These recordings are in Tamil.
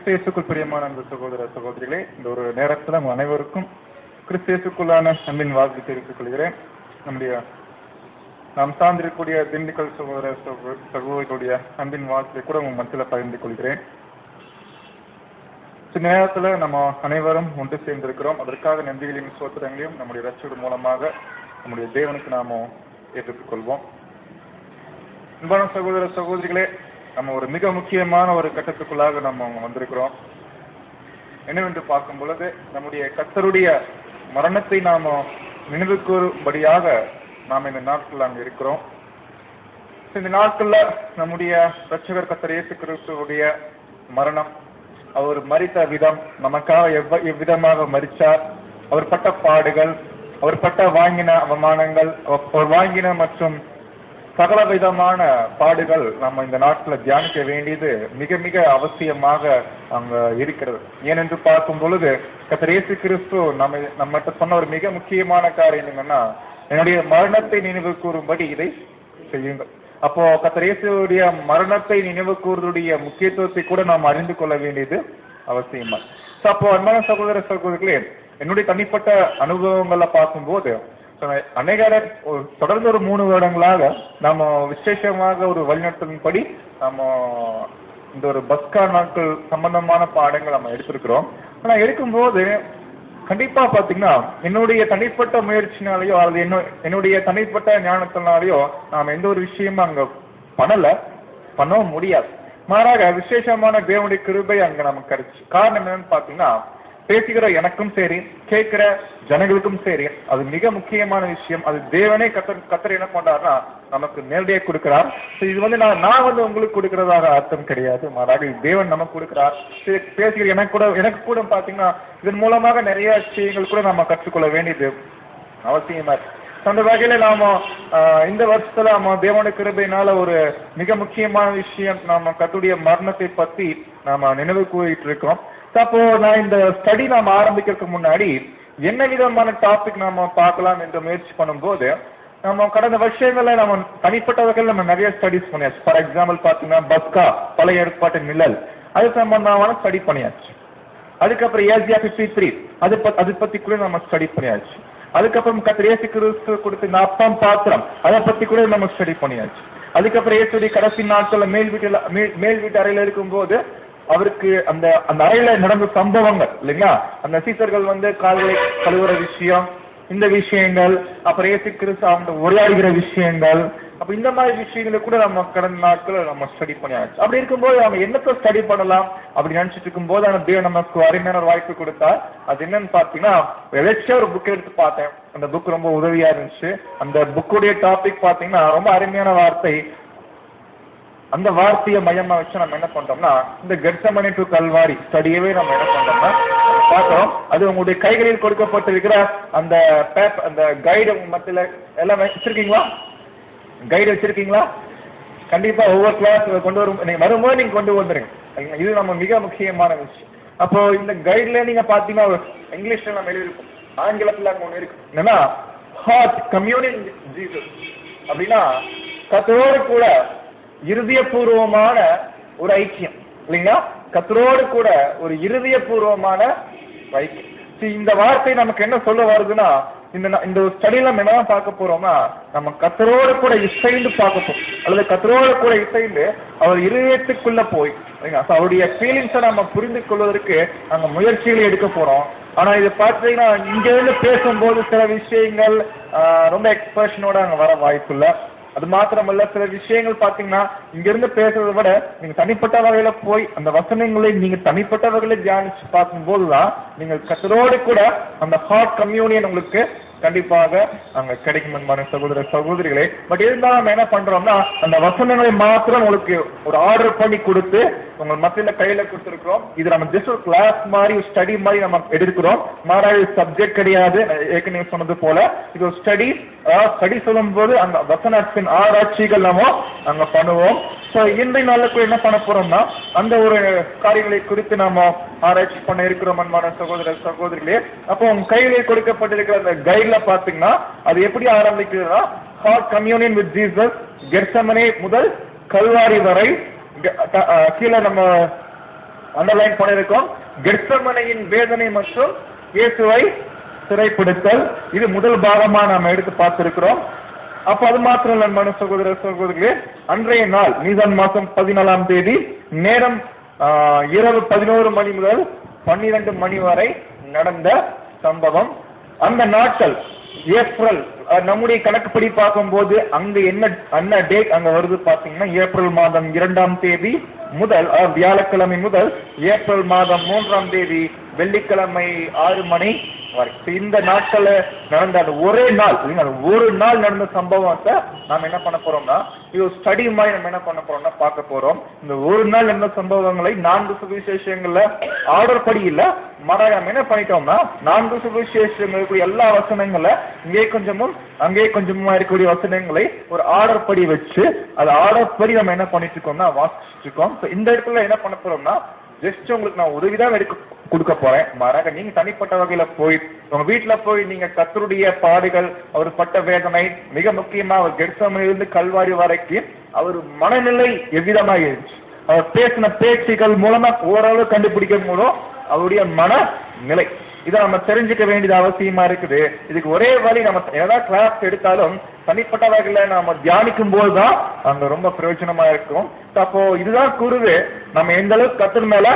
கிறிஸ்தேசுக்குள் பிரியமான அன்பு சகோதர சகோதரிகளே இந்த ஒரு நேரத்தில் உங்கள் அனைவருக்கும் கிறிஸ்தேசுக்குள்ளான அன்பின் வாழ்த்து தெரிவித்துக் கொள்கிறேன் நம்முடைய நாம் சார்ந்திருக்கக்கூடிய திண்டுக்கல் சகோதர சகோ- சகோதரிகளுடைய அன்பின் வாழ்த்தை கூட உங்கள் மத்தியில் பகிர்ந்து கொள்கிறேன் இந்த நேரத்தில் நம்ம அனைவரும் ஒன்று சேர்ந்திருக்கிறோம் அதற்காக நன்றிகளையும் சோத்திரங்களையும் நம்முடைய ரட்சகர் மூலமாக நம்முடைய தேவனுக்கு நாம ஏற்றுக் கொள்வோம் அன்பான சகோதர சகோதரிகளே நம்ம ஒரு மிக முக்கியமான ஒரு கட்டத்துக்குள்ளாக நம்ம வந்திருக்கிறோம் என்னவென்று பார்க்கும் பொழுது நம்முடைய கத்தருடைய மரணத்தை நாம நினைவு கூறும்படியாக நாம் இந்த நாட்கள் அங்க இருக்கிறோம் இந்த நாட்கள்ல நம்முடைய ரட்சகர் கத்தர் இயேசு கிறிஸ்துவுடைய மரணம் அவர் மரித்த விதம் நமக்காக எவ்வ எவ்விதமாக மரிச்சார் அவர் பட்ட பாடுகள் அவர் பட்ட வாங்கின அவமானங்கள் அவர் வாங்கின மற்றும் சகல விதமான பாடுகள் நம்ம இந்த நாட்டில் தியானிக்க வேண்டியது மிக மிக அவசியமாக அங்க இருக்கிறது ஏனென்று பார்க்கும் பொழுது கத்தர் இயேசு கிறிஸ்து நம்ம நம்மகிட்ட சொன்ன ஒரு மிக முக்கியமான காரியம் என்னன்னா என்னுடைய மரணத்தை நினைவு கூறும்படி இதை செய்யுங்கள் அப்போ கத்தர் இயேசுடைய மரணத்தை நினைவு கூறுவதுடைய முக்கியத்துவத்தை கூட நாம் அறிந்து கொள்ள வேண்டியது அவசியமா So, அப்போ அன்பான சகோதர சகோதரிகளே என்னுடைய தனிப்பட்ட அனுபவங்களை பார்க்கும்போது so, அநேக ஒரு தொடர்ந்து ஒரு மூணு வருடங்களாக நம்ம விசேஷமாக ஒரு வழிநடத்தலின்படி நம்ம இந்த ஒரு பஸ்கா நாட்கள் சம்பந்தமான பாடங்கள் நம்ம எடுத்திருக்கிறோம் ஆனா எடுக்கும்போது கண்டிப்பா பாத்தீங்கன்னா என்னுடைய தனிப்பட்ட முயற்சினாலேயோ அல்லது என்ன என்னுடைய தனிப்பட்ட ஞானத்தினாலேயோ நாம் எந்த ஒரு விஷயமும் அங்க பண்ணல பண்ணவும் முடியாது மாறாக விசேஷமான தேவனுடைய கிருபை அங்க நமக்கு கிடைச்சு காரணம் என்னன்னு பாத்தீங்கன்னா பேசுகிற எனக்கும் சரி கேட்கிற ஜனங்களுக்கும் சரி அது மிக முக்கியமான விஷயம் அது தேவனே கத்தர் கத்தர் என்ன பண்றாருன்னா நமக்கு நேரடியாக கொடுக்கிறார் So, இது வந்து நான் நான் வந்து உங்களுக்கு கொடுக்கறதாக அர்த்தம் கிடையாது மாறாக இது தேவன் நமக்கு கொடுக்கிறார் சரி, பேசுகிற எனக்கு கூட எனக்கு கூட பாத்தீங்கன்னா இதன் மூலமாக நிறைய விஷயங்கள் கூட நம்ம கற்றுக்கொள்ள வேண்டியது அவசியமா இருக்கு So, அந்த வகையில நாம ஆஹ், இந்த வருஷத்துல நம்ம தேவனுடைய கிருபையினால ஒரு மிக முக்கியமான விஷயம் நாம கத்துடைய மரணத்தை பத்தி நாம நினைவு கூறிட்டு இருக்கோம் So, அப்போ நான் இந்த ஸ்டடி நாம ஆரம்பிக்கிறதுக்கு முன்னாடி என்ன விதமான டாபிக் நாம பார்க்கலாம் என்று முயற்சி பண்ணும்போது நம்ம கடந்த வருஷங்கள்ல நம்ம தனிப்பட்ட வகையில் நம்ம நிறைய ஸ்டடிஸ் பண்ணியாச்சு ஃபார் எக்ஸாம்பிள் பாத்தீங்கன்னா பஸ்கா பழைய ஏற்பாட்டு நிழல் அது சம்பந்தமான ஸ்டடி பண்ணியாச்சு அதுக்கப்புறம் ஏசியா பிப்டி த்ரீ அது பத்- அது பத்தி கூட நம்ம ஸ்டடி பண்ணியாச்சு அதுக்கப்புறம் கத்திர இயேசு கிறிஸ்து கொடுத்த நாப்பாம் பாத்திரம் அதை பத்தி கூட நம்ம ஸ்டடி பண்ணியாச்சு அதுக்கப்புறம் இயேசுடைய கடைசி நாட்கள்ல மேல் வீட்டுல மேல் மேல் வீட்டு அறையில இருக்கும்போது அவருக்கு அந்த அந்த அறையில நடந்த சம்பவங்கள் இல்லைங்களா அந்த சீசர்கள் வந்து கால்களை கழுவுற விஷயம் இந்த விஷயங்கள் அப்புறம் இயேசு கிறிஸ்து அவங்க உரையாடுகிற விஷயங்கள் அப்ப இந்த மாதிரி விஷயங்களை கூட நம்ம கடந்த நாட்கள் நம்ம ஸ்டடி பண்ணியாச்சு அப்படி இருக்கும்போது நம்ம என்னத்தை ஸ்டடி பண்ணலாம் அப்படி நினைச்சிட்டு இருக்கும்போது அந்த தேவன் நமக்கு அருமையான ஒரு வாய்ப்பு கொடுத்தா அது என்னன்னு பாத்தீங்கன்னா எதாச்சும் ஒரு புக் எடுத்து பார்த்தேன் அந்த புக் ரொம்ப உதவியா இருந்துச்சு அந்த புக்குடைய டாபிக் பாத்தீங்கன்னா ரொம்ப அருமையான வார்த்தை அந்த வார்த்தையை மையமா வச்சு நம்ம என்ன பண்றோம்னா இந்த கெட்சமணி டு கல்வாரி ஸ்டடியவே நம்ம என்ன பண்றோம்னா பார்க்கிறோம் அது உங்களுடைய கைகளில் கொடுக்கப்பட்டிருக்கிற அந்த பேப் அந்த கைடு உங்க மத்தியில எல்லாம் வச்சிருக்கீங்களா கைடு வச்சிருக்கீங்களா கண்டிப்பா ஒவ்வொரு கிளாஸ் கொண்டு வரும் நீங்க வரும்போது நீங்க கொண்டு வந்துருங்க சரிங்களா? இது நம்ம மிக முக்கியமான விஷயம் அப்போ இந்த கைட்ல நீங்க பாத்தீங்கன்னா ஒரு இங்கிலீஷ்ல நம்ம எழுதிருக்கோம் ஆங்கிலத்துல அங்க ஒண்ணு இருக்கு என்னன்னா ஹார்ட் கம்யூனியன் ஜீசஸ் அப்படின்னா கத்தரோடு கூட இருதயபூர்வமான ஒரு ஐக்கியம் இல்லைங்களா கத்தரோடு கூட ஒரு இருதயபூர்வமான ஐக்கியம் See, இந்த வார்த்தை நமக்கு என்ன சொல்ல வருதுன்னா இந்த ந- இந்த ஸ்டடியில நம்ம என்ன பார்க்க போறோம்னா நம்ம கத்தரோடு கூட இசைந்து பார்க்க போறோம் அல்லது கத்தரோடு கூட இசைந்து அவர் இருதயத்துக்குள்ள போய் சரிங்களா? So, அவருடைய ஃபீலிங்ஸை நம்ம புரிந்து கொள்வதற்கு நாங்க முயற்சிகளை எடுக்க போறோம் ஆனா இது பார்த்தீங்கன்னா இங்க இருந்து பேசும்போது சில விஷயங்கள் ஆஹ், ரொம்ப எக்ஸ்பிரஷனோட அங்க வர வாய்ப்பு இல்ல அது மாத்திரமல்ல சில விஷயங்கள் பாத்தீங்கன்னா இங்க இருந்து பேசுறதை விட நீங்க தனிப்பட்ட வகையில போய் அந்த வசனங்களை நீங்க தனிப்பட்ட வகையில தியானிச்சு பார்க்கும்போதுதான் நீங்கள் கத்தரோடு கூட அந்த ஹார்ட் கம்யூனியன் உங்களுக்கு கண்டிப்பாக அங்க கிடைக்கும் என்பாரு சகோதர சகோதரிகளே பட் இருந்தாலும் நம்ம என்ன பண்றோம்னா அந்த வசனங்களை மாத்திரம் உங்களுக்கு ஒரு ஆர்டர் பண்ணி கொடுத்து உங்க மத்தியில கையில கொடுத்துருக்கோம் இது நம்ம ஜஸ்ட் ஒரு கிளாஸ் மாதிரி ஒரு ஸ்டடி மாதிரி நம்ம எடுக்கிறோம் மாறாக சப்ஜெக்ட் கிடையாது நான் ஏற்கனவே சொன்னது போல இது ஒரு ஸ்டடி அதாவது ஸ்டடி சொல்லும்போது அந்த வசனத்தின் ஆராய்ச்சிகள் நம்ம அங்க பண்ணுவோம் ஸோ இன்றைய நாளுக்கு என்ன பண்ண போறோம்னா அந்த ஒரு காரியங்களை குறித்து நாம ஆராய்ச்சி பண்ண இருக்கிறோம் அன்பான சகோதர சகோதரிகளே அப்போ உங்க கையிலே கொடுக்கப்பட்டிருக்கிற அந்த கைட்ல பாத்தீங்கன்னா அது எப்படி ஆரம்பிக்குதுன்னா heart communion with Jesus Gethsemane முதல் கல்வாரி வரை க- க- அஹ் கீழே நம்ம அண்டர்லைன் பண்ணியிருக்கோம் கெட்சமனையின் வேதனை மற்றும் இயேசுவை சிறைப்படுத்தல் இது முதல் பாகமா நாம எடுத்து பார்த்திருக்கிறோம் அப்ப அது மாத்திரம் இல்ல அன்பான சகோதர சகோதரிகளே அன்றைய நாள் நீதான் மாசம் பதினாலாம் தேதி நேரம் ஆஹ், இரவு பதினோரு மணி முதல் பன்னிரண்டு மணி வரை நடந்த சம்பவம் அந்த நாட்கள் ஏப்ரல் அஹ், நம்முடைய கணக்குப்படி பார்க்கும்போது அங்க என்ன என்ன டேட் அங்க வருது பாத்தீங்கன்னா ஏப்ரல் மாதம் இரண்டாம் தேதி முதல் அஹ், வியாழக்கிழமை முதல் ஏப்ரல் மாதம் மூன்றாம் தேதி வெள்ளிக்கிழமை ஆறு மணி வரை So, இந்த நாட்கள்ல நடந்த அந்த ஒரே நாள் இல்லைங்களா, அந்த ஒரு நாள் நடந்த சம்பவத்தை நாம என்ன பண்ண போறோம்னா இது ஒரு ஸ்டடி மாதிரி நம்ம என்ன பண்ண போறோம்னா பார்க்க போறோம் இந்த ஒரு நாள் நடந்த சம்பவங்களை நான்கு சுவிசேஷங்கள்ல ஆர்டர் படி இல்ல மாறாக நம்ம என்ன பண்ணிட்டோம்னா நான்கு சுவிசேஷங்கள் இருக்கக்கூடிய எல்லா வசனங்களை இங்கே கொஞ்சமும் அங்கே கொஞ்சமுமா இருக்கக்கூடிய வசனங்களை ஒரு ஆர்டர் படி வச்சு அது ஆர்டர் படி நம்ம என்ன பண்ணிட்டு இருக்கோம்னா வாசிச்சுட்டு இருக்கோம் So, இந்த இடத்துல என்ன பண்ண போறோம்னா ஜஸ்ட் உங்களுக்கு நான் உதவி தான் எடுக்க கொடுக்க போறேன் மாறாக நீங்க தனிப்பட்ட வகையில போய் உங்க வீட்டுல போய் நீங்க கத்தருடைய பாடுகள் அவர் பட்ட வேதனை மிக முக்கியமா அவர் கெட்சமிலிருந்து கல்வாரி வரைக்கும் அவர் மனநிலை எவ்விதமாக இருந்துச்சு அவர் பேசின பேச்சுகள் மூலமா ஓரளவு கண்டுபிடிக்க முடியும் அவருடைய மன நிலை இதை நம்ம தெரிஞ்சுக்க வேண்டியது அவசியமா இருக்குது இதுக்கு ஒரே வழி நம்ம என்னதான் கிளாஸ் எடுத்தாலும் தனிப்பட்ட வகையில நாம தியானிக்கும் போதுதான் அங்க ரொம்ப பிரயோஜனமா இருக்கும் So, அப்போ இதுதான் குருவு நம்ம எந்த அளவுக்கு கத்தர் மேல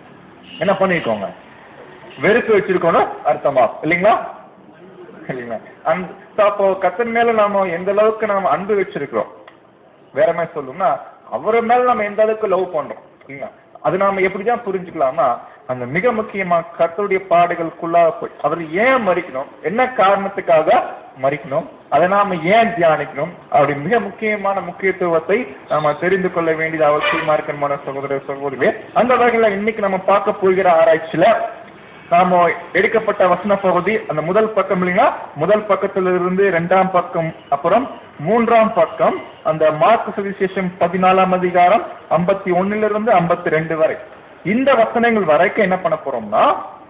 என்ன பண்ணிருக்கோங்க வெறுப்பு வச்சிருக்கோம்னு அர்த்தமா இல்லைங்களா இல்லைங்களா அந்த so, அப்போ கத்தர் மேல நாம எந்த அளவுக்கு நாம அன்பு வச்சிருக்கிறோம் வேற மாதிரி சொல்லணும்னா அவர் மேல நம்ம எந்த அளவுக்கு லவ் பண்றோம் இல்லைங்களா அது நாம எப்படிதான் புரிஞ்சுக்கலாம்னா அந்த மிக முக்கியமா கர்த்தருடைய பாடுகளுக்குள்ளாக போய் அவர் ஏன் மறிக்கணும் என்ன காரணத்துக்காக மறிக்கணும் அதை நாம ஏன் தியானிக்கணும் அப்படி மிக முக்கியமான முக்கியத்துவத்தை நாம தெரிந்து கொள்ள வேண்டியது அவசியமா இருக்கணுமான சகோதர சகோதரிகளே அந்த வகையில இன்னைக்கு நம்ம பார்க்க போகிற ஆராய்ச்சியில நாம எடுக்கப்பட்ட வசன பகுதி அந்த முதல் பக்கம் இல்லைங்களா முதல் பக்கத்திலிருந்து இரண்டாம் பக்கம் அப்புறம் மூன்றாம் பக்கம் அந்த மார்க் சுவிசேஷம் பதினாலாம் அதிகாரம் ஐம்பத்தி ஒன்னிலிருந்து ஐம்பத்தி ரெண்டு வரை இந்த வசனங்கள் வரைக்கும் என்ன பண்ண போறோம்னா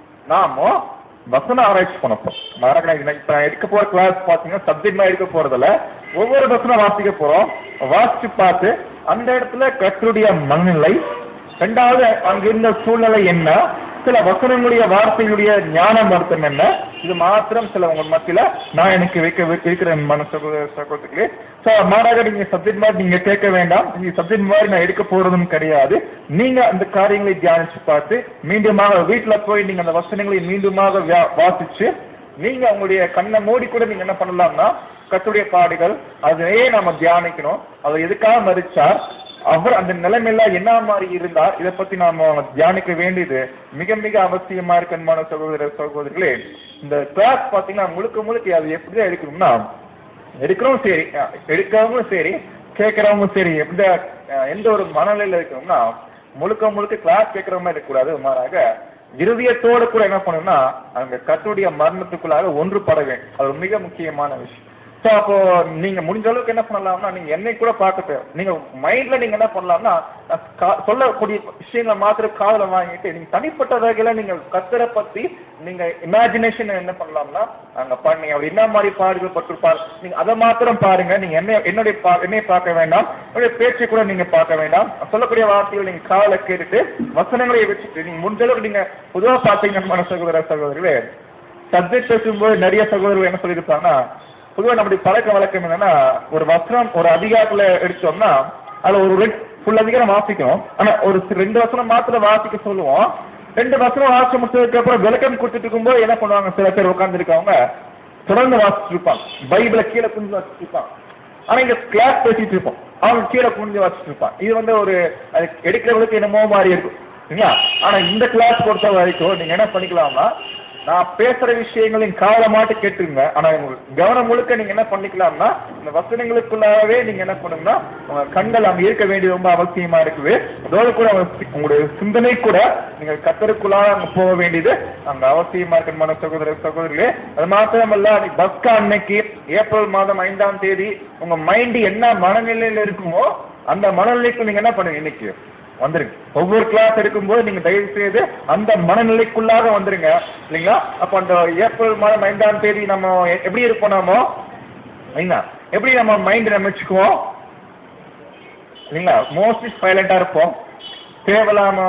நாம வசன ஆராய்ச்சி பண்ண போறோம் மாறாக நான் இன்னைக்கு இப்ப எடுக்க போற கிளாஸ் பாத்தீங்கன்னா சப்ஜெக்ட்மா எடுக்க போறதுல ஒவ்வொரு வசனம் வாசிக்க போறோம் வாசிச்சு பார்த்து அந்த இடத்துல கர்த்தருடைய மனநிலை ரெண்டாவது அங்கிருந்த சூழ்நிலை என்ன சில வசனங்களுடைய வார்த்தைகளுடைய ஞானம் அர்த்தம் என்ன இது மாத்திரம் சில உங்க மத்தியில நான் எனக்கு வைக்க இருக்கிறேன் மன சகோதர சகோதரிகளே ஸோ மாறாக நீங்க சப்ஜெக்ட் மாதிரி நீங்க கேட்க வேண்டாம் நீங்க சப்ஜெக்ட் மாதிரி நான் எடுக்க போறதும் கிடையாது நீங்க அந்த காரியங்களை தியானிச்சு பார்த்து மீண்டுமாக வீட்டுல போய் நீங்க அந்த வசனங்களை மீண்டுமாக வியா- வாசிச்சு நீங்க உங்களுடைய கண்ணை மூடி கூட நீங்க என்ன பண்ணலாம்னா கத்துடைய பாடுகள் அதையே நாம தியானிக்கணும் அவர் எதுக்காக மறிச்சார் அவர் அந்த நிலைமையில என்ன மாதிரி இருந்தார் இதை பத்தி நாம தியானிக்க வேண்டியது மிக மிக அவசியமா இருக்கு அன்பான சகோதர சகோதரிகளே இந்த கிளாஸ் பாத்தீங்கன்னா முழுக்க முழுக்க அது எப்படிதான் எடுக்கணும்னா எடுக்கிறவங்க சரி அஹ் எடுக்கிறவங்களும் சரி கேட்கறவங்க சரி எந்த அஹ் எந்த ஒரு மனநிலையில இருக்கணும்னா முழுக்க முழுக்க கிளாஸ் கேட்கற மாதிரி இருக்கக்கூடாது மாறாக இருதயத்தோடு கூட என்ன பண்ணணும்னா அந்த கத்துடைய மரணத்துக்குள்ளாக ஒன்றுபட வேண்டும் அது ஒரு மிக முக்கியமான விஷயம் ஸோ அப்போ நீங்க முடிஞ்ச அளவுக்கு என்ன பண்ணலாம்னா நீங்க என்னை கூட பார்க்க தேவை நீங்க மைண்ட்ல நீங்க என்ன பண்ணலாம்னா அஹ் கா- சொல்லக்கூடிய விஷயங்களை மாத்திரம் காதுல வாங்கிட்டு நீங்க தனிப்பட்ட வகையில நீங்க கத்தரை பத்தி நீங்க இமேஜினேஷன் என்ன பண்ணலாம்னா அங்க பண்ணி அவர் என்ன மாதிரி பாடுகள் பட்டிருப்பார் நீங்க அதை மாத்திரம் பாருங்க நீங்க என்ன என்னுடைய பா- என்னைய பார்க்க வேண்டாம் என்னுடைய பேச்சை கூட நீங்க பார்க்க வேண்டாம் சொல்லக்கூடிய வார்த்தைகள் நீங்க காதுல கேட்டுட்டு வசனங்களை வச்சுட்டு நீங்க முடிஞ்ச அளவுக்கு நீங்க பொதுவா பாத்தீங்கன்னா மன சகோதர சகோதரிகளே சப்ஜெக்ட் பேசும்போது நிறைய சகோதரர்கள் என்ன சொல்லியிருப்பாங்கன்னா பொதுவா நம்முடைய பழக்க வழக்கம் என்னன்னா ஒரு வசனம் ஒரு அதிகாரத்துல எடுத்தோம்னா அதுல ஒரு ரெண்டு ஃபுல் அதிகாரம் வாசிக்கணும் ஆனா ஒரு சி- ரெண்டு வசனம் மாத்திரம் வாசிக்க சொல்லுவோம் ரெண்டு வசனம் வாசிச்சு முடிச்சதுக்கு அப்புறம் விளக்கம் கொடுத்துட்டு இருக்கும்போது என்ன பண்ணுவாங்க சில பேர் உட்கார்ந்துருக்கவங்க தொடர்ந்து வாசிச்சுட்டு இருப்பாங்க பைபிளை கீழே குஞ்சு வாசிச்சுட்டு இருப்பாங்க ஆனா இங்க கிளாஸ் பேசிட்டு இருப்போம் அவங்க கீழே குனிஞ்சு வச்சுட்டு இருப்பான் இது வந்து ஒரு அது எடுக்கிறவங்களுக்கு என்னமோ மாதிரி இருக்கும் சரிங்களா ஆனா இந்த கிளாஸ் பொறுத்த வரைக்கும் நீங்க என்ன பண்ணிக்கலாம்னா நான் பேசுற விஷயங்களின் காலமாட்டு கேட்டுருங்க ஆனா உங்களுக்கு கவனம் முழுக்க நீங்க என்ன பண்ணிக்கலாம்னா இந்த வசனங்களுக்குள்ளாகவே நீங்க என்ன பண்ணுங்கன்னா உங்க கண்கள் அங்க இருக்க வேண்டியது ரொம்ப அவசியமா இருக்குது அதோட கூட உங்க சி- உங்களுடைய சிந்தனை கூட நீங்க கத்தருக்குள்ளாக அங்க போக வேண்டியது அங்க அவசியமா இருக்கு மன சகோதர சகோதரிகளே அது மாத்திரமல்ல அன்னைக்கு பஸ்கா அன்னைக்கு ஏப்ரல் மாதம் ஐந்தாம் தேதி உங்க மைண்ட் என்ன மனநிலையில இருக்குமோ அந்த மனநிலைக்கு நீங்க என்ன பண்ணுங்க இன்னைக்கு வந்துருங்க ஒவ்வொரு கிளாஸ் எடுக்கும்போது நீங்க தயவு செய்து அந்த மனநிலைக்குள்ளாக வந்துருங்க இல்லைங்களா அப்ப அந்த ஏப்ரல் மாதம் ஐந்தாம் தேதி நம்ம எ- எப்படி இருப்போம் நாமோ இல்லைங்களா எப்படி நம்ம மைண்ட் நம்ம வச்சுக்குவோம் இல்லைங்களா மோஸ்ட்லி சைலண்டா இருப்போம் தேவையில்லாம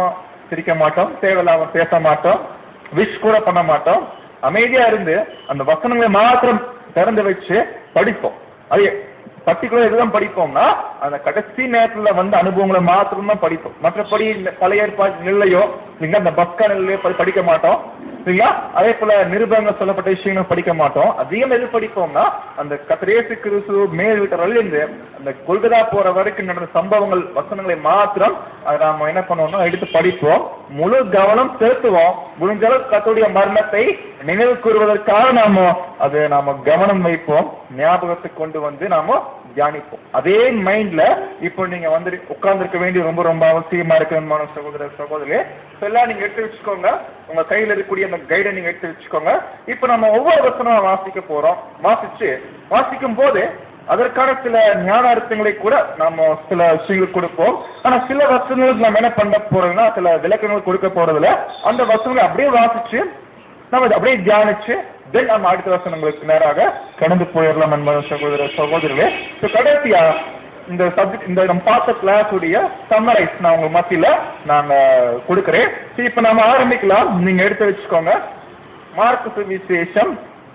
சிரிக்க மாட்டோம் தேவையில்லாம பேச மாட்டோம் விஷ் கூட பண்ண மாட்டோம் அமைதியா இருந்து அந்த வசனங்களை மாத்திரம் திறந்து வச்சு படிப்போம் அது பர்டிகுலர் எதுதான் படிப்போம்னா அந்த கடைசி நேரத்துல வந்த அனுபவங்களை மாத்திரம் தான் படிப்போம் மற்றபடி இந்த பழைய ஏற்பாடு நிலையோ இல்லைங்களா அந்த பஸ்கா நிலையோ படி- படிக்க மாட்டோம் சரிங்களா அதே போல நிருபங்கள் சொல்லப்பட்ட விஷயங்கள் படிக்க மாட்டோம் அதிகம் எது படிப்போம்னா அந்த கத்திரேசு கிறிஸ்து மேல் வீட்டரிலிருந்து அந்த கொல்கதா போற வரைக்கும் நடந்த சம்பவங்கள் வசனங்களை மாத்திரம் அதை நாம என்ன பண்ணுவோம்னா எடுத்து படிப்போம் முழு கவனம் செலுத்துவோம் முடிஞ்ச அளவுக்கு கத்துடைய மரணத்தை நினைவு கூறுவதற்காக நாம அது நாம கவனம் வைப்போம் ஞாபகத்துக்கு கொண்டு வந்து நாம தியானிப்போம் அதே மைண்ட்ல இப்போ நீங்க வந்து உட்கார்ந்துருக்க வேண்டிய ரொம்ப ரொம்ப அவசியமா இருக்குமான சகோதர சகோதரி எல்லாம் நீங்க எடுத்து வச்சுக்கோங்க உங்க கையில இருக்கக்கூடிய அந்த கைடை நீங்க எடுத்து வச்சுக்கோங்க இப்போ நம்ம ஒவ்வொரு வசனமா வாசிக்க போறோம் வாசிச்சு வாசிக்கும் போது அதற்கான சில ஞான அர்த்தங்களை கூட நாம சில விஷயங்கள் கொடுப்போம் ஆனா சில வசனங்களுக்கு நம்ம என்ன பண்ண போறோம்னா சில விளக்கங்கள் கொடுக்க போறதுல அந்த வசனங்களை அப்படியே வாசிச்சு நம்ம இதை அப்படியே தியானிச்சு தென் நம்ம அடுத்த வசனங்களுக்கு நேராக கடந்து போயிடலாம் என்பது சகோதர சகோதரர்களே இப்போ கடைசியா இந்த சப்ஜெக்ட் இந்த நம்ம பார்த்த கிளாஸ் உடைய சம்மரைஸ் நான் உங்க மத்தியில நாங்க கொடுக்குறேன் சரி இப்போ நாம ஆரம்பிக்கலாம் நீங்க எடுத்து வச்சுக்கோங்க மார்க் சுவிசேஷம்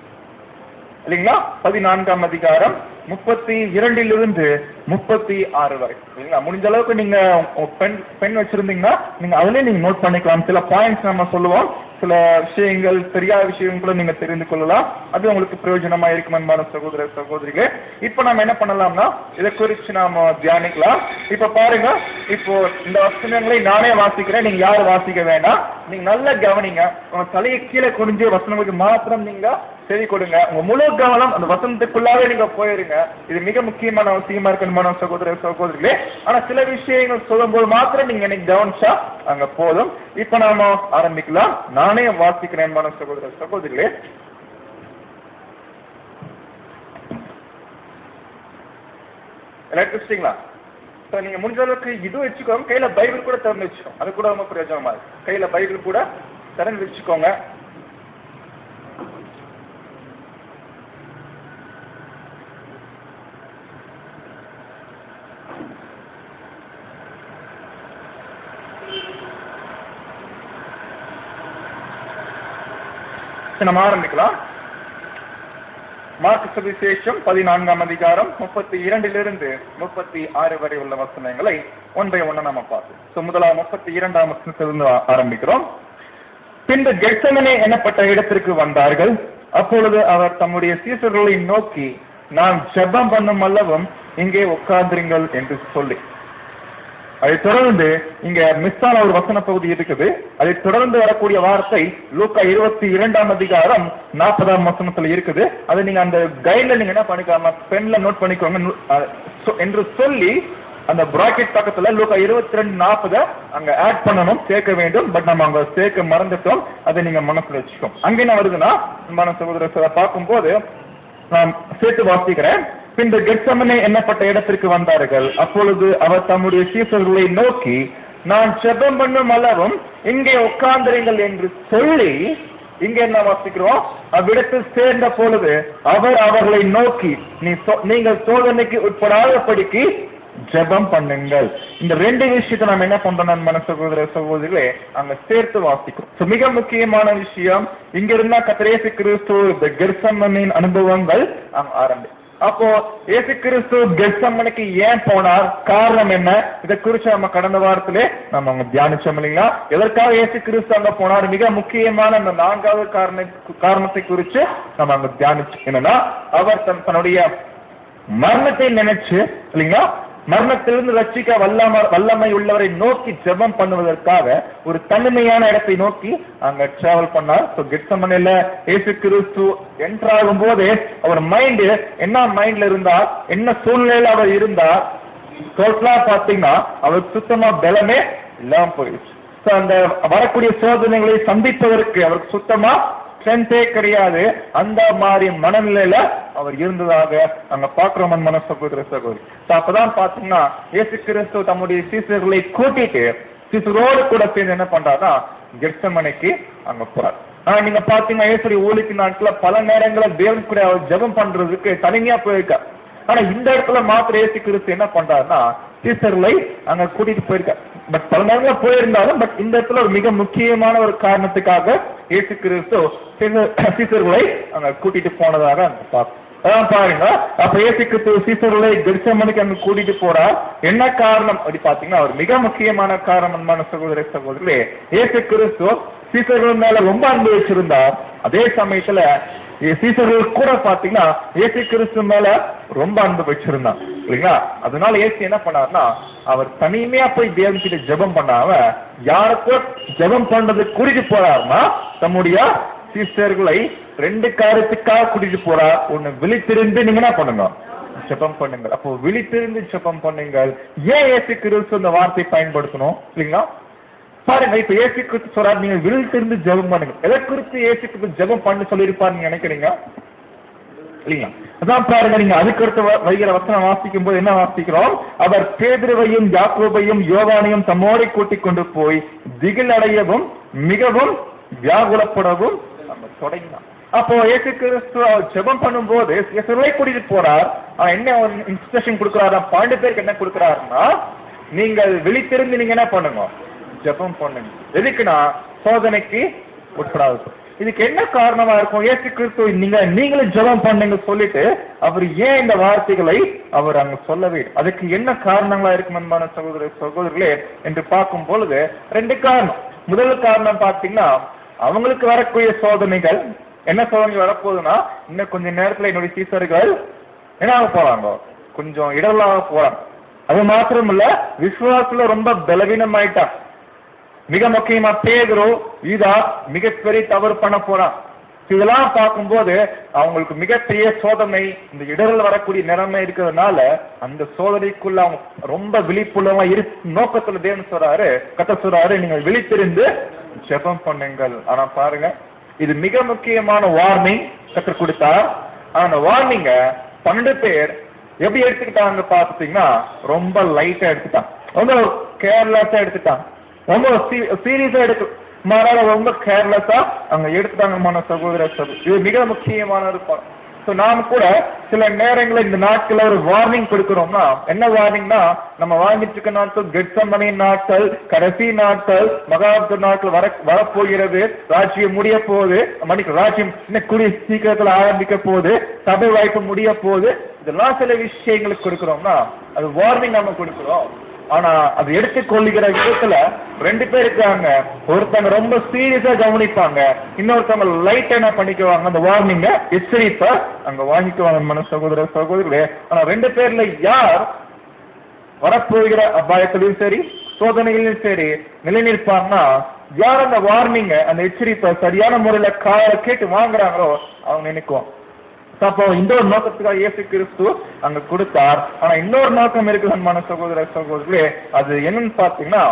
இல்லைங்களா பதினான்காம் அதிகாரம் முப்பத்தி இரண்டிலிருந்து முப்பத்தி ஆறு வரை இல்லைங்களா முடிஞ்ச அளவுக்கு நீங்க உங்க பென் பென் வச்சிருந்தீங்கன்னா நீங்க அதுலயே நீங்க நோட் பண்ணிக்கலாம் சில பாயிண்ட்ஸ் நம்ம சொல்லுவோம் சில விஷயங்கள் தெரியாத விஷயங்கள் கூட நீங்க தெரிந்து கொள்ளலாம் அது உங்களுக்கு பிரயோஜனமா இருக்கும் அன்பான சகோதர சகோதரிகளே இப்போ நம்ம என்ன பண்ணலாம்னா இதை குறித்து நாம தியானிக்கலாம் இப்ப பாருங்க இப்போ இந்த வசனங்களை நானே வாசிக்கிறேன் நீங்க யாரும் வாசிக்க வேண்டாம் நீங்க நல்லா கவனிங்க உங்க தலையை கீழே குனிஞ்சு வசனங்களுக்கு மாத்திரம் நீங்க செவி கொடுங்க உங்க முழு கவனம் அந்த வசனத்துக்குள்ளாவே நீங்க போயிருங்க இது மிக முக்கியமான அவசியமா இருக்கணுமான சகோதர சகோதரிகளே ஆனா சில விஷயங்கள் சொல்லும்போது மாத்திரம் நீங்க எனக்கு கவனிச்சா அங்க போதும் இப்ப நாம ஆரம்பிக்கலாம் நானே வாசிக்கிறேன் அன்பான சகோதர சகோதரிகளே எலக்ட்ரிசிட்டிங்களா ஸோ நீங்க முடிஞ்ச அளவுக்கு இது வச்சுக்கோங்க கையில பைபிள் கூட திறந்து வச்சுக்கோங்க அது கூட ரொம்ப பிரயோஜனமா இருக்கு கையில பைபிள் கூட திறந்து வச்சுக்கோங்க சரி, நம்ம ஆரம்பிக்கலாம் மார்க் சுவிசேஷம் பதினான்காம் அதிகாரம் முப்பத்தி இரண்டிலிருந்து முப்பத்தி ஆறு வரை உள்ள வசனங்களை ஒன் பை ஒன்னு நம்ம பார்ப்போம் ஸோ முதலாம் முப்பத்தி இரண்டாம் வசனத்திலிருந்து ஆ- ஆரம்பிக்கிறோம் பின்பு கெட்சமனே எனப்பட்ட இடத்திற்கு வந்தார்கள் அப்பொழுது அவர் தம்முடைய சீசர்களை நோக்கி நான் ஜெபம் பண்ணும் அல்லவும் இங்கே உட்கார்ந்திருங்கள் என்று சொல்லி அதை தொடர்ந்து இங்க மிஸ் ஆன ஒரு வசன பகுதி இருக்குது அதை தொடர்ந்து வரக்கூடிய வார்த்தை லூக்கா இருபத்தி இரண்டாம் அதிகாரம் நாற்பதாம் வசனத்துல இருக்குது அதை நீங்க அந்த கைட்ல நீங்க என்ன பண்ணிக்கலாம் பென்ல நோட் பண்ணிக்கோங்க நு- அஹ் சொ- என்று சொல்லி அந்த பிராக்கெட் பக்கத்துல லூக்கா இருபத்தி ரெண்டு நாற்பத அங்க ஆட் பண்ணணும் சேர்க்க வேண்டும் பட் நம்ம அங்க சேர்க்க மறந்துட்டோம் அதை நீங்க மனசுல வச்சுக்கோம் அங்க என்ன வருதுன்னா அன்பான சகோதர பார்க்கும்போது நான் சேர்த்து வாசிக்கிறேன் பின்பு கெட்சமனே எண்ணப்பட்ட இடத்திற்கு வந்தார்கள் அப்பொழுது அவர் தம்முடைய சீசர்களை நோக்கி நான் ஜெபம் பண்ணும் அளவும் இங்கே உட்கார்ந்திருங்கள் என்று சொல்லி இங்க என்ன வாசிக்கிறோம் அவ்விடத்தில் சேர்ந்த பொழுது அவர் அவர்களை நோக்கி நீ சோ- நீங்கள் சோதனைக்கு உட்படாதபடிக்கு ஜெபம் பண்ணுங்கள் இந்த ரெண்டு விஷயத்தை நம்ம என்ன பண்றோம் மன சகோதர சகோதரிகளே அங்க சேர்த்து வாசிக்கிறோம் So, மிக முக்கியமான விஷயம் இங்க இருந்தா கத்திரேசு கிறிஸ்து இந்த கெர்சம்மனின் அனுபவங்கள் அங்க ஆரம்பி அப்போ இயேசு கிறிஸ்து கெர்சம்மனுக்கு ஏன் போனார் காரணம் என்ன இதை குறிச்சு நம்ம கடந்த வாரத்திலே நம்ம அங்க தியானிச்சோம் இல்லைங்களா எதற்காக இயேசு கிறிஸ்து அங்க போனார் மிக முக்கியமான அந்த நான்காவது காரண காரணத்தை குறிச்சு நம்ம அங்க தியானிச்சோம் என்னன்னா அவர் தன் தன்னுடைய மரணத்தை நினைச்சு இல்லைங்களா மரணத்திலிருந்து ரட்சிக்க வல்லம வல்லமை உள்ளவரை நோக்கி ஜெபம் பண்ணுவதற்காக ஒரு தனிமையான இடத்தை நோக்கி அங்க டிராவல் பண்ணார் ஸோ கெட்சமனையில இயேசு கிறிஸ்து என்டர் ஆகும் போது அவர் மைண்டு என்ன மைண்ட்ல இருந்தார் என்ன சூழ்நிலையில அவர் இருந்தார் டோட்டலா பாத்தீங்கன்னா அவருக்கு சுத்தமா பலமே இல்லாம போயிடுச்சு ஸோ அந்த வரக்கூடிய சோதனைகளை சந்திப்பதற்கு அவருக்கு சுத்தமா ஸ்ட்ரென்த்தே கிடையாது அந்த மாதிரி மனநிலையில அவர் இருந்ததாக அங்க பாக்குறோம் மன சகோதர சகோதரி So, அப்பதான் பாத்தீங்கன்னா இயேசு கிறிஸ்து தம்முடைய சீசர்களை கூட்டிட்டு சீசரோடு கூட சேர்ந்து என்ன பண்றாருன்னா கெர்சமனைக்கு அங்க போறார் ஆனா நீங்க பாத்தீங்கன்னா இயேசுடைய ஊழிக்கு நாட்கள பல நேரங்களில் தேவன் கூட அவர் ஜெபம் பண்றதுக்கு தனிமையா போயிருக்கார் ஆனா இந்த இடத்துல மாத்திர இயேசு கிறிஸ்து என்ன பண்றாருன்னா சீசர்களை அங்க கூட்டிட்டு போயிருக்கார் பட் பல நேரங்கள போயிருந்தாலும் பட் இந்த இடத்துல ஒரு மிக முக்கியமான ஒரு காரணத்துக்காக இயேசு கிறிஸ்து சீசர்- சீசர்களை அங்க கூட்டிட்டு போனதாக அங்க பார்ப்போம் அதான் பாருங்க அப்ப இயேசு கிறிஸ்து சீசர்களை கெர்சமனுக்கு அங்க கூட்டிட்டு போறார் என்ன காரணம் அப்படி பாத்தீங்கன்னா ஒரு மிக முக்கியமான காரணம் அன்பான சகோதர சகோதரர்களே இயேசு கிறிஸ்து சீசர்கள் மேல ரொம்ப அன்பு வச்சிருந்தார் அதே சமயத்துல இ- சீசர்கள் கூட பாத்தீங்கன்னா இயேசு கிறிஸ்து மேல ரொம்ப அன்பு வச்சிருந்தான் இல்லைங்களா அதனால இயேசு என்ன பண்ணாருன்னா அவர் தனிமையா போய் தேவன் கிட்ட ஜெபம் பண்ணாம யாருக்கோ ஜெபம் பண்றது கூட்டிட்டு போறாருன்னா தம்முடைய சீசர்களை ரெண்டு காரியத்துக்காக கூட்டிட்டு போறார் ஒண்ணு விழித்திருந்து நீங்க என்ன பண்ணுங்க ஜெபம் பண்ணுங்க அப்போ விழித்திருந்து ஜெபம் பண்ணுங்கள் ஏன் இயேசு கிறிஸ்து அந்த வார்த்தை பயன்படுத்தணும் இல்லைங்களா பாருங்க இப்ப ஏசி குறித்து சொல்றாரு நீங்க விழித்திருந்து ஜெபம் பண்ணுங்க எதை குறித்து ஏசி குறித்து ஜெபம் பண்ண சொல்லியிருப்பாரு நீங்க நினைக்கிறீங்க இல்லைங்களா அதான் பாருங்க நீங்க அதுக்கு அடுத்த வ- வைகிற வசனம் வாசிக்கும் போது என்ன வாசிக்கிறோம் அவர் பேதுருவையும் யாக்கோபையும் யோவானையும் தம்மோடை கூட்டிக் கொண்டு போய் திகில் அடையவும் மிகவும் வியாகுலப்படவும் நம்ம தொடங்கினார் அப்போ இயேசு கிறிஸ்து அவர் ஜெபம் பண்ணும்போது இயேசுவை கூட்டிட்டு போறார் ஆனா என்ன இன்ஸ்ட்ரக்ஷன் கொடுக்குறாரு பன்னெண்டு பேருக்கு என்ன கொடுக்குறாருன்னா நீங்கள் விழித்திருந்து நீங்க என்ன பண்ணுங்க ஜெபம் பண்ணுங்க எதுக்குன்னா சோதனைக்கு உட்படாது இதுக்கு என்ன காரணமா இருக்கும் இயேசு கிறிஸ்து நீங்க நீங்களும் ஜெபம் பண்ணுங்க சொல்லிட்டு அவர் ஏன் இந்த வார்த்தைகளை அவர் அங்க சொல்லவே இல்லை? அதுக்கு என்ன காரணங்களா இருக்கும் அன்பான சகோதர சகோதரர்களே என்று பார்க்கும் பொழுது ரெண்டு காரணம் முதல் காரணம் பார்த்தீங்கன்னா அவங்களுக்கு வரக்கூடிய சோதனைகள் என்ன சோதனை வரப்போகுதுன்னா இன்னும் கொஞ்ச நேரத்துல என்னுடைய சீசர்கள் என்ன ஆக போறாங்க கொஞ்சம் இடர்லாக போறாங்க அது மாத்திரமல்ல விசுவாசத்துல ரொம்ப பலவீனமாயிட்டான் மிக முக்கியமா பேதுரு யூதா மிகப்பெரிய தவறு பண்ண போறான் இதெல்லாம் பார்க்கும்போது அவங்களுக்கு மிகப்பெரிய சோதனை இந்த இடரில் வரக்கூடிய நிலைமை இருக்கிறதுனால அந்த சோதனைக்குள்ள அவங்க ரொம்ப விழிப்புள்ளவா இரு நோக்கத்துல தேவன் சொல்றாரு கத்த சொல்றாரு நீங்க விழித்திருந்து ஜெபம் பண்ணுங்கள் ஆனா பாருங்க இது மிக முக்கியமான வார்னிங் கற்றுக் கொடுத்தார் ஆனா அந்த வார்னிங்க பன்னெண்டு பேர் எப்படி எடுத்துக்கிட்டாங்க பார்த்தீங்கன்னா ரொம்ப லைட்டா எடுத்துட்டான் ரொம்ப கேர்லெஸ்ஸா எடுத்துட்டான் ரொம்ப சீரியஸா எடுத்து மாறாக ரொம்ப கேர்லெஸ்ஸா அங்க எடுத்துட்டாங்க மன சகோதர சகோ இது மிக முக்கியமான ஒரு பா- ஸோ நாம் கூட சில நேரங்களில் இந்த நாட்கள்ல ஒரு வார்னிங் கொடுக்கிறோம்னா என்ன வார்னிங்னா நம்ம வாழ்ந்துட்டு இருக்க நாட்கள் கெட்சமணி நாட்கள் கடைசி நாட்கள் மகாபுத்த நாட்கள் வர வரப்போகிறது ராஜ்யம் முடிய போகுது மணிக்கு ராஜ்யம் இன்னும் கூடிய சீக்கிரத்துல ஆரம்பிக்க போகுது சபை வாய்ப்பு முடிய போகுது இதெல்லாம் சில விஷயங்களுக்கு கொடுக்கிறோம்னா அது வார்னிங் நம்ம கொடுக்கிறோம் ஆனா அது எடுத்துக்கொள்ளுகிற விதத்துல ரெண்டு பேர் இருக்காங்க ஒருத்தவங்க ரொம்ப சீரியஸா கவனிப்பாங்க இன்னொருத்தவங்க லைட் என்ன பண்ணிக்குவாங்க அந்த வார்னிங்க எச்சரிப்ப அங்க வாங்கிக்குவாங்க மன சகோதர சகோதரர்களே ஆனா ரெண்டு பேர்ல யார் வரப்போகிற அபாயத்திலையும் சரி சோதனைகளிலும் சரி நிலைநிற்பாங்கன்னா யார் அந்த வார்னிங்க அந்த எச்சரிப்பை சரியான முறையில கால கேட்டு வாங்குறாங்களோ அவங்க நினைக்குவோம் அப்போ இந்த ஒரு நோக்கத்துக்காக இயேசு கிறிஸ்து அங்க கொடுத்தார் ஆனா இன்னொரு நோக்கம் இருக்குது அன்பான சகோதர சகோதரர்களே அது என்னன்னு பாத்தீங்கன்னா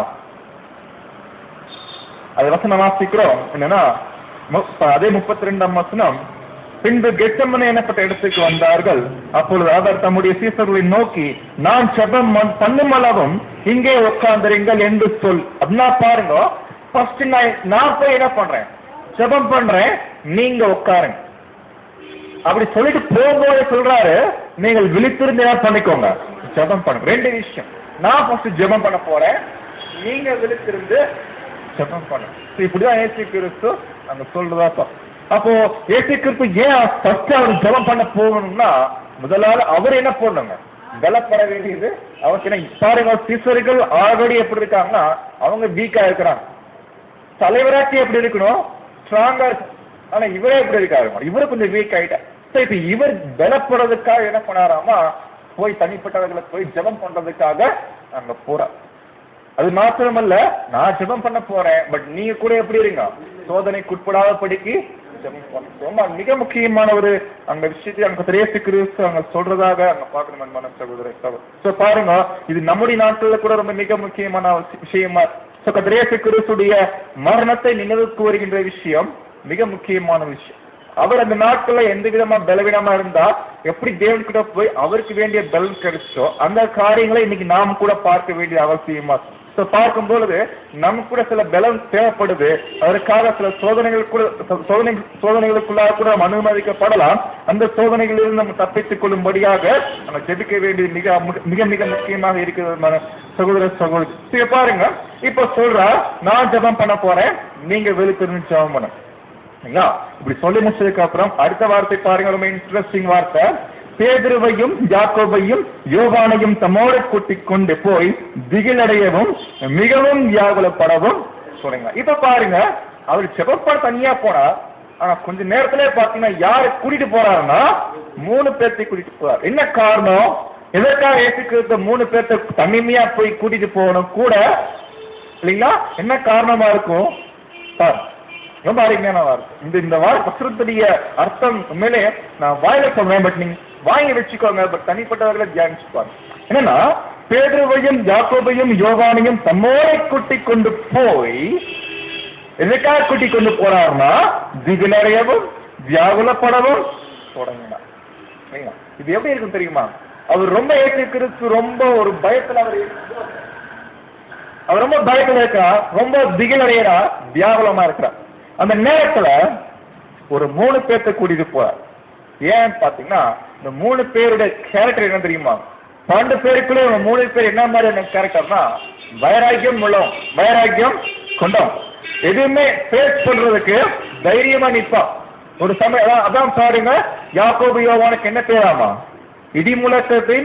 அது வசனம் வாசிக்கிறோம் என்னன்னா மு- அதே முப்பத்தி ரெண்டாம் வசனம் பின்பு கெச்சமனை எனப்பட்ட இடத்துக்கு வந்தார்கள் அப்பொழுது அவர் தம்முடைய சீசர்களை நோக்கி நான் செபம் மண்- பண்ணும் அளவும் இங்கே உட்கார்ந்திருங்கள் என்று சொல் அப்படின்னா பாருங்க ஃபர்ஸ்ட் நான் நான் போய் என்ன பண்றேன் ஜெபம் பண்றேன் நீங்க உட்காருங்க அப்படி சொல்லிட்டு போகும்போது சொல்றாரு நீங்கள் விழித்திருந்து என்ன பண்ணிக்கோங்க ஜெபம் பண்ணுங்க ரெண்டு விஷயம் நான் ஃபர்ஸ்ட் ஜெபம் பண்ண போறேன் நீங்க விழித்திருந்து ஜெபம் பண்ணுங்க So, இப்படிதான் ஏசி கிறிஸ்து அங்க சொல்றதா பா- அப்போ ஏசி கிறிஸ்து ஏன் ஃபர்ஸ்ட் அவர் ஜெபம் பண்ண போகணும்னா முதலாவது அவர் என்ன போடணுங்க பலப்பட வேண்டியது அவருக்கு என்ன பாருங்க சீசர்கள் ஆல்ரெடி எப்படி இருக்காங்கன்னா அவங்க வீக்கா இருக்கிறாங்க தலைவராட்சி எப்படி இருக்கணும் ஸ்ட்ராங்கா இருக்கும் ஆனா இவரே எப்படி இருக்காரு இவரு கொஞ்சம் வீக் ஆயிட்டார் சரி இப்ப இவர் பலப்படுறதுக்காக என்ன பண்ணாராமா போய் தனிப்பட்டவர்களை போய் ஜெபம் பண்றதுக்காக அங்க போறார் அது மாத்திரமல்ல நான் ஜெபம் பண்ண போறேன் பட் நீங்க கூட எப்படி இருங்க சோதனைக்கு உட்படாத படிக்கு ஜெபம் பண்ணணும். ரொம்ப மிக முக்கியமான ஒரு அந்த விஷயத்தை அங்க திரேசு கிறிஸ்து அங்க சொல்றதாக அங்க பார்க்கணும் அன்பான சகோதர சோ பாருங்க இது நம்முடைய நாட்கள்ல கூட ரொம்ப மிக முக்கியமான ஒரு விஷயமா சோ கதிரேசு கிறிஸ்துடைய மரணத்தை நினைவுக்கு வருகின்ற விஷயம் மிக முக்கியமான விஷயம் அவர் அந்த நாட்கள்ல எந்த விதமா பலவீனமா இருந்தா எப்படி தேவன் கிட்ட போய் அவருக்கு வேண்டிய பலன் கிடைச்சோ அந்த காரியங்களை இன்னைக்கு நாம் கூட பார்க்க வேண்டிய அவசியமா இருக்கு. ஸோ பார்க்கும் பொழுது நமக்கு கூட சில பலம் தேவைப்படுது அதற்காக சில சோதனைகள் கூட சோ- சோதனை சோதனைகளுக்குள்ளாக கூட நம்ம அனுமதிக்கப்படலாம் அந்த சோதனைகளிலிருந்து நம்ம தப்பித்துக் கொள்ளும்படியாக நம்ம ஜெபிக்க வேண்டியது மிக மு- மிக மிக முக்கியமாக இருக்கிறது மன- சகோதர சகோதரி சரி பாருங்க இப்ப சொல்றா நான் ஜெபம் பண்ண போறேன் நீங்க வெளித்திருந்து ஜெபம் பண்ண சரிங்களா இப்படி சொல்லி முடிச்சதுக்கு அப்புறம் அடுத்த வார்த்தை பாருங்க ரொம்ப இன்ட்ரெஸ்டிங் வார்த்தை பேதுருவையும் யாக்கோபையும் யோவானையும் தம்மோடு கூட்டிக் கொண்டு போய் திகிலடையவும் மிகவும் வியாகுலப்படவும் சொல்லுங்க இப்ப பாருங்க அவர் செபப்பட தனியா போனா ஆனா கொஞ்ச நேரத்திலே பாத்தீங்கன்னா யாரு கூட்டிட்டு போறாருன்னா மூணு பேர்த்தை கூட்டிட்டு போறாரு என்ன காரணம் எதற்காக ஏசுக்கிற மூணு பேர்த்த தனிமையா போய் கூட்டிட்டு போகணும் கூட இல்லைங்களா என்ன காரணமா இருக்கும் பாரு ரொம்ப அருமையான வார்த்தை இந்த இந்த வார வசனத்துடைய அர்த்தம் உண்மையிலே நான் வாயில சொல்றேன் பட் நீங்க வாங்கி வச்சுக்கோங்க பட் தனிப்பட்டவர்களை தியானிச்சு பாருங்க என்னன்னா பேதுருவையும் யாக்கோபையும் யோவானையும் தம்மோரை கூட்டி கொண்டு போய் எதுக்காக கூட்டி கொண்டு போறாருன்னா திகிலடையவும் வியாகுலப்படவும் தொடங்கினார் சரிங்களா? இது எப்படி இருக்கும் தெரியுமா அவர் ரொம்ப ஏற்று கிறிஸ்து ரொம்ப ஒரு பயத்துல அவர் இருக்கிறார். அவர் ரொம்ப பயத்துல இருக்கிறார் ரொம்ப திகிலடைகிறா வியாகுலமா இருக்கிறார் அந்த நேரத்துல ஒரு மூணு பேர்த்த கூட்டிட்டு போறார் ஏன் பாத்தீங்கன்னா இந்த மூணு பேருடைய கேரக்டர் என்ன தெரியுமா பன்னெண்டு பேருக்குள்ளே இவங்க மூணு பேர் என்ன மாதிரியான கேரக்டர்னா வைராக்கியம் உள்ளோம் வைராக்கியம் கொண்டோம் எதுவுமே ஃபேஸ் பண்றதுக்கு தைரியமா நிப்பா ஒரு சமயம் அதான் அதான் பாருங்க யாக்கோபு யோவானுக்கு என்ன பேராமா இடி முழக்கத்தின்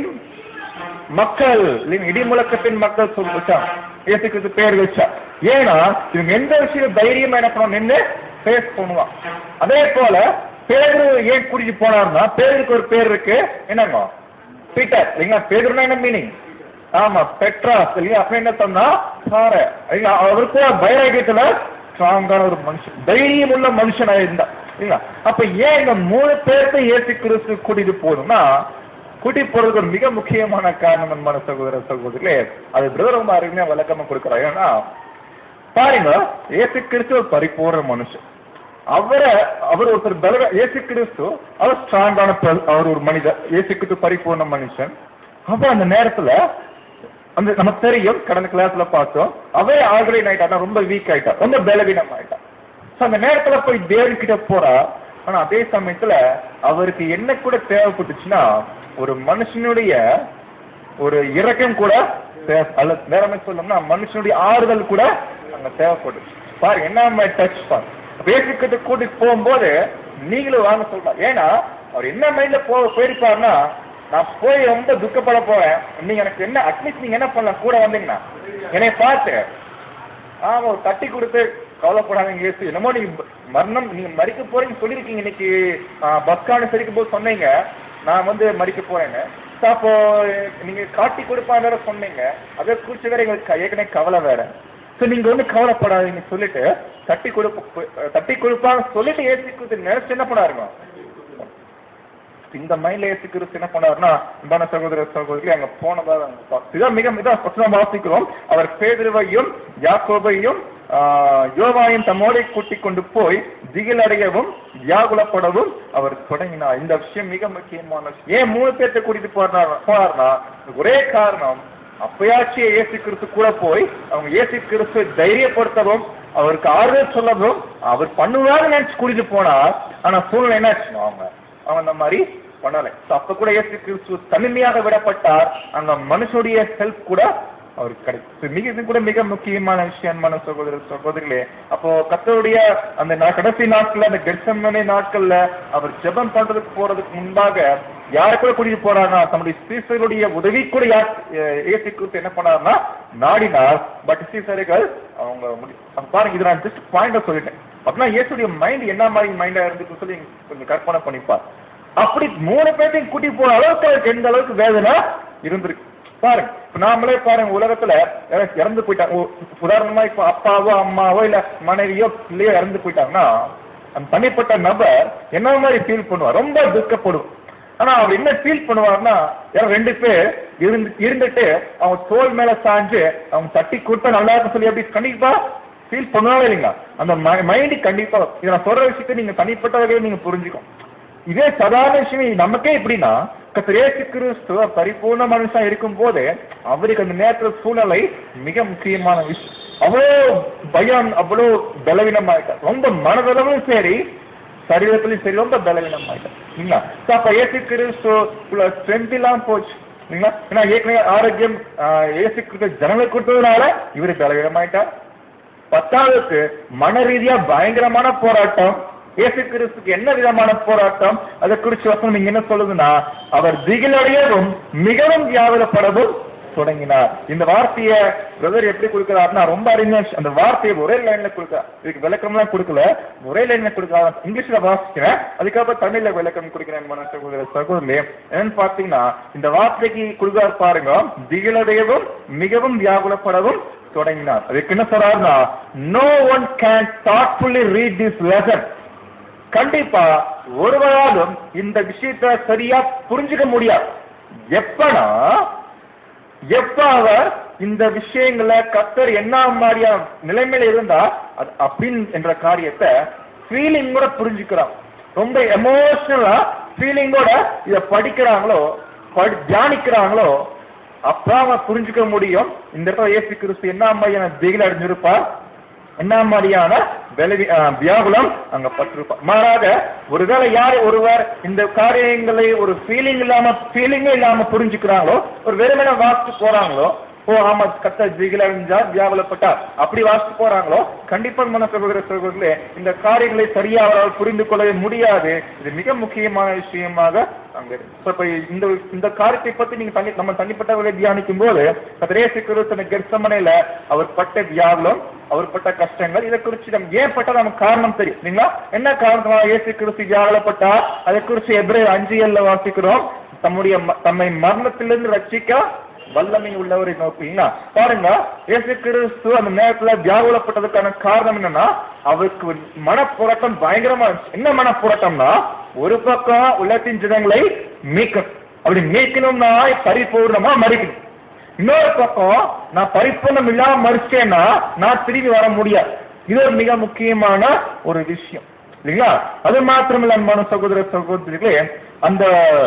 மக்கள் இல்லைங்க, இடி முழக்கத்தின் மக்கள் சொல்லி வச்சா இயேசுக்கு பேர் வச்சா ஏன்னா இவங்க எந்த விஷயம் தைரியமா என்ன பண்ணுவோம் நின்று ஃபேஸ் பண்ணுவான் அதே போல பேரு ஏன் கூட்டிட்டு போனார்னா பேருக்கு ஒரு பேர் இருக்கு என்னங்க பீட்டர் இல்லைங்களா பேருனா என்ன மீனிங் ஆமா பெட்ராஸ் இல்லையா அப்ப என்ன சொன்னா சார இல்லைங்களா அவருக்கு வைராகியத்துல ஸ்ட்ராங்கான ஒரு மனுஷன் தைரியம் உள்ள மனுஷனா இருந்தா இல்லைங்களா அப்ப ஏன் இந்த மூணு பேர்த்த இயேசு கிறிஸ்து கூட்டிட்டு போகணும்னா கூட்டிட்டு போறதுக்கு ஒரு மிக முக்கியமான காரணம் அன்பான சகோதர சகோதரிகளே அது பிரதர் ரொம்ப அருமையா விளக்கமா கொடுக்குறாரு ஏன்னா பாருங்க இயேசு கிறிஸ்து ஒரு பரிபூர்ண மனுஷன் அவரை அவர் ஒருத்தர் பல இயேசு கிறிஸ்து அவர் ஸ்ட்ராங்கான அவர் ஒரு மனிதர் இயேசு கிறிஸ்து பரிபூர்ண மனுஷன் அப்ப அந்த நேரத்துல அந்த நமக்கு தெரியும் கடந்த கிளாஸ்ல பார்த்தோம் அவரே ஆல்ரெடி ஆயிட்டா ரொம்ப வீக் ஆயிட்டா ரொம்ப பலவீனம் ஆயிட்டா So, அந்த நேரத்துல போய் தேவன் கிட்ட போறா ஆனா அதே சமயத்துல அவருக்கு என்ன கூட தேவைப்பட்டுச்சுன்னா ஒரு மனுஷனுடைய ஒரு இரக்கம் கூட தேவை- அல்ல வேற மாதிரி சொல்லணும்னா மனுஷனுடைய ஆறுதல் கூட அங்க தேவைப்படுது பாருங்க என்ன டச் பாருங்க பேசிக்கிட்டு கூட்டிட்டு போகும்போது நீங்களும் வாங்க சொல்றாங்க ஏன்னா அவர் என்ன மைண்ட்ல போ போயிருப்பாருன்னா நான் போய் ரொம்ப துக்கப்பட போறேன் நீங்க எனக்கு என்ன அட்லீஸ்ட் நீங்க என்ன பண்ணலாம் கூட வந்தீங்கன்னா என்னை பார்த்து ஆமா ஒரு தட்டி கொடுத்து கவலைப்படாதீங்க இயேசு என்னமோ நீங்க ம- மரணம் நீங்க மறிக்க போறீங்க சொல்லியிருக்கீங்க இன்னைக்கு பஸ் கார்டு சரிக்கும் போது சொன்னீங்க நான் வந்து மறிக்க போறேன்னு So, அப்போ நீங்க காட்டி கொடுப்பான்னு வேற சொன்னீங்க அதை குறிச்சு வேற எங்களுக்கு க- ஏற்கனவே கவலை வேற ஸோ நீங்க வந்து கவலைப்படாதீங்க சொல்லிட்டு தட்டி கொடுப்ப தட்டி கொடுப்பாங்க சொல்லிட்டு ஏசி கொடுத்து நினைச்சு என்ன பண்ணாருங்க இந்த மைண்ட்ல ஏசி கிறிஸ்து என்ன பண்ணாருன்னா அன்பான சகோதர சகோதரி அங்க போனதா அங்க பா- இதான் மிக மிக வசனம் வாசிக்கிறோம் அவர் பேதுருவையும் யாக்கோபையும் ஆஹ், யோவாயும் தம்மோடை கூட்டிக் கொண்டு போய் திகிலடையவும் வியாகுலப்படவும் அவர் தொடங்கினார் இந்த விஷயம் மிக முக்கியமான விஷயம். ஏன் மூணு பேர்த்த கூட்டிட்டு போறார் போறாருன்னா ஒரே காரணம் அப்பயாச்சும் இயேசு கிறிஸ்து கூட போய் அவங்க இயேசு கிறிஸ்துவை தைரியப்படுத்தவும் அவருக்கு ஆறுதல் சொல்லவும் அவர் பண்ணுவாருன்னு நினைச்சு கூட்டிட்டு போனார் ஆனா சூழ்நிலை என்னாச்சு அவங்க அவன் அந்த மாதிரி பண்ணலை So, அப்ப கூட இயேசு கிறிஸ்து தனிமையாக விடப்பட்டார் அந்த மனுஷனுடைய ஹெல்ப் கூட அவருக்கு கிடைக்கும் So, மிக இது கூட மிக முக்கியமான விஷயம் மன சகோதர சகோதரிகளே அப்போ கத்தருடைய அந்த நா- கடைசி நாட்கள்ல அந்த கெட்சமனை நாட்கள்ல அவர் ஜெபம் பண்றதுக்கு போறதுக்கு முன்பாக யாரை கூட கூட்டிட்டு போறாருன்னா தம்முடைய சீசருடைய உதவி கூட யார் அஹ், இயேசு கிறிஸ்து என்ன பண்ணாருன்னா நாடினார் பட் சீசர்கள் அவங்க முடி- அப்ப பாருங்க இது நான் ஜஸ்ட் பாயிண்ட சொல்லிட்டேன் அப்படின்னா இயேசுடைய மைண்ட் என்ன மாதிரி மைண்டா இருந்துச்சு சொல்லி கொஞ்சம் கற்பனை பண்ணிப்பார் அப்படி மூணு பேர்த்தையும் கூட்டி போற அளவுக்கு அவருக்கு எந்த அளவுக்கு வேதனை இருந்திருக்கு பாருங்க இப்ப நாமளே பாருங்க உலகத்துல யாராச்சும் இறந்து போயிட்டாங்க உ- உதாரணமா இப்ப அப்பாவோ அம்மாவோ இல்ல மனைவியோ பிள்ளையோ இறந்து போயிட்டாங்கன்னா அந்த தனிப்பட்ட நபர் என்ன மாதிரி ஃபீல் பண்ணுவார் ரொம்ப துக்கப்படுவார் ஆனா அவர் என்ன ஃபீல் பண்ணுவார்னா யாரோ ரெண்டு பேர் இருந்து இருந்துட்டு அவங்க தோல் மேல சாஞ்சு அவங்க தட்டி கொடுத்தா நல்லா இருக்கும் சொல்லி அப்படி கண்டிப்பா ஃபீல் பண்ணுவாங்க இல்லைங்களா அந்த மைண்டு கண்டிப்பா இதை நான் சொல்ற விஷயத்தை நீங்க தனிப்பட்ட வகையில் நீங்க புரிஞ்சுக்கும் இதே சாதாரண விஷயம் நமக்கே எப்படின்னா கர்த்தர் இயேசு கிறிஸ்து பரிபூர்ண மனுஷா இருக்கும் போது அவருக்கு அந்த நேரத்துல சூழ்நிலை மிக முக்கியமான விஷயம் அவ்வளோ பயம் அவ்வளோ பலவீனமாயிட்டார் ரொம்ப மனதளவும் சரி சரீரத்திலும் சரி ரொம்ப பலவீனமாயிட்டார் இல்லைங்களா So, அப்ப இயேசு கிறிஸ்து ஸ்ட்ரென்த் இல்லாம போச்சு இல்லைங்களா ஏன்னா ஏற்கனவே ஆரோக்கியம் ஆஹ், இயேசு கிறிஸ்து ஜனங்களை கொடுத்ததுனால இவரு பலவீனமாயிட்டார் பத்தாவதுக்கு மன ரீதியா பயங்கரமான போராட்டம் இயேசு கிறிஸ்துக்கு என்ன விதமான போராட்டம் அதை குறிச்சு வசனம் நீங்க என்ன சொல்லுதுன்னா அவர் திகிலடையவும் மிகவும் வியாபகப்படவும் தொடங்கினார் இந்த வார்த்தையை பிரதர் எப்படி கொடுக்கிறாருன்னா ரொம்ப அறிஞர் அந்த வார்த்தையை ஒரே லைன்ல கொடுக்கிறார் இதுக்கு விளக்கம்லாம் கொடுக்கல ஒரே லைன்ல கொடுக்கிறார் இங்கிலீஷ்ல வாசிக்கிறேன் அதுக்கப்புறம் தமிழ்ல விளக்கம் கொடுக்கிறேன் மன சகோதர சகோதரி என்னன்னு பாத்தீங்கன்னா இந்த வார்த்தைக்கு கொடுக்கிறார் பாருங்க திகிலடையவும் மிகவும் வியாகுலப்படவும் தொடங்கினார் அதுக்கு என்ன சொல்றாருன்னா no one can thoughtfully read this lesson கண்டிப்பா ஒருவராலும் இந்த விஷயத்தை சரியா புரிஞ்சுக்க முடியாது எப்பனா எப்ப அவர் இந்த விஷயங்களை கத்தர் என்ன மாதிரியான நிலைமையில இருந்தா அது அப்படின்னு என்ற காரியத்தை ஃபீலிங்கோட புரிஞ்சுக்கிறான் ரொம்ப எமோஷனலா ஃபீலிங்கோட இத படிக்கிறாங்களோ படி தியானிக்கிறாங்களோ அப்ப அவன் புரிஞ்சுக்க முடியும் இந்த இடத்துல இயேசு கிறிஸ்து என்ன மாதிரியான திகில் அடைஞ்சிருப்பார் என்ன மாதிரியான விளைவி- ஆஹ் வியாகுலம் அங்க பட்டிருப்பார் மாறாக ஒருவேளை யார் ஒருவர் இந்த காரியங்களை ஒரு ஃபீலிங் இல்லாம ஃபீலிங்கே இல்லாம புரிஞ்சுக்கிறாங்களோ ஒரு வெறுமனே வாசித்து போறாங்களோ ஓ ஆமா கத்த திகிலடைஞ்சா வியாகுலப்பட்டார் அப்படி வாசித்து போறாங்களோ கண்டிப்பா மன சகோதர சகோதரர்களே இந்த காரியங்களை சரியா அவரால் புரிந்து கொள்ளவே முடியாது இது மிக முக்கியமான விஷயமாக அங்க இருக்கு. So, இப்ப இந்த இந்த காரியத்தை பத்தி நீங்க தனி நம்ம தனிப்பட்டவர்களை தியானிக்கும் போது கதிரேசு கிறிஸ்தன கெர்சமனையில அவர் பட்ட வியாகுலம் அவர் பட்ட கஷ்டங்கள் இதை குறித்து நம்ம ஏன் பட்டா நமக்கு காரணம் தெரியும் இல்லைங்களா என்ன காரணமா இயேசு கிறிஸ்து வியாகுலப்பட்டா அதை குறித்து எப்ரே அஞ்சு ஏழுல வாசிக்கிறோம் தம்முடைய ம- தம்மை மரணத்திலிருந்து ரட்சிக்க வல்லமை உள்ளவரை நோக்கிங்களா பாருங்க இயேசு கிறிஸ்து அந்த நேரத்துல வியாகுலப்பட்டதுக்கான காரணம் என்னன்னா அவருக்கு மனப்போராட்டம் பயங்கரமா இருந்துச்சு என்ன மனப்போராட்டம்னா ஒரு பக்கம் உள்ளத்தின் ஜனங்களை மீட்கணும் அப்படி மீட்கணும்னா பரிபூர்ணமா மறிக்கணும் இன்னொரு பக்கம் நான் பரிபூர்ணம் இல்லாம மறிச்சேன்னா நான் திரும்பி வர முடியாது இது ஒரு மிக முக்கியமான ஒரு விஷயம் இல்லைங்களா அது மாத்திரமில்ல அன்பான சகோதர சகோதரிகளே அந்த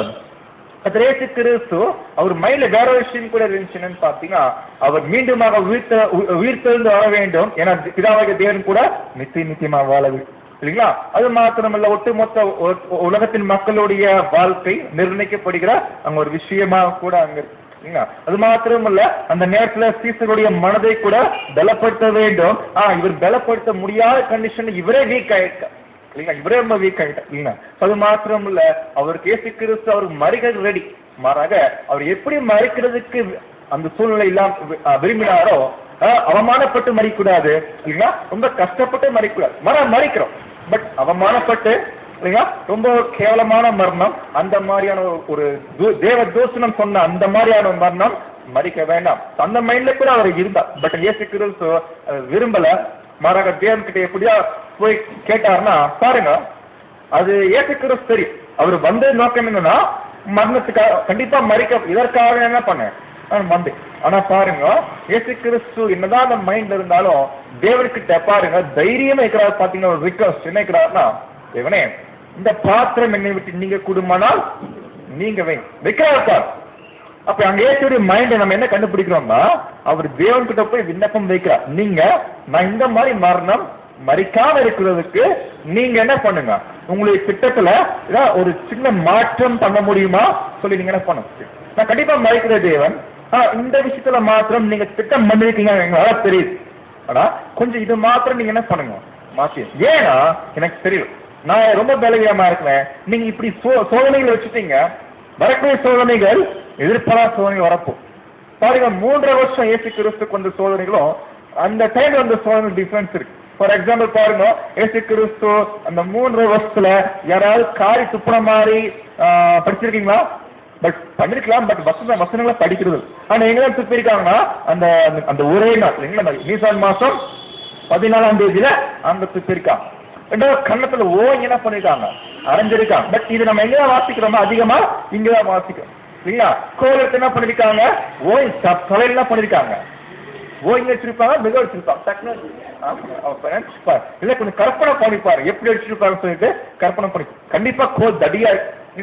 கதிரேசு கிறிஸ்து அவர் மைண்ட்ல வேற ஒரு விஷயம் கூட இருந்துச்சு என்னன்னு பாத்தீங்கன்னா அவர் மீண்டுமாக உயிர்த்த உ- உயிர்த்தெழுந்து வர வேண்டும் ஏன்னா பிதாவாகிய தேவன் கூட நித்திய நித்தியமா வாழ வேண்டும். இல்லைங்களா அது மாத்திரமல்ல ஒட்டுமொத்த உ- உலகத்தின் மக்களுடைய வாழ்க்கை நிர்ணயிக்கப்படுகிற அங்க ஒரு விஷயமா கூட அங்க இருக்கு. இல்லைங்களா அது மாத்திரமல்ல அந்த நேரத்துல சீசருடைய மனதை கூட பலப்படுத்த வேண்டும் ஆ இவர் பலப்படுத்த முடியாத கண்டிஷன் இவரே வீக் ஆயிட்டார் இல்லைங்களா இவரே ரொம்ப வீக் ஆயிட்டார் இல்லைங்களா அது மாத்திரம் இல்ல அவருக்கு ஏசு கிறிஸ்து அவருக்கு மறிக்க ரெடி மாறாக அவர் எப்படி மறிக்கிறதுக்கு அந்த சூழ்நிலை இல்லாம வி- அஹ் விரும்பினாரோ அஹ் அவமானப்பட்டு மறிக்கூடாது இல்லைங்களா ரொம்ப கஷ்டப்பட்டு மறிக்கூடாது மர மறிக்கிறோம் பட் அவமானப்பட்டு இல்லைங்களா ரொம்ப கேவலமான மரணம் அந்த மாதிரியான ஒரு- ஒரு தூ- தேவ தூஷணம் சொன்ன அந்த மாதிரியான மரணம் மறிக்க வேண்டாம் அந்த மைண்ட்ல கூட அவர் இருந்தார் பட் இயேசு கிறிஸ்து அஹ், விரும்பல மாறாக தேவன் கிட்ட எப்படியா போய் கேட்டாருன்னா பாருங்க அது இயேசு கிறிஸ்து தெரியும் அவர் வந்த நோக்கம் என்னன்னா மரணத்துக்காக கண்டிப்பா மறிக்க இதற்காக என்ன பண்ணேன் நான் வந்தேன் ஆனா பாருங்க இயேசு கிறிஸ்து என்னதான் அந்த மைண்ட்ல இருந்தாலும் தேவன்கிட்ட பாருங்க தைரியமா இருக்கிறார் பாத்தீங்கன்னா ஒரு ரிக்வஸ்ட் என்ன இருக்கிறாருன்னா தேவனே இந்த பாத்திரம் என்னை விட்டு நீங்க குடுமானால் நீங்க வை வைக்கிறார் பார் அப்ப அங்க ஏற்றுடைய மைண்ட் நம்ம என்ன கண்டுபிடிக்கிறோம்னா அவர் தேவன் கிட்ட போய் விண்ணப்பம் வைக்கிறார் நீங்க நான் இந்த மாதிரி மரணம் மறிக்காம இருக்கிறதுக்கு நீங்க என்ன பண்ணுங்க உங்களுடைய திட்டத்துல ஏதாவது ஒரு சின்ன மாற்றம் பண்ண முடியுமா சொல்லி நீங்க என்ன பண்ணுங்க நான் கண்டிப்பா மறிக்கிற தேவன் ஆனா இந்த விஷயத்துல மாத்திரம் நீங்க திட்டம் பண்ணிருக்கீங்க எங்களால தெரியுது ஆனா கொஞ்சம் இது மாத்திரம் நீங்க என்ன பண்ணுங்க மாத்தி ஏன்னா எனக்கு தெரியும் நான் ரொம்ப பலவீனமா இருக்கிறேன் நீங்க இப்படி சோ- சோதனைகளை வச்சுட்டீங்க வரக்கூடிய சோதனைகள் எதிர்பாராத சோதனை வரப்போ பாருங்க மூன்றரை வருஷம் ஏசு கிறிஸ்துக்கு வந்த சோதனைகளும் அந்த டைம்ல வந்த சோதனை டிஃபரன்ஸ் இருக்கு ஃபார் எக்ஸாம்பிள் பாருங்க ஏசு கிறிஸ்து அந்த மூன்றரை வருஷத்துல யாராவது காரி துப்புன மாதிரி ஆஹ், படிச்சிருக்கீங்களா பட் பண்ணிருக்கலாம் பட் வசன வசனங்களை படிக்கிறது இல்ல. ஆனா எங்க தான் துப்பிருக்காங்கன்னா அந்த அந்த- அந்த ஒரே நாள் இல்லைங்களா அந்த நீசான் மாசம் பதினாலாம் தேதியில அந்த துப்பிருக்காங்க ரெண்டாவது கன்னத்துல ஓ என்ன பண்ணிருக்காங்க அரைஞ்சிருக்காங்க பட் இது நம்ம எங்க வாசிக்கிறோமோ அதிகமா இங்கதான் வாசிக்கிறோம் இல்லைங்களா கோலத்தை என்ன பண்ணிருக்காங்க ஓய் தலையில என்ன பண்ணிருக்காங்க ஓ இங்க வச்சிருப்பாங்க மிக வச்சிருப்பாங்க டக்குனு ஆமா, அவன் parents பாரு. இல்ல கொஞ்சம் கற்பனை பண்ணிப்பாரு எப்படி வச்சிருப்பாங்கன்னு சொல்லிட்டு கற்பனை பண்ணி கண்டிப்பா கோல் தடியா இருக்கு. இல்லைங்களா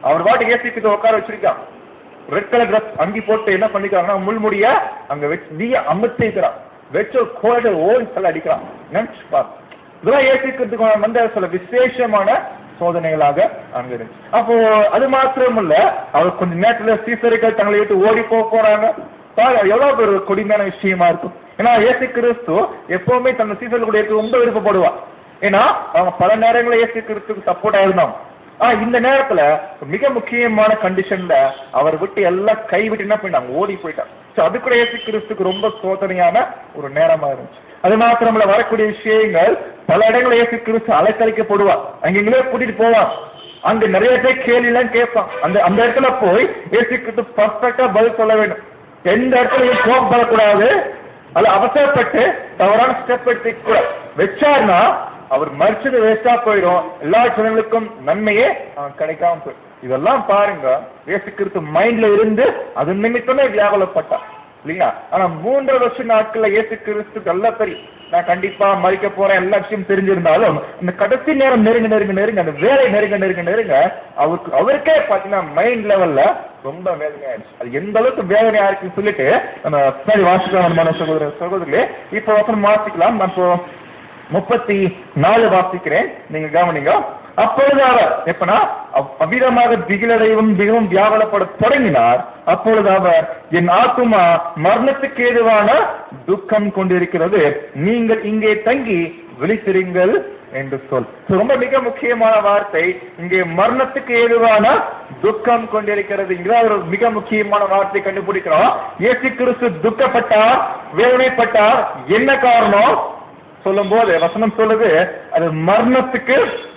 அவர் பாட்டு ஏசிக்கிட்டு உட்கார வச்சிருக்கான் ரெட் கலர் ட்ரெஸ் அங்கி போட்டு என்ன பண்ணிக்கிறாங்கன்னா முள்முடிய அங்க வச்சு நீ அமர்த்திக்கிறான் வச்சு ஒரு கோடை ஓடி சொல்ல அடிக்கிறான் நினைச்சு பாரு இதெல்லாம் ஏசிக்கிறதுக்கு வந்து சில விசேஷமான சோதனைகளாக அங்க இருந்துச்சு அப்போ அது மாத்திரம் இல்ல அவர் கொஞ்ச நேரத்துல சீசர்கள் தங்களை விட்டு ஓடி போக போறாங்க பாரு, எவ்வளவு ஒரு கொடுமையான விஷயமா இருக்கும் ஏன்னா இயேசு கிறிஸ்து எப்பவுமே தன் சீசர்கள் கூட இருக்க ரொம்ப விருப்பப்படுவா ஏன்னா அவங்க பல நேரங்களில் இயேசு கிறிஸ்துக்கு சப்போர்ட் ஆயிருந்தாங்க ஆனா இந்த நேரத்துல மிக முக்கியமான கண்டிஷன்ல அவர் விட்டு எல்லாம் கைவிட்டு என்ன பண்ணாங்க ஓடி போயிட்டாங்க So அது கூட இயேசு கிறிஸ்துக்கு ரொம்ப சோதனையான ஒரு நேரமா இருந்துச்சு அது மாத்திரமல்ல வரக்கூடிய விஷயங்கள் பல இடங்களில் இயேசு கிறிஸ்து அலைக்கழிக்கப்படுவா அங்கங்களே கூட்டிட்டு போவான் அங்க நிறைய பேர் கேள்வி எல்லாம் கேட்பான் அந்த அந்த இடத்துல போய் இயேசு கிறிஸ்து பர்ஃபெக்டா பதில் சொல்ல வேண்டும் எந்த இடத்துலயும் கோபப்படக்கூடாது அது அவசரப்பட்டு தவறான ஸ்டெப் எடுத்துக்க கூட வச்சாருன்னா அவர் மறிச்சது வேஸ்டா போயிடும் எல்லா ஜனங்களுக்கும் நன்மையே அவன் கிடைக்காம போயிடும் இதெல்லாம் பாருங்க இயேசு கிறிஸ்து மைண்ட்ல இருந்து அது நிமித்தமே வியாபலப்பட்டான் இல்லைங்களா ஆனா மூன்று வருஷ நாட்கள்ல இயேசு கிறிஸ்து நல்லா தெரியும் நான் கண்டிப்பா மறிக்க போறேன் எல்லா விஷயம் தெரிஞ்சிருந்தாலும் இந்த கடைசி நேரம் நெருங்க நெருங்க நெருங்க அந்த வேலை நெருங்க நெருங்க நெருங்க அவருக்கு அவருக்கே பாத்தீங்கன்னா மைண்ட் லெவல்ல ரொம்ப வேதனையாயிருச்சு அது எந்த அளவுக்கு வேதனையா இருக்குன்னு சொல்லிட்டு நம்ம பின்னாடி வாசிக்கலாம் மன சகோதர சகோதரிகளே இப்போ வசனம் வாசிக்கலாம் நான் இப்போ முப்பத்தி நாலு வாசிக்கிறேன் நீங்க கவனிங்க அப்பொழுது அவர் எப்பனா அவ்- அவ்விதமாக திகிலடையும் மிகவும் வியாபலப்பட தொடங்கினார் அப்பொழுது அவர் என் ஆத்துமா மரணத்துக்கு ஏதுவான துக்கம் கொண்டிருக்கிறது நீங்கள் இங்கே தங்கி விழித்திருங்கள் என்று சொல் So, ரொம்ப மிக முக்கியமான வார்த்தை இங்கே மரணத்துக்கு ஏதுவான துக்கம் கொண்டிருக்கிறது இங்க ஒரு மிக முக்கியமான வார்த்தை கண்டுபிடிக்கிறோம் இயேசு கிறிஸ்து துக்கப்பட்டார் வேதனைப்பட்டார் என்ன காரணம் சொல்லும் போது வசனம் சொல்லுது அது மரணத்துக்கு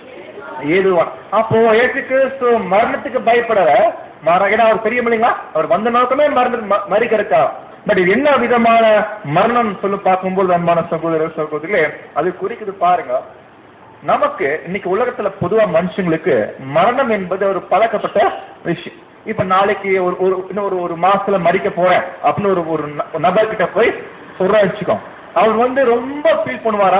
ஏதுவான் அப்போ இயேசு கிறிஸ்து மரணத்துக்கு பயப்படல மாறாக ஏன்னா அவர் தெரியும் இல்லைங்களா அவர் வந்த நோக்கமே மரண ம- மறிக்கிறதுக்கா பட் இது என்ன விதமான மரணம் சொல்லி பார்க்கும்போது அன்பான சகோதர சகோதரிகளே அது குறிக்குது பாருங்க நமக்கு இன்னைக்கு உலகத்துல பொதுவா மனுஷங்களுக்கு மரணம் என்பது ஒரு பழக்கப்பட்ட விஷயம் இப்ப நாளைக்கு ஒரு ஒரு இன்னும் ஒரு ஒரு மாசத்துல மறிக்க போறேன் அப்படின்னு ஒரு ஒரு ந- ஒரு நபர்கிட்ட போய் சொல்ற வச்சுக்கோ அவர் வந்து ரொம்ப ஃபீல் பண்ணுவாரா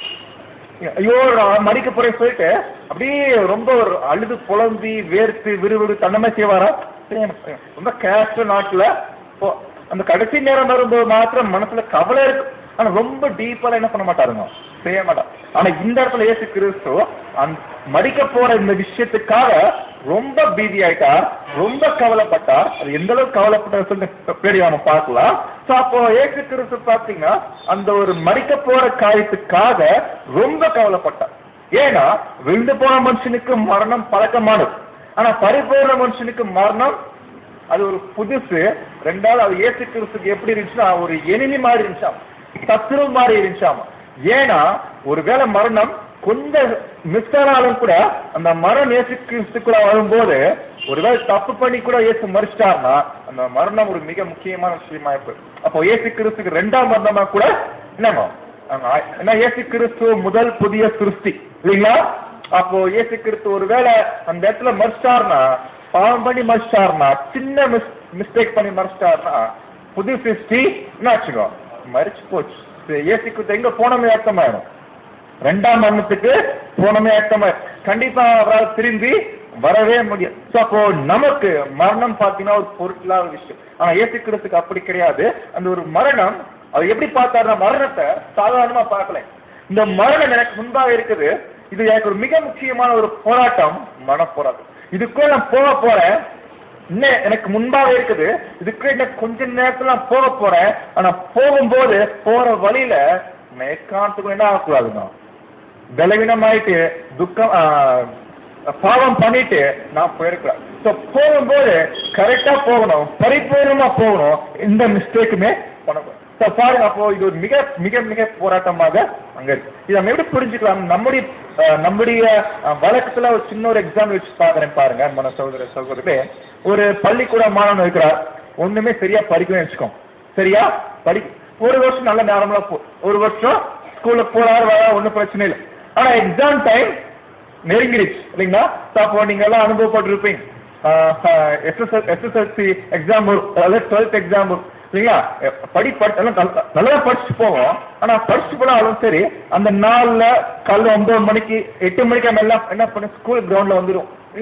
ஐயோ நான் மறிக்க போறேன் சொல்லிட்டு அப்படியே ரொம்ப ஒரு அழுது புலம்பி வேர்த்து விறுவிறு தன்னமே செய்வாரா செய்ய மாட்டாங்க. ரொம்ப கேஸ்ட் நாட்டுல இப்போ அந்த கடைசி நேரம் வரும்போது மாத்திரம் மனசுல கவலை இருக்கு ஆனா ரொம்ப டீப்பால என்ன பண்ண மாட்டாருங்க செய்ய மாட்டார் ஆனா இந்த இடத்துல இயேசு கிறிஸ்து அந்த மடிக்க போற இந்த விஷயத்துக்காக ரொம்ப பீதி ஆயிட்டார் ரொம்ப கவலைப்பட்டார் அது எந்த அளவுக்கு கவலைப்பட்டார் சொல்லி பின்னாடி நாம பார்க்கலாம் சோ அப்போ இயேசு கிறிஸ்து பாத்தீங்கன்னா அந்த ஒரு மடிக்க போற காரியத்துக்காக ரொம்ப கவலைப்பட்டார் ஏன்னா விழுந்து போன மனுஷனுக்கு மரணம் பழக்கமானது ஆனா பரிபூர்ண மனுஷனுக்கு மரணம் அது ஒரு புதுசு ரெண்டாவது அது இயேசு கிறிஸ்துக்கு எப்படி இருந்துச்சுன்னா ஒரு எனிமி மாதிரி இருந்துச்சாம் சத்துரு மாதிரி இருந்துச்சாம் ஏன்னா ஒருவேளை மரணம் கொஞ்சம் மிஸ் ஆனாலும் கூட அந்த மரணம் இயேசு கிறிஸ்துக்குள்ள வரும்போது ஒருவேளை தப்பு பண்ணி கூட இயேசு மறிச்சிட்டாருன்னா அந்த மரணம் ஒரு மிக முக்கியமான விஷயமா இருக்கு அப்போ இயேசு கிறிஸ்துக்கு ரெண்டாம் மரணமா கூட என்னங்க ஆமா, ஏன்னா இயேசு கிறிஸ்து முதல் புதிய சிருஷ்டி இல்லைங்களா அப்போ இயேசு கிறிஸ்து ஒருவேளை அந்த இடத்துல மறிச்சிட்டாருன்னா பாவம் பண்ணி மறிச்சிட்டாருன்னா சின்ன மிஸ் மிஸ்டேக் பண்ணி மறிச்சிட்டாருன்னா புது சிருஷ்டி என்ன ஆச்சுக்கோ மறிச்சு போச்சு சரி, இயேசு கிறிஸ்து எங்க போனமே அர்த்தமாயிடும் ரெண்டாம் மரணத்துக்கு போனமே அர்த்தமாயிடும் கண்டிப்பா அவரால் திரும்பி வரவே முடியும் So, அப்போ நமக்கு மரணம் பார்த்தீங்கன்னா ஒரு பொருட்களான விஷயம் ஆனா இயேசு கிறிஸ்துக்கு அப்படி கிடையாது அந்த ஒரு மரணம் அவர் எப்படி பார்த்தாருன்னா மரணத்தை சாதாரணமா பார்க்கல இந்த மரணம் எனக்கு முன்பாக இருக்குது இது எனக்கு ஒரு மிக முக்கியமான ஒரு போராட்டம் மன போராட்டம் இதுக்குள்ள நான் போக போறேன் இன்னும் எனக்கு முன்பாக இருக்குது இதுக்குள்ள இன்னும் கொஞ்ச நேரத்துல நான் போக போறேன் ஆனா போகும்போது போற வழியில நான் எக்காரணத்துக்கும் என்ன ஆகக்கூடாதுங்க பலவீனமாயிட்டு துக்கம் ஆ, பாவம் பண்ணிட்டு நான் போயிருக்கிறேன் ஸோ போகும்போது கரெக்டா போகணும் பரிபூர்ணமா போகணும் எந்த மிஸ்டேக்குமே பண்ணக்கூடாது ஸோ பாருங்க அப்போ இது ஒரு மிக மிக மிக போராட்டமாக அங்க இருக்கு இதை நம்ம எப்படி புரிஞ்சுக்கலாம் நம்முடைய ஆ, நம்முடைய ஆ, வழக்கத்துல ஒரு சின்ன ஒரு எக்ஸாம்பிள் வச்சு பாக்குறேன் பாருங்க மன சகோதர சகோதரே ஒரு பள்ளிக்கூட மாணவன் இருக்கிறார் ஒண்ணுமே சரியா படிக்கவே வச்சுக்கோ சரியா படி ஒரு வருஷம் நல்ல நார்மலா போ ஒரு வருஷம் ஸ்கூல்ல போறாரு வர ஒன்றும் பிரச்சனை இல்லை ஆனா எக்ஸாம் டைம் நெருங்கிடுச்சு இல்லைங்களா So, அப்போ நீங்க எல்லாம் அனுபவப்பட்டிருப்பீங்க எஸ்எஸ்எல் எஸ்எஸ்எல்சி எக்ஸாம் வரும் அதாவது டுவெல்த் எக்ஸாம் வரும் இல்லைங்களா எ- படி படி எல்லாம் நல்ல- நல்லா படிச்சுட்டு போவோம் ஆனா படிச்சுட்டு போனாலும் சரி அந்த நாள்ல காலைல ஒன்பது மணிக்கு எட்டு மணிக்கு நம்ம எல்லாம் என்ன பண்ண ஸ்கூல் கிரவுண்ட்ல வந்துடும் இல்லைங்களா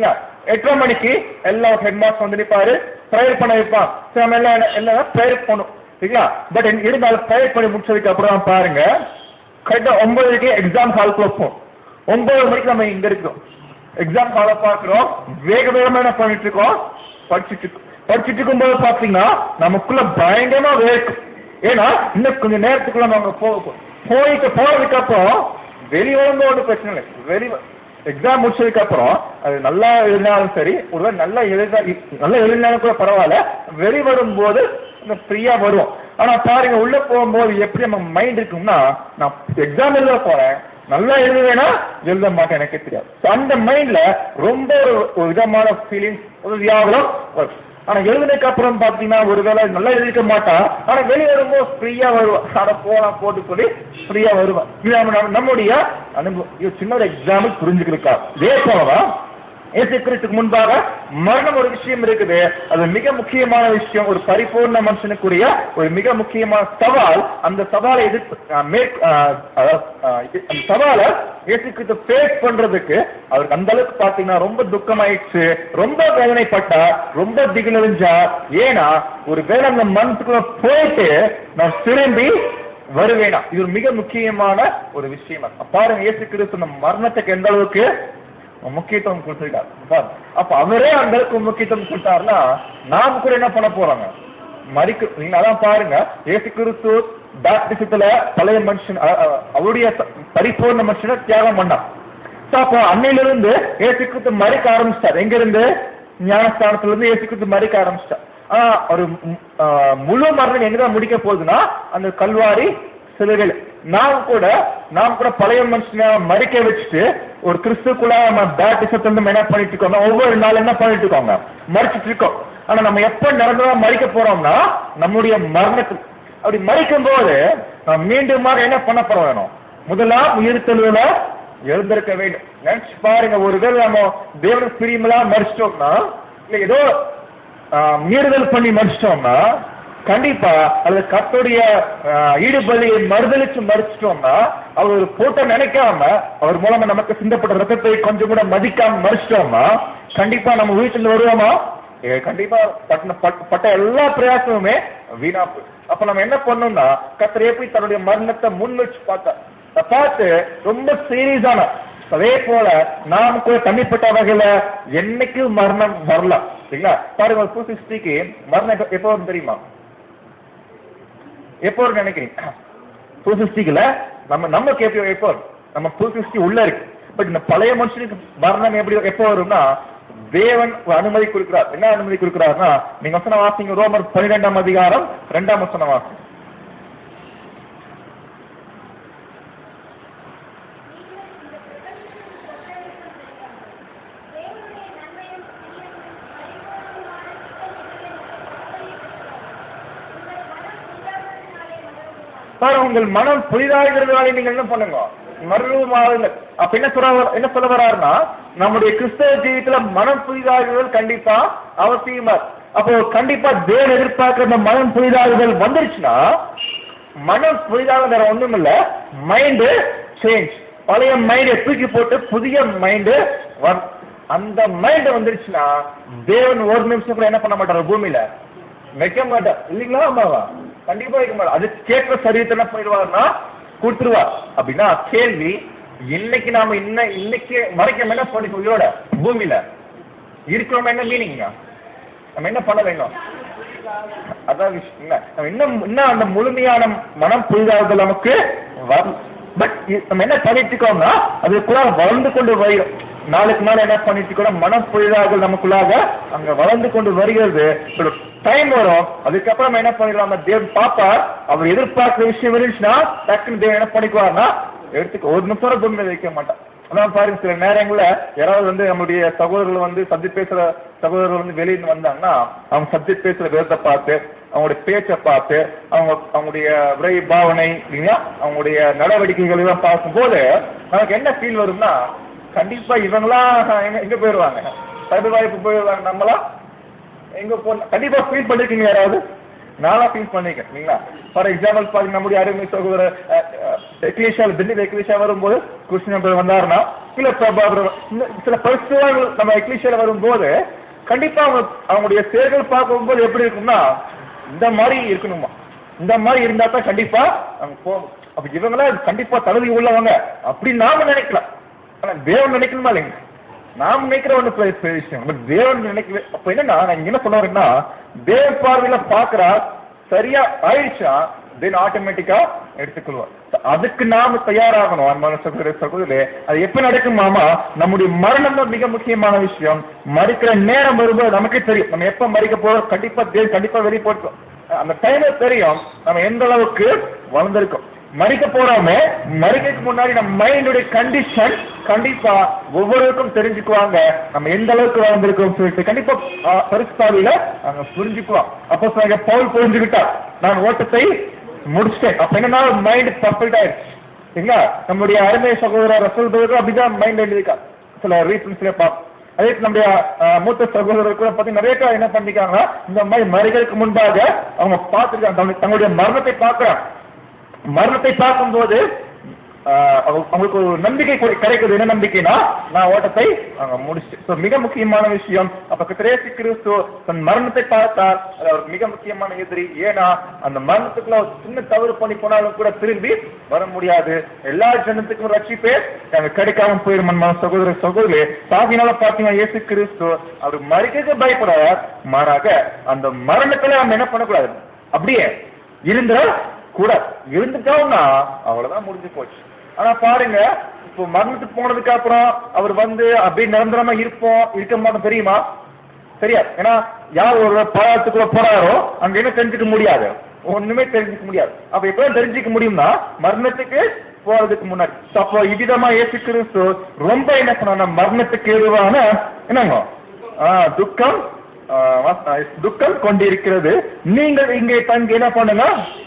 எட்டரை மணிக்கு எல்லா ஹெட் மாஸ்டர் வந்து நிற்பாரு ப்ரேயர் பண்ண வைப்பான் சரி நம்ம எல்லாம் என்ன- எல்லாம் ப்ரேயர் பண்ணும் சரிங்களா பட் இருந்தாலும் ப்ரேயர் பண்ணி முடிச்சதுக்கு அப்புறம் பாருங்க கரெக்டாக ஒன்பதுக்கு எக்ஸாம் ஹால் போகும் ஒன்பது மணிக்கு நம்ம இங்க இருக்கோம் எக்ஸாம் ஹாலை பார்க்குறோம் வேக வேகமா என்ன பண்ணிட்டு இருக்கோம் படிச்சுட்டு இருக்கோம். படிச்சுட்டு இருக்கும்போது பார்த்தீங்கன்னா நமக்குள்ள பயங்கரமா வேர்க்கும் ஏன்னா இன்னும் கொஞ்சம் நேரத்துக்குள்ள நம்ம போ போயிட்டு போனதுக்கு அப்புறம் வெளியே வந்து ஒன்றும் பிரச்சனை இல்லை வெளி எக்ஸாம் முடிச்சதுக்கு அப்புறம் அது நல்லா எழுதினாலும் சரி ஒருவேளை நல்லா எழுத நல்லா எழுதினாலும் கூட பரவாயில்ல வெளி வரும்போது ஃப்ரீயா வருவோம் ஆனா பாருங்க உள்ள போகும்போது எப்படி நம்ம மைண்ட் இருக்கும்னா நான் எக்ஸாம் எழுத போறேன் நல்லா எழுதுவேனா எழுத மாட்டேன் எனக்கே தெரியாது So, அந்த மைண்ட்ல ரொம்ப ஒரு ஒரு விதமான ஃபீலிங்ஸ் ஒரு வியாபகம் வரும் ஆனா எழுதுனதுக்கு அப்புறம் பாத்தீங்கன்னா ஒருவேளை நல்லா எழுதிக்க மாட்டான் ஆனா வெளியே வரும்போது ஃப்ரீயா வருவான் அட போலாம் போட்டு சொல்லி ஃப்ரீயா வருவான் இது நம்ம- நம்ம- நம்முடைய அனுபவம் இது சின்ன ஒரு எக்ஸாம்பிள் புரிஞ்சுக்கிறதுக்கா இதே போலதான் இயேசு கிறிஸ்துக்கு முன்பாக மரணம் ஒரு விஷயம் இருக்குது அது மிக முக்கியமான விஷயம் ஒரு பரிபூர்ண மனுஷனுக்குரிய ஒரு மிக முக்கியமான சவால் அந்த சவாலை எதிர்ப்பு அஹ், மேற் அஹ், அதாவது, அஹ், இது- அந்த சவாலை இயேசு கிறிஸ்து ஃபேஸ் பண்றதுக்கு அவருக்கு அந்த அளவுக்கு பாத்தீங்கன்னா ரொம்ப துக்கமாயிடுச்சு ரொம்ப வேதனைப்பட்டா ரொம்ப திகிலறிஞ்சா ஏன்னா ஒரு வேளை அந்த மனசுக்குள்ள போயிட்டு நான் திரும்பி வருவேனா இது ஒரு மிக முக்கியமான ஒரு விஷயம் பாருங்க இயேசு கிறிஸ்து நம்ம மரணத்துக்கு எந்த அளவுக்கு முக்கியத்துவம் கொடுத்துருக்காரு பாரு. அப்ப அவரே அந்த அளவுக்கு முக்கியத்துவம் கொடுத்தாருன்னா நாம கூட என்ன பண்ண போறாங்க மறிக்க நீங்க அதான் பாருங்க இயேசு கிறிஸ்து பேப்டிசத்துல பழைய மனுஷன் அ- அ- அவருடைய ச- பரிபூர்ண மனுஷனை தியாகம் பண்ணான் So, அப்போ அன்னையிலிருந்து இயேசு கிறிஸ்து மறிக்க ஆரம்பிச்சிட்டார் எங்க இருந்து ஞானஸ்தானத்துல இருந்து இயேசு கிறிஸ்து மறிக்க ஆரம்பிச்சிட்டார் ஆனா ஒரு ம், ஆ, முழு மரணம் எங்கதான் முடிக்க போகுதுன்னா அந்த கல்வாரி சிலுவையில் நாம் கூட நாம் கூட பழைய மனுஷனை மறிக்க வச்சுட்டு ஒரு கிறிஸ்துக்குள்ள நம்ம பேட்டிசத்தை வந்து என்ன பண்ணிட்டு இருக்கோம் ஒவ்வொரு நாள் என்ன பண்ணிட்டு இருக்கோங்க மறிச்சிட்டு இருக்கோம் ஆனா நம்ம எப்ப நிரந்தரமா மறிக்க போறோம்னா நம்முடைய மரணத்துக்கு அப்படி மறிக்கும் போது நாம் மீண்டுமாக என்ன பண்ண போற வேணும் முதலாம் உயிர்த்தெழுவுல எழுந்திருக்க வேண்டும் நினைச்சு பாருங்க ஒருவேளை நம்ம தேவனுக்கு பிரியமெல்லாம் மறிச்சிட்டோம்னா இல்ல ஏதோ ஆஹ், மீறுதல் பண்ணி மறிச்சிட்டோம்னா கண்டிப்பா அது கத்துடைய ஈடுபலியை மறுதளிச்சு மறிச்சிட்டோம்னா அவர் ஒரு போட்ட நினைக்காம அவர் மூலமா நமக்கு சிந்தப்பட்ட ரத்தத்தை கொஞ்சம் கூட மதிக்காம மறிச்சிட்டோம்னா கண்டிப்பா நம்ம வீட்டுல வருவோமா ஏ, கண்டிப்பா பட்ட பட்ட- பட்ட எல்லா பிரயாசமுமே வீணா போய் அப்ப நம்ம என்ன பண்ணோம்னா கத்தர் எப்படி தன்னுடைய மரணத்தை முன் வச்சு பார்த்தா அதை பார்த்து ரொம்ப சீரியஸான அதே போல நாம் கூட தனிப்பட்ட வகையில என்னைக்கும் மரணம் வரலாம் சரிங்களா பாருங்க டூ சிக்ஸ்டிக்கு மரணம் எப்ப- எப்போ வரும் தெரியுமா எப்போ வரும் நினைக்கிறீங்க டூ சிக்ஸ்டிக்குல நம்ம நமக்கு எப்போ எப்போ வரும்? நம்ம டூ சிக்ஸ்டி உள்ள இருக்கு பட் இந்த பழைய மனுஷனுக்கு மரணம் எப்படி எப்போ வரும்னா தேவன் ஒரு அனுமதி கொடுக்கிறார் என்ன அனுமதி கொடுக்கிறாருன்னா நீங்க வசனம் வாசிங்க ரோமர் பன்னிரெண்டாம் அதிகாரம் ரெண்டாம் வசனம் வாசிங்க சார் உங்கள் மனம் புதிதாகிறதுனால நீங்க என்ன பண்ணுங்க மறுமாறுங்கள் அப்ப என்ன சொல்ற என்ன சொல்ல வர்றாருன்னா நம்முடைய கிறிஸ்தவ ஜீவிதத்துல மனம் புதிதாகுதல் கண்டிப்பா அவசியமா இருக்கு. அப்போ கண்டிப்பா தேவன் எதிர்பார்க்கிற அந்த மனம் புதிதாகுதல் வந்துருச்சுன்னா மனம் புதிதாக வேற ஒண்ணும் இல்ல மைண்டு சேஞ்ச் பழைய மைண்டை தூக்கி போட்டு புதிய மைண்டு அந்த மைண்ட் வந்துருச்சுன்னா தேவன் ஒரு நிமிஷம் கூட என்ன பண்ண மாட்டாரு பூமியில வைக்க மாட்டார் இல்லைங்களா ஆமாவா கண்டிப்பா வைக்க மாட்டார் அது கேட்கிற சரீரத்தை என்ன பண்ணிடுவாருன்னா கொடுத்துருவார் அப்படின்னா கேள்வி இன்னைக்கு நாம இன்ன இன்னைக்கு வரைக்கும் என்ன பண்ணி உயிரோட பூமியில இருக்கிறோம் என்ன மீனிங்க நம்ம என்ன பண்ண வேண்டும் அதான் விஷயம் இல்ல நம்ம இன்னும் இன்னும் அந்த முழுமையான மனம் புரிதாதல் நமக்கு வரும் பட் நம்ம என்ன பண்ணிட்டு இருக்கோம்னா அதுக்குள்ள வளர்ந்து கொண்டு வருகிறோம் நாளுக்கு நாள் என்ன பண்ணிட்டு இருக்கோம் மனம் புரிதாதல் நமக்குள்ளாக அங்க வளர்ந்து கொண்டு வருகிறது டைம் வரும் அதுக்கப்புறம் நம்ம என்ன பண்ணிடலாம் தேவன் பாப்பார் அவர் எதிர்பார்க்கிற விஷயம் இருந்துச்சுன்னா டக்குன்னு தேவன் என்ன பண்ணிக்குவார்னா எடுத்துக்க ஒரு நிமிஷம் கூட பூமியில வைக்க மாட்டான் அதான் பாருங்க சில நேரங்கள்ல யாராவது வந்து நம்முடைய சகோதரர்கள் வந்து சப்ஜெக்ட் பேசுற சகோதரர்கள் வந்து வெளியில வந்தாங்கன்னா அவங்க சப்ஜெக்ட் பேசுற விதத்தை பார்த்து அவங்களுடைய பேச்சை பார்த்து அவங்க அவங்களுடைய விரை பாவனை இல்லைங்களா அவங்களுடைய நடவடிக்கைகள் எல்லாம் பார்க்கும்போது நமக்கு என்ன ஃபீல் வரும்னா கண்டிப்பா இவங்களாம் எங்க எங்க போயிடுவாங்க சைபர் வாய்ப்பு போயிடுவாங்க நம்மளாம் எங்க போன கண்டிப்பா ஃபீல் பண்ணிருக்கீங்க யாராவது நானா ஃபீல் பண்ணிருக்கேன் இல்லைங்களா ஃபார் எக்ஸாம்பிள் பாருங்க நம்முடைய அருமை சகோதரர் எக்லேஷா தில்லி எக்லேஷா வரும்போது கிருஷ்ணன் பேர் வந்தாருன்னா இல்ல ப- ப- ப- இந்த சில பரிசுகள் நம்ம எக்லிஷியால வரும்போது கண்டிப்பா அவங்க அவங்களுடைய செயல்கள் பார்க்கும்போது எப்படி இருக்கும்னா இந்த மாதிரி இருக்கணுமா இந்த மாதிரி இருந்தா தான் கண்டிப்பா அவங்க போகும் அப்ப இவங்கள கண்டிப்பா தகுதி உள்ளவங்க அப்படி நாம நினைக்கலாம் ஆனா தேவன் நினைக்கணுமா இல்லைங்க நாம் நினைக்கிற ஒண்ணு பெரிய பெரிய விஷயம் பட் தேவன் நினைக்கவே அப்ப என்னன்னா நான் இங்க என்ன சொல்ல வரேன்னா தேவ பார்வையில பாக்குறா சரியா ஆயிடுச்சா தென் ஆட்டோமேட்டிக்கா எடுத்துக்கொள்வார் அதுக்கு நாம தயாராகணும் அன்பான சகோதர சகோதரே அது எப்ப நடக்குமாமா நம்முடைய மரணம் தான் மிக முக்கியமான விஷயம் மறிக்கிற நேரம் வரும்போது நமக்கே தெரியும் நம்ம எப்ப மறிக்க போறோம் கண்டிப்பா தேவன் கண்டிப்பா வெளியே போட்டுரும் அந்த டைம்ல தெரியும் நம்ம எந்த அளவுக்கு வளர்ந்திருக்கோம் மறிக்க போறோமே மறிக்கிறதுக்கு முன்னாடி நம்ம மைண்டுடைய கண்டிஷன் கண்டிப்பா ஒவ்வொருவருக்கும் தெரிஞ்சுக்குவாங்க நம்ம எந்த அளவுக்கு வளர்ந்திருக்கோம் சொல்லிட்டு கண்டிப்பா பரிசுத்தாவில அங்க புரிஞ்சுக்குவோம் அப்போ சொல்லுங்க பவுல் புரிஞ்சுக்கிட்டா நான் ஓட்டத்தை முடிச்சிட்டேன் அப்ப என்னன்னா மைண்ட் பர்ஃபெக்ட் ஆயிடுச்சு சரிங்களா நம்முடைய அருமை சகோதரர் ரசல் பிரதர் அப்படிதான் மைண்ட் எழுதியிருக்கா சில ரீசன்ஸ்ல பார்ப்போம் அதே நம்முடைய அஹ், மூத்த சகோதரர் கூட பார்த்தீங்கன்னா நிறைய பேர் என்ன பண்ணிருக்காங்கன்னா இந்த மாதிரி மறிகளுக்கு முன்பாக அவங்க பார்த்துருக்காங்க தங்களுடைய- தங்களுடைய மரணத்தை பார்க்கறாங்க மரணத்தை பார்க்கும்போது ஆஹ், அவங்க- அவங்களுக்கு ஒரு நம்பிக்கை கொடு- கிடைக்குது என்ன நம்பிக்கைனா நான் ஓட்டத்தை அவங்க முடிச்சு So, மிக முக்கியமான விஷயம் அப்ப கிரேசி கிறிஸ்து தன் மரணத்தை பார்த்தார் அது அவருக்கு மிக முக்கியமான எதிரி ஏன்னா அந்த மரணத்துக்குள்ள ஒரு சின்ன தவறு பண்ணி போனாலும் கூட திரும்பி வர முடியாது எல்லா ஜனத்துக்கும் ரட்சிப்பே அங்க கிடைக்காம போயிடும் அன்பான சகோதர சகோதரி சாகினால பாத்தீங்கன்னா இயேசு கிறிஸ்து அவர் மறிக்க பயப்படார் மாறாக அந்த மரணத்துல நம்ம என்ன பண்ணக்கூடாது அப்படியே இருந்த கூட இருந்துட்டோம்னா அவ்வளவுதான் முடிஞ்சு போச்சு ஆனா பாருங்க இப்போ மரணத்துக்கு போனதுக்கு அப்புறம் அவர் வந்து அப்படியே நிரந்தரமா இருப்போம் இருக்க மாட்டோம் தெரியுமா தெரியாது ஏன்னா யார் ஒரு பாலத்துக்குள்ள போறாரோ அங்க என்ன தெரிஞ்சுக்க முடியாது ஒண்ணுமே தெரிஞ்சுக்க முடியாது அப்ப எப்ப தெரிஞ்சுக்க முடியும்னா மரணத்துக்கு போறதுக்கு முன்னாடி So, அப்போ இவ்விதமா இயேசு கிறிஸ்து ரொம்ப என்ன பண்ணா மரணத்துக்கு எதுவான என்னங்க ஆ, துக்கம் ஆ, வா- துக்கம் கொண்டிருக்கிறது நீங்கள் இங்கே தங்கி என்ன பண்ணுங்க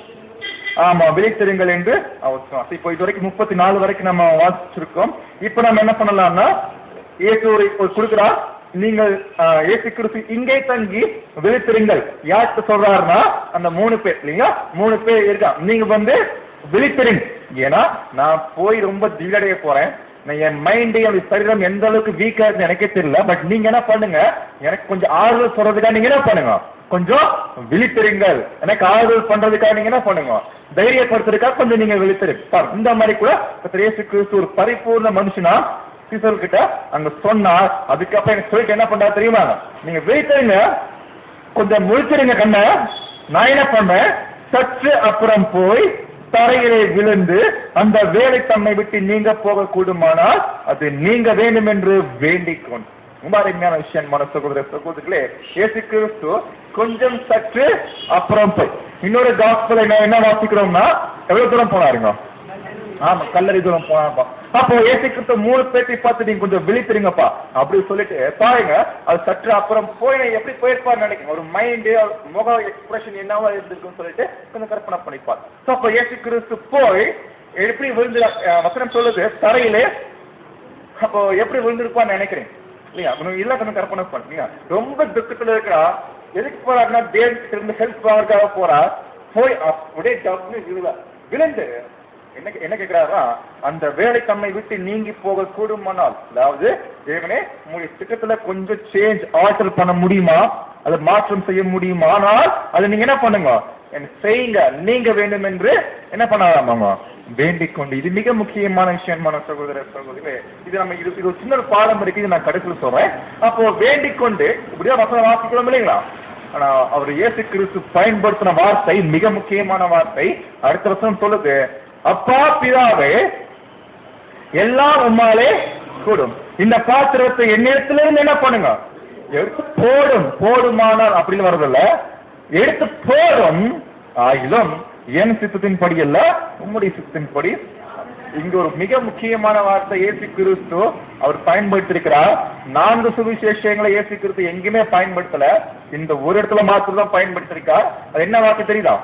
ஆமா விழித்திருங்கள் என்று அவர் சொன்னார் இப்போ இது வரைக்கும் முப்பத்தி நாலு வரைக்கும் நம்ம வாசிச்சிருக்கோம் இப்போ நம்ம என்ன பண்ணலாம்னா இயேசு ஒரு ஒரு கொடுக்குறா நீங்கள் ஆஹ், இயேசு கிறிஸ்து இங்கே தங்கி விழித்திருங்கள் யாருக்கு சொல்றாருன்னா அந்த மூணு பேர் இல்லைங்களா மூணு பேர் இருக்கா நீங்க வந்து விழித்திருங்க ஏன்னா நான் போய் ரொம்ப திடடைய போறேன் நான் என் மைண்டு என் சரீரம் எந்த அளவுக்கு வீக்கா இருக்கு எனக்கே தெரியல பட் நீங்க என்ன பண்ணுங்க எனக்கு கொஞ்சம் ஆறுதல் சொல்றதுக்காக நீங்க என்ன பண்ணுங்க கொஞ்சம் விழித்திருங்கள் எனக்கு ஆறுதல் பண்றதுக்காக நீங்க என்ன பண்ணுங்க தைரியப்படுத்துறதுக்காக கொஞ்சம் நீங்க விழித்திருங்க பாரு, இந்த மாதிரி கூட கர்த்தர் இயேசு கிறிஸ்து ஒரு பரிபூர்ண மனுஷனா சீசர் கிட்ட அங்க சொன்னார் அதுக்கப்புறம் எனக்கு சொல்லிட்டு என்ன பண்றா தெரியுமா நீங்க விழித்திருங்க கொஞ்சம் முழிச்சிருங்க கண்ண நான் என்ன பண்ணேன் சற்று அப்புறம் போய் தரையிலே விழுந்து அந்த வேலை தம்மை விட்டு நீங்க போக கூடுமானால் அது நீங்க வேண்டும் என்று வேண்டிக் கொண்டு ரொம்ப அருமையான விஷயம் மன சகோதர சகோதரிகளே இயேசு கிறிஸ்து கொஞ்சம் சற்று அப்புறம் போய் இன்னொரு காஸ்பல் என்ன என்ன வாசிக்கிறோம்னா எவ்வளவு தூரம் போனாருங்க ஆமா கல்லறி தூரம் போனாப்பா அப்போ ஏசி கிறிஸ்து மூணு பேர்த்தை பார்த்து நீங்க கொஞ்சம் விழித்திருங்கப்பா அப்படி சொல்லிட்டு பாருங்க அது சற்று அப்புறம் போய் நான் எப்படி போயிருப்பான்னு நினைக்கிறேன் ஒரு மைண்டு முக எக்ஸ்பிரஷன் என்னவா இருந்திருக்குன்னு சொல்லிட்டு கொஞ்சம் கற்பனை பண்ணிப்பார் So, அப்போ ஏசு கிறிஸ்து போய் எப்படி விழுந்து அஹ், வசனம் சொல்லுது தரையிலே அப்போ எப்படி விழுந்திருப்பான்னு நினைக்கிறேன் இல்லையா கொஞ்சம் இல்ல கொஞ்சம் கற்பனை பண்ணுங்க ரொம்ப துக்கத்துல இருக்கிறா எதுக்கு போறாருன்னா தேவனுக்கு இருந்து ஹெல்ப் வாங்கறதுக்காக போறா போய் அப்படியே டப்னு விழுவா விழுந்து என்ன என்ன கேட்கிறாரா அந்த வேலை தம்மை விட்டு நீங்கி போக கூடுமானால் அதாவது தேவனே உங்களுடைய திட்டத்துல கொஞ்சம் சேஞ்ச் ஆல்டர் பண்ண முடியுமா அதை மாற்றம் செய்ய முடியுமா ஆனால் அதை நீங்க என்ன பண்ணுங்க எனக்கு செய்யுங்க நீங்க வேண்டும் என்று என்ன பண்ணலாமாங்க வேண்டிக் கொண்டு இது மிக முக்கியமான விஷயமான சகோதர சகோதரே இது நம்ம இது இது ஒரு சின்ன ஒரு பாடம் இருக்கு இது நான் கடைசியில் சொல்றேன் அப்போ வேண்டிக் கொண்டு இப்படியா வசனம் வாசிக்கிறோம் இல்லைங்களா ஆனா அவர் இயேசு கிறிஸ்து பயன்படுத்தின வார்த்தை மிக முக்கியமான வார்த்தை அடுத்த வசனம் சொல்லுது அப்பா பிதாவே எல்லாம் உம்மாலே கூடும் இந்த பாத்திரத்தை என்னிடத்துல இருந்து என்ன பண்ணுங்க எடுத்து போடும் போடுமானால் அப்படின்னு வர்றதில்ல எடுத்து போடும் ஆகிலும் என் சித்தத்தின் படி அல்ல உம்முடைய சித்தத்தின் படி இங்க ஒரு மிக முக்கியமான வார்த்தை இயேசு கிறிஸ்து அவர் பயன்படுத்திருக்கிறார் நான்கு சுவிசேஷங்களை இயேசு கிறிஸ்து எங்கேயுமே பயன்படுத்தல இந்த ஒரு இடத்துல மாத்திரம் தான் பயன்படுத்திருக்கார் அது என்ன வார்த்தை தெரியுதா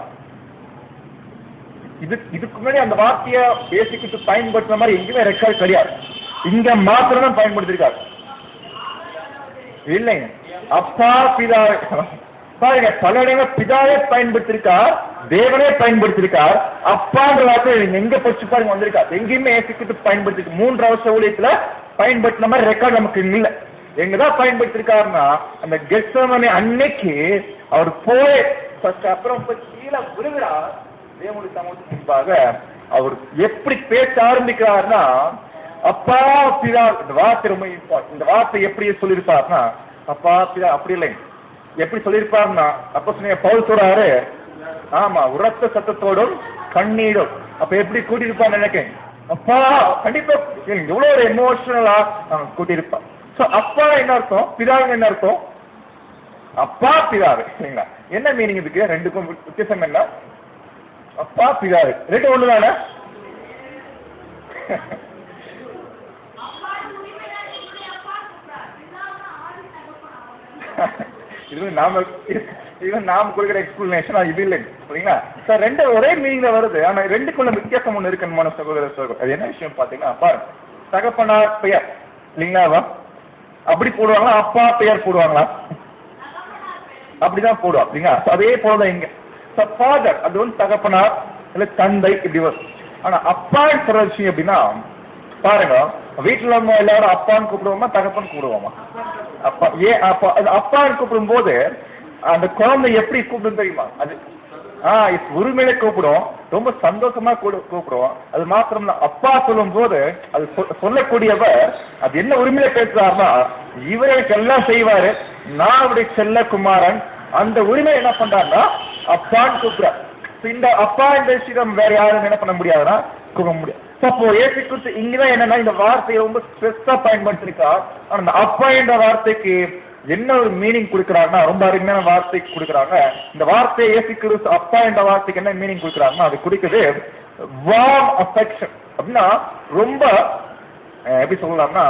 இது இதுக்கு முன்னாடி அந்த வார்த்தைய இயேசு கிறிஸ்து பயன்படுத்துற மாதிரி எங்கேயுமே ரெக்கார்ட் கிடையாது இங்க மாத்திரம் தான் பயன்படுத்திருக்காரு இல்லைங்க அப்பா பிதாவே பாருங்க பல இடங்கள் பிதாவே பயன்படுத்திருக்கார் தேவனே பயன்படுத்திருக்கார் அப்பான்ற வார்த்தை நீங்க எங்க பச்சு பாருங்க வந்திருக்கார் எங்கேயுமே ஏசிக்கிட்டு பயன்படுத்தி மூன்று வருஷ ஊழியத்துல பயன்படுத்தின மாதிரி ரெக்கார்ட் நமக்கு இல்ல எங்கதான் பயன்படுத்திருக்காருன்னா அந்த கெட்சமனை அன்னைக்கு அவர் போய் first அப்புறம் போய் கீழே விழுகிறார் தேவனுடைய சமூகத்துக்கு முன்பாக அவர் எப்படி பேச ஆரம்பிக்கிறார்னா அப்பா பிதா இந்த வார்த்தை ரொம்ப important. இந்த வார்த்தை எப்படி சொல்லியிருப்பாருன்னா அப்பா பிதா அப்படி இல்லைங்க எப்படி சொல்லியிருப்பாருன்னா அப்ப சொன்னீங்க பவுல் சொல்றாரு ஆமா உரத்த சத்தத்தோடும் கண்ணீரும் அப்ப எப்படி கூட்டியிருப்பான்னு நினைக்கிறேன் அப்பா கண்டிப்பா எனக்கு எவ்வளவு ஒரு எமோஷனலா கூட்டியிருப்பான் சோ அப்பா என்ன அர்த்தம் பிதாவுங்க என்ன அர்த்தம் அப்பா பிதாவு சரிங்களா என்ன மீனிங் இதுக்கு ரெண்டுக்கும் வித்தியாசம் என்ன அப்பா பிதாவு ரெண்டு ஒண்ணுதானே இது நாம இது நாம கொடுக்குற எக்ஸ்பிளனேஷன் இது இல்லைங்க சரிங்களா சார் ரெண்டு ஒரே மீனிங்ல வருது ஆனா ரெண்டுக்குள்ள வித்தியாசம் ஒண்ணு இருக்கு மன சகோதர சகோதரர் அது என்ன விஷயம் பாத்தீங்கன்னா பாருங்க தகப்பனார் பெயர் இல்லைங்களா அப்படி போடுவாங்களா அப்பா பெயர் போடுவாங்களா அப்படிதான் போடுவா இல்லைங்களா So, அதே போலதான் இங்க ஃபாதர் அது வந்து தகப்பனார் இல்ல தந்தை இப்படி வரும் ஆனா அப்பான்னு சொல்ற விஷயம் எப்படின்னா பாருங்க வீட்டுல நம்ம எல்லாரும் அப்பான்னு கூப்பிடுவோமா தகப்பன் கூப்பிடுவோமா அப்பா ஏன் அப்பா அது அப்பான்னு கூப்பிடும் போது அந்த குழந்தை எப்படி கூப்பிடும் தெரியுமா அது ஆ இது உரிமையில கூப்பிடும் ரொம்ப சந்தோஷமா கூடு- கூப்பிடுவோம் அது மாத்திரம் இல்ல, அப்பா சொல்லும் போது அது சொ- சொல்லக்கூடியவர் அது என்ன உரிமையில பேசுறாருன்னா இவரே எல்லாம் செய்வாரு நான் அவருடைய செல்ல குமாரன் அந்த உரிமை என்ன பண்றாருன்னா அப்பான்னு கூப்பிடுறார் So, இந்த அப்பா இந்த விஷயம் வேற யாரும் என்ன பண்ண முடியாதுன்னா கூப்பிட முடியாது So, அப்போ ஏசி குறித்து இங்கதான் என்னன்னா இந்த வார்த்தையை ரொம்ப ஸ்ட்ரெஸ்ஸா பயன்படுத்திருக்கா ஆனா இந்த அப்பா என்ற வார்த்தைக்கு என்ன ஒரு மீனிங் கொடுக்குறாங்கன்னா ரொம்ப அருமையான வார்த்தை கொடுக்குறாங்க இந்த வார்த்தையை ஏசி கிறிஸ்து அப்பா என்ற வார்த்தைக்கு என்ன மீனிங் கொடுக்குறாங்கன்னா அது குறிக்குது வார்ம் அஃபெக்ஷன் அப்படின்னா ரொம்ப அஹ், எப்படி சொல்லலாம்னா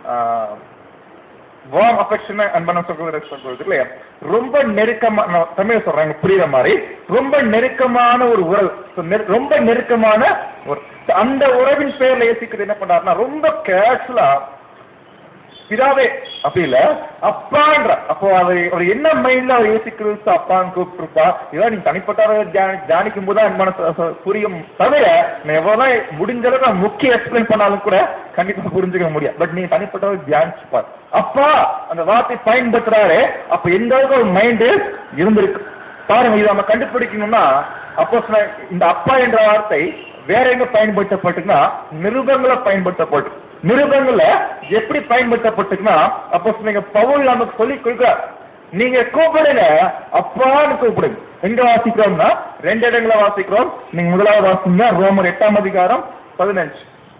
வார்ம் அஃபெக்ஷன் அன்பான சகோதர சகோதரர்களே ரொம்ப நெருக்கமான நான் தமிழ் சொல்றாங்க புரியுற மாதிரி ரொம்ப நெருக்கமான ஒரு உறவு So, நெரு- ரொம்ப நெருக்கமான ஒரு So, அந்த உறவின் பேர்ல ஏசிக்கிறது என்ன பண்றாருன்னா ரொம்ப கேஷுவலா பிதாவே அப்படி இல்ல அப்பான்ற அப்போ அவர் அவர் என்ன மைண்ட்ல அவர் யோசிக்கிறது அப்பான்னு கூப்பிட்டுருப்பா இதான் நீங்க தனிப்பட்டவரை தியானி தியானிக்கும் போது அன்பான ச- ச- புரியும் தவிர நான் எவ்வளவு முடிஞ்ச அளவுக்கு நான் முக்கிய எக்ஸ்பிளைன் பண்ணாலும் கூட கண்டிப்பா புரிஞ்சுக்க முடியாது பட் நீங்க தனிப்பட்டவர் தியானிச்சுப்பார் அப்பா அந்த வார்த்தை பயன்படுத்துறாரு அப்ப எந்த அளவுக்கு ஒரு மைண்டு இருந்திருக்கு பாருங்க இதை நம்ம கண்டுபிடிக்கணும்னா அப்போ இந்த அப்பா என்ற வார்த்தை வேற எங்க பயன்படுத்தப்பட்டுன்னா நிருபங்களை பயன்படுத்தப்பட்டு நிருபங்கள்ல எப்படி பயன்படுத்தப்பட்டுன்னா அப்போ நீங்க பவுல் நமக்கு சொல்லி கொடுக்கிறார் நீங்க கூப்பிடுங்க அப்பான்னு கூப்பிடுங்க எங்க வாசிக்கிறோம்னா ரெண்டு இடங்களை வாசிக்கிறோம் நீங்க முதலாவது வாசிங்க ரோமர் எட்டாம் அதிகாரம் பதினஞ்சு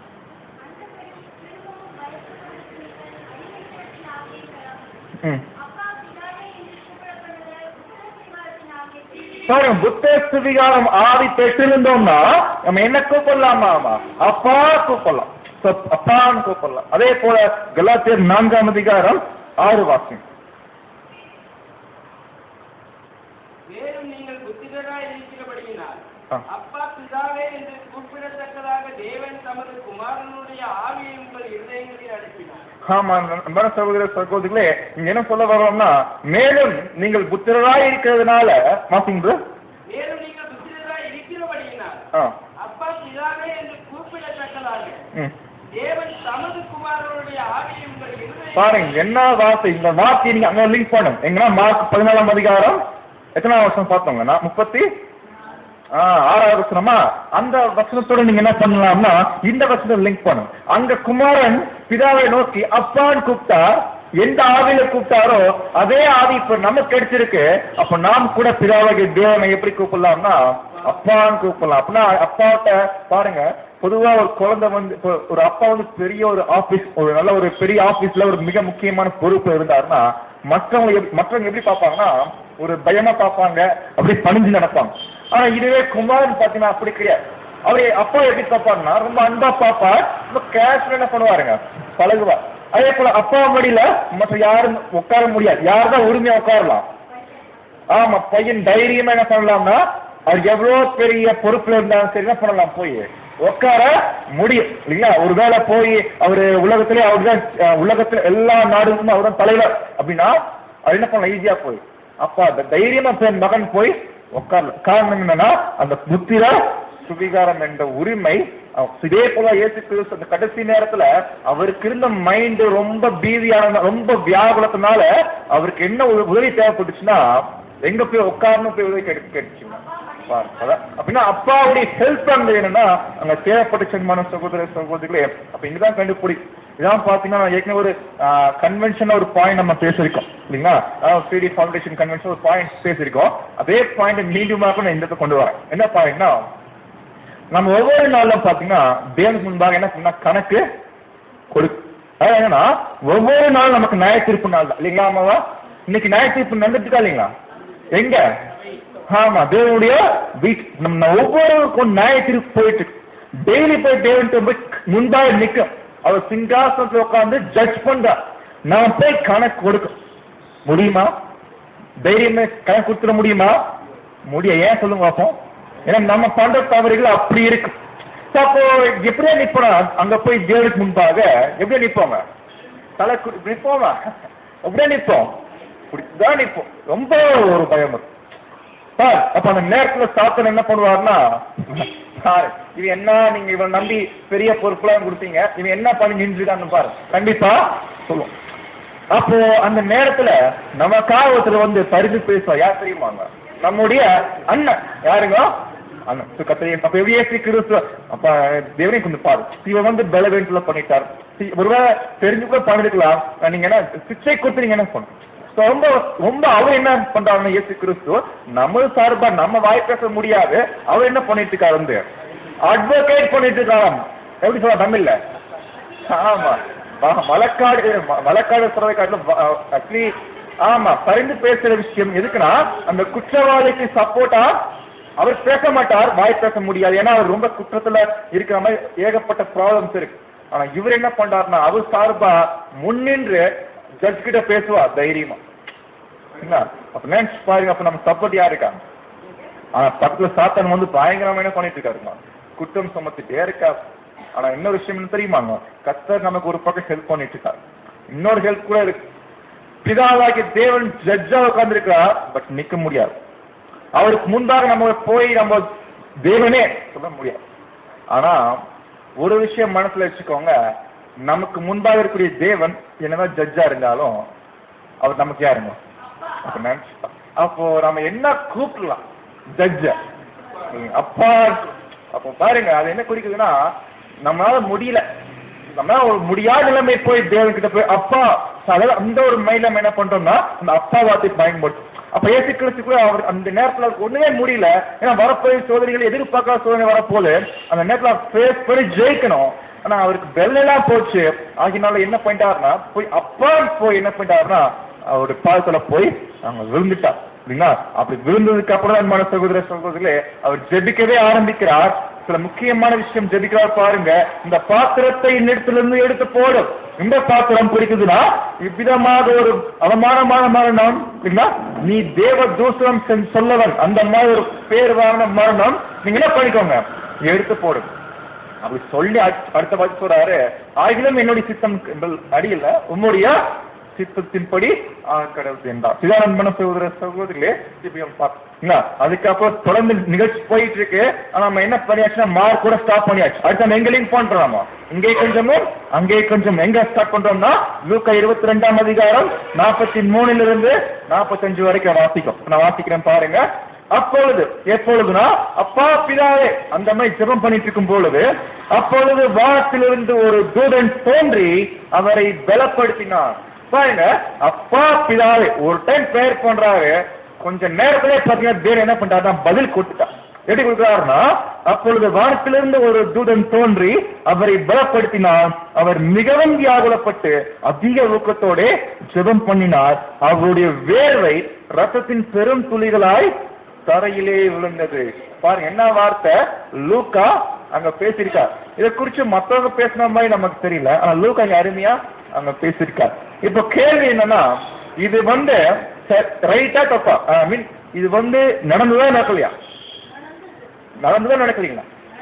ம் பாருங்க புத்த சுவிகாரம் ஆவி பெற்றிருந்தோம்னா நம்ம என்ன கூப்பிடலாமா ஆமா அப்பா கூப்பிடலாம் So, அப்பான்னு கூப்பிடலாம் அதே போல கலாத்தியர் நான்காம் அதிகாரம் ஆறு வாசி மேலும் நீங்கள் புத்திரராய் இருக்கிறபடியினால் ஆ. அப்பா பிதாவே என்று கூப்பிடத்தக்கதாக தேவன் தமது குமாரனுடைய ஆவியை உங்கள் இருதயங்களில் அனுப்பினார் ஆமா அன்பான சகோதர சகோதரிகளே இங்க என்ன சொல்ல வர்றோம்னா மேலும் நீங்கள் புத்திரராய் இருக்கிறதுனால வாசிங்க மேலும் நீங்கள் புத்திரராய் இருக்கிறபடியினால் ஆ அப்பா பிதாவே என்று கூப்பிடத்தக்கதாக ம் தேவன் தமது குமாரனுடைய ஆவியை உங்கள் இருதயம் பாருங்க என்ன வார்த்தை இந்த வார்த்தையை நீங்க அங்க லிங்க் பண்ணும் எங்கன்னா மார்க் பதினாலாம் அதிகாரம் எத்தனாம் வருஷம் பார்த்தோங்க நான் முப்பத்தி ஆ, ஆறாவது வசனமா அந்த வசனத்தோட நீங்க என்ன பண்ணலாம்னா இந்த வசனம் லிங்க் பண்ணும் அங்க குமாரன் பிதாவை நோக்கி அப்பான்னு கூப்பிட்டார் எந்த ஆவியில கூப்பிட்டாரோ அதே ஆவி இப்ப நமக்கு கிடைச்சிருக்கு அப்ப நாம் கூட பிதாவாகிய தேவனை எப்படி கூப்பிடலாம்னா அப்பான்னு கூப்பிடலாம் அப்படின்னா அப்பாட்ட பாருங்க பொதுவா ஒரு குழந்தை வந்து இப்போ ஒரு அப்பா வந்து பெரிய ஒரு ஆபீஸ் ஒரு நல்ல ஒரு பெரிய ஆபீஸ்ல ஒரு மிக முக்கியமான பொறுப்பு இருந்தாருன்னா மற்றவங்க எப்படி- மற்றவங்க எப்படி பார்ப்பாங்கன்னா ஒரு பயமா பார்ப்பாங்க அப்படி பணிஞ்சு நடப்பாங்க ஆனா இதுவே குமாரன் பாத்தீங்கன்னா அப்படி கிடையாது அவரு அப்பா எப்படி பார்ப்பாருன்னா ரொம்ப அன்பா பாப்பா ரொம்ப கேஷுவல் என்ன பண்ணுவாருங்க பழகுவா அதே போல அப்பா மடியில மற்ற யாரும் உட்கார முடியாது யார் தான் உரிமையா உட்காரலாம் ஆமா பையன் தைரியமா என்ன பண்ணலாம்னா அவர் எவ்வளவு பெரிய பொறுப்புல இருந்தாலும் சரி என்ன பண்ணலாம் போய் உட்கார முடியும் இல்லைங்களா ஒருவேளை போய் அவரு உலகத்திலே அவர் தான் உலகத்துல எல்லா நாடுகளுக்கும் அவர் தான் தலைவர் அப்படின்னா அவர் என்ன பண்ணலாம் ஈஸியா போய் அப்பா அந்த தைரியமா தன் மகன் போய் உட்காரல காரணம் என்னன்னா அந்த புத்திர சுவிகாரம் என்ற உரிமை அவ- இதே போல இயேசு கிறிஸ்து அந்த கடைசி நேரத்துல அவருக்கு இருந்த மைண்ட் ரொம்ப பீதியான ரொம்ப வியாகுலத்தினால அவருக்கு என்ன ஒரு உதவி தேவைப்பட்டுச்சுன்னா எங்க போய் உட்கார்ந்து போய் உதவி கேட்டு கேட்டுச்சுங்க பாருங்க. அதான். அப்படின்னா அப்பாவுடைய ஹெல்ப் அங்க என்னன்னா அங்க தேவைப்பட்டுச்சு சகோதர சகோதரிகளே அப்ப இங்கதான் கண்டுபிடி இதான் பாத்தீங்கன்னா நான் ஏற்கனவே ஒரு கன்வென்ஷன் ஒரு பாயிண்ட் நம்ம பேசியிருக்கோம் இல்லைங்களா சிடி ஃபவுண்டேஷன் கன்வென்ஷன் ஒரு பாயிண்ட் பேசியிருக்கோம் அதே பாயிண்ட் மீண்டுமாக நான் இந்த இடத்துக்கு கொண்டு வரேன் என்ன பாயிண்ட்னா நம்ம ஒவ்வொரு நாளும் பாத்தீங்கன்னா தேவனுக்கு முன்பாக என்ன பண்ணா கணக்கு கொடு அதாவது என்னன்னா ஒவ்வொரு நாளும் நமக்கு நியாய தீர்ப்பு நாள் தான் இல்லைங்களா அம்மாவா இன்னைக்கு நியாய தீர்ப்பு நடந்துட்டுக்கா இல்லைங்களா எங்க ஆமா தேவனுடைய வீட் நம்ம ஒவ்வொருவருக்கும் நியாய தீர்ப்பு போயிட்டு டெய்லி போய் தேவன்கிட்ட போய் முன்பாக நிக்கும் அவர் சிங்காசனத்துல உட்கார்ந்து ஜட்ஜ் பண்றார் நான் போய் கணக்கு கொடுக்க முடியுமா தைரியமே கணக்கு கொடுத்துட முடியுமா முடிய ஏன் சொல்லுங்க பார்ப்போம் ஏன்னா நம்ம பண்ற தவறுகள் அப்படி இருக்கு So, அப்போ எப்படியா நிப்போம் அங்க போய் தேவனுக்கு முன்பாக எப்படியா நிப்போங்க தலை குடி நிப்போமா அப்படியே நிப்போம் இப்படிதான் நிப்போம் ரொம்ப ஒரு பயம் இருக்கு. சார் அப்ப அந்த நேரத்துல சாத்தன் என்ன பண்ணுவாருன்னா சார் இது என்ன நீங்க இவன் நம்பி பெரிய பொறுப்புலாம் கொடுத்தீங்க இவன் என்ன பண்ணி நின்றுட்டான்னு பாரு கண்டிப்பா சொல்லுவோம் அப்போ அந்த நேரத்துல நமக்காக ஒருத்தர் வந்து பரிந்து பேசுவா யார் தெரியுமாங்க நம்முடைய அண்ணன் யாருங்க அண்ணன் So, கத்திரி அப்ப எப்படியே கிறிஸ்து அப்ப தேவனே கொஞ்சம் பாரு இவன் வந்து பலவேன்ல பண்ணிட்டார் See, ஒருவேளை தெரிஞ்சு கூட பண்ணிருக்கலாம் நீங்க என்ன சிக்ஷை கொடுத்து நீங்க என்ன பண்ணும் So, ரொம்ப ரொம்ப அவர் என்ன பண்றாருன்னா இயேசு கிறிஸ்து நம்ம சார்பா நம்ம வாய் பேச முடியாது அவர் என்ன பண்ணிட்டு இருக்காரு வந்து அட்வொகேட் பண்ணிட்டு இருக்காராம் எப்படி சொல்ல தமிழ்ல ஆமா வ- வழக்காடு ம- வழக்காடு சொல்றதை காட்டிலும் ஆக்சுவலி ஆமா பரிந்து பேசுற விஷயம் எதுக்குன்னா அந்த குற்றவாளிக்கு சப்போர்ட்டா அவர் பேச மாட்டார் வாய் பேச முடியாது ஏன்னா அவர் ரொம்ப குற்றத்துல இருக்கிற மாதிரி ஏகப்பட்ட ப்ராப்ளம்ஸ் இருக்கு ஆனா இவர் என்ன பண்றாருன்னா அவர் சார்பா முன்னின்று ஜட்ஜ் கிட்ட பேசுவார் தைரியமா என்ன அப்ப நினைச்சு பாருங்க அப்ப நம்ம சப்போர்ட் யார் இருக்காங்க ஆனா பக்கத்துல சாத்தன் வந்து பயங்கரமா என்ன பண்ணிட்டு இருக்காருமா குற்றம் சுமத்திட்டே இருக்கா ஆனா இன்னொரு விஷயம் என்ன தெரியுமாங்க கத்தர் நமக்கு ஒரு பக்கம் ஹெல்ப் பண்ணிட்டு இருக்காரு இன்னொரு ஹெல்ப் கூட இருக்கு பிதாவாகிய தேவன் ஜட்ஜா உட்கார்ந்துருக்கிறார் பட் நிக்க முடியாது அவருக்கு முன்பாக நம்ம போய் நம்ம தேவனே சொல்ல முடியாது ஆனா ஒரு விஷயம் மனசுல வச்சுக்கோங்க நமக்கு முன்பாக இருக்கக்கூடிய தேவன் என்னதான் ஜட்ஜா இருந்தாலும் அவர் நமக்கு யாருங்க அப்ப நினைச்சு அப்போ நம்ம என்ன கூப்பிடலாம் ஜட்ஜ அப்பா அப்போ பாருங்க அது என்ன குறிக்குதுன்னா நம்மளால முடியல நம்மளால ஒரு முடியாத நிலைமை போய் தேவன் கிட்ட போய் அப்பா அதாவது அந்த ஒரு மைண்ட்ல நம்ம என்ன பண்றோம்னா அந்த அப்பா வார்த்தை பயன்படுத்தும் அப்ப ஏசு கிறிஸ்து கூட அவர் அந்த நேரத்துல அவருக்கு ஒண்ணுமே முடியல ஏன்னா வரப்போய் சோதனைகள் எதிர்பார்க்காத சோதனை வரப்போது அந்த நேரத்துல ஃபேஸ் பண்ணி ஜெயிக்கணும் ஆனா அவருக்கு பெல்லாம் போச்சு ஆகினால என்ன பண்ணிட்டாருன்னா போய் அப்பா போய் என்ன பண்ணிட்டாருன்னா அவருடைய பாதத்துல போய் அவங்க விழுந்துட்டார் இல்லைங்களா அப்படி விழுந்ததுக்கு அப்புறம் தான் மன சகோதர சகோதரிகளே அவர் ஜெபிக்கவே ஆரம்பிக்கிறார் சில முக்கியமான விஷயம் ஜெபிக்கிறார் பாருங்க இந்த பாத்திரத்தை இன்னிடத்திலிருந்து எடுத்து போடும் இந்த பாத்திரம் பிடிக்குதுன்னா இவ்விதமாக ஒரு அவமானமான மரணம் இல்லைங்களா நீ தேவ தூசணம் செஞ்ச- சொல்லவன் அந்த மாதிரி ஒரு பேர் வாங்கின மரணம் நீங்க என்ன பண்ணிக்கோங்க எடுத்து போடும் அப்படி சொல்லி அட்- அடுத்த வார்த்தை சொல்றாரு ஆகிலும் என்னுடைய சித்தம் என்பல் அடியில உம்முடைய சித்தத்தின்படி கடவுள் என்றார் சிதானந்தன சகோதர சகோதரிகளே இப்ப இவன் பாத்தீங்களா அதுக்கப்புறம் தொடர்ந்து நிகழ்ச்சி போயிட்டு இருக்கு ஆனா நம்ம என்ன பண்ணியாச்சுன்னா மார்க் கூட ஸ்டாப் பண்ணியாச்சு அடுத்து நம்ம எங்க லிங்க் பண்றோம் இங்கே கொஞ்சமும் அங்கே கொஞ்சம் எங்க ஸ்டார்ட் பண்றோம்னா லூக்கா இருபத்தி ரெண்டாம் அதிகாரம் நாற்பத்தி மூணுல இருந்து நாற்பத்தஞ்சு வரைக்கும் வாசிக்கும் நான் வாசிக்கிறேன் பாருங்க அப்பொழுது எப்பொழுதுனா அப்பா பிதாவே அந்த மாதிரி ஜெபம் பண்ணிட்டு இருக்கும் பொழுது அப்பொழுது வானத்திலிருந்து ஒரு தூதன் தோன்றி அவரை பலப்படுத்தினார் பாருங்க அப்பா பிதாவே ஒரு டைம் பிரேயர் பண்றாரு கொஞ்ச நேரத்திலே பாத்தீங்கன்னா தேவன் என்ன பண்றாருன்னா பதில் கொடுத்துட்டார் எப்படி கொடுக்கிறாருன்னா அப்பொழுது வானத்திலிருந்து ஒரு தூதன் தோன்றி அவரை பலப்படுத்தினார் அவர் மிகவும் வியாகுலப்பட்டு அதிக ஊக்கத்தோட ஜெபம் பண்ணினார் அவருடைய வேர்வை ரத்தத்தின் பெரும் துளிகளாய் தரையிலே விழுந்தது பாருங்க என்ன வார்த்தை லூக்கா அங்க பேசியிருக்கார் இதை குறிச்சு மத்தவங்க பேசின மாதிரி நமக்கு தெரியல ஆனா லூக்கா அங்க அருமையா அங்க பேசியிருக்கார் இப்ப கேள்வி என்னன்னா இது வந்து ரைட்டா தப்பா ஐ மீன் இது வந்து நடந்துதான் நடக்கலையா நடந்துதான் நடக்கலீங்களா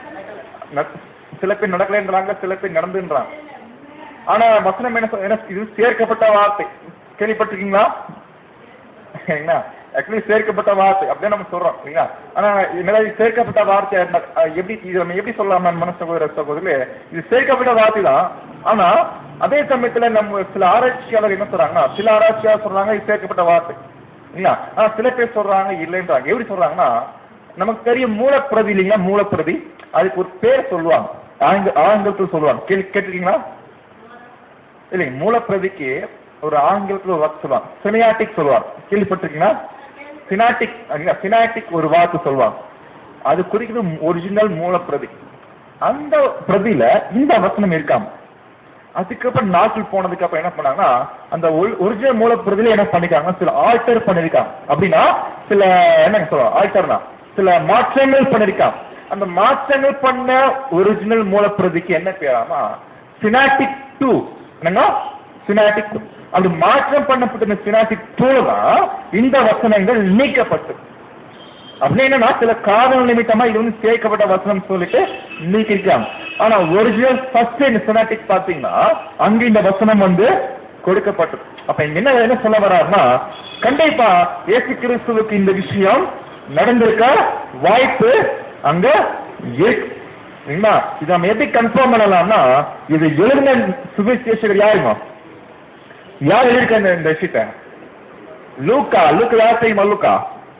ந- சில பேர் நடக்கலைன்றாங்க சில பேர் நடந்துன்றாங்க ஆனா வசனம் என்ன சொல்- என்ன இது சேர்க்கப்பட்ட வார்த்தை கேள்விப்பட்டிருக்கீங்களா சரிங்களா ஆக்சுவலி சேர்க்கப்பட்ட வார்த்தை அப்படின்னு நம்ம சொல்றோம் இல்லைங்களா ஆனா என்னடா இது சேர்க்கப்பட்ட வார்த்தை என்ன? அஹ் எப்படி இது நம்ம எப்படி சொல்லலாம் மன சகோதர சகோதரர்களே இது சேர்க்கப்பட்ட வார்த்தை தான் ஆனா அதே சமயத்துல நம்ம சில ஆராய்ச்சியாளர் என்ன சொல்றாங்கன்னா சில ஆராய்ச்சியாளர் சொல்றாங்க இது சேர்க்கப்பட்ட வார்த்தை இல்லைங்களா ஆனா சில பேர் சொல்றாங்க இல்லைன்றாங்க எப்படி சொல்றாங்கன்னா நமக்கு தெரியும் மூலப்பிரதி இல்லைங்களா மூலப்பிரதி அதுக்கு ஒரு பேர் சொல்லுவாங்க ஆங்க ஆங்கிலத்தில் சொல்லுவாங்க கேள்வி கேட்டிருக்கீங்களா இல்லைங்க மூலப்பிரதிக்கு ஒரு ஆங்கிலத்தில் ஒரு வார்த்தை சொல்லுவாங்க சினியாட்டிக் சொல்லுவாங்க கேள்விப்பட்டிருக்கீங்களா சினாட்டிக் சினாட்டிக் ஒரு வார்த்தை சொல்லுவாங்க அது குறிக்கிறது ஒரிஜினல் மூலப்பிரதி அந்த பிரதியில இந்த வசனம் இருக்காம அதுக்கப்புறம் நாட்கள் போனதுக்கு அப்புறம் என்ன பண்ணாங்கன்னா அந்த ஒரிஜினல் மூலப்பிரதியில என்ன பண்ணிருக்காங்க சில ஆல்டர் பண்ணிருக்காங்க அப்படின்னா சில என்னங்க சொல்லுவாங்க ஆல்டர்னா சில மாற்றங்கள் பண்ணிருக்காங்க அந்த மாற்றங்கள் பண்ண ஒரிஜினல் மூலப்பிரதிக்கு என்ன பேராமா சினாட்டிக் டூ என்னங்க சினாட்டிக் அப்படி மாற்றம் பண்ணப்பட்ட இந்த சினாட்டிக் டூல தான் இந்த வசனங்கள் நீக்கப்பட்டு அப்படின்னு என்னன்னா சில காரணம் நிமித்தமா இது வந்து சேர்க்கப்பட்ட வசனம் சொல்லிட்டு நீக்கிருக்காங்க ஆனா ஒரிஜினல் ஃபர்ஸ்ட் இந்த சினாட்டிக் பாத்தீங்கன்னா அங்க இந்த வசனம் வந்து கொடுக்கப்பட்டது அப்ப இங்க என்ன என்ன சொல்ல வர்றாருன்னா கண்டிப்பா இயேசு கிறிஸ்துவுக்கு இந்த விஷயம் நடந்திருக்க வாய்ப்பு அங்க இருக்கு சரிங்களா இதை நம்ம எப்படி கன்ஃபார்ம் பண்ணலாம்னா இது எழுதின சுவிசேஷகர் யாருங்க யார் எழுதிருக்க இந்த- இந்த விஷயத்தை லூக்கா லூக்கா யார் தெரியுமா லூக்கா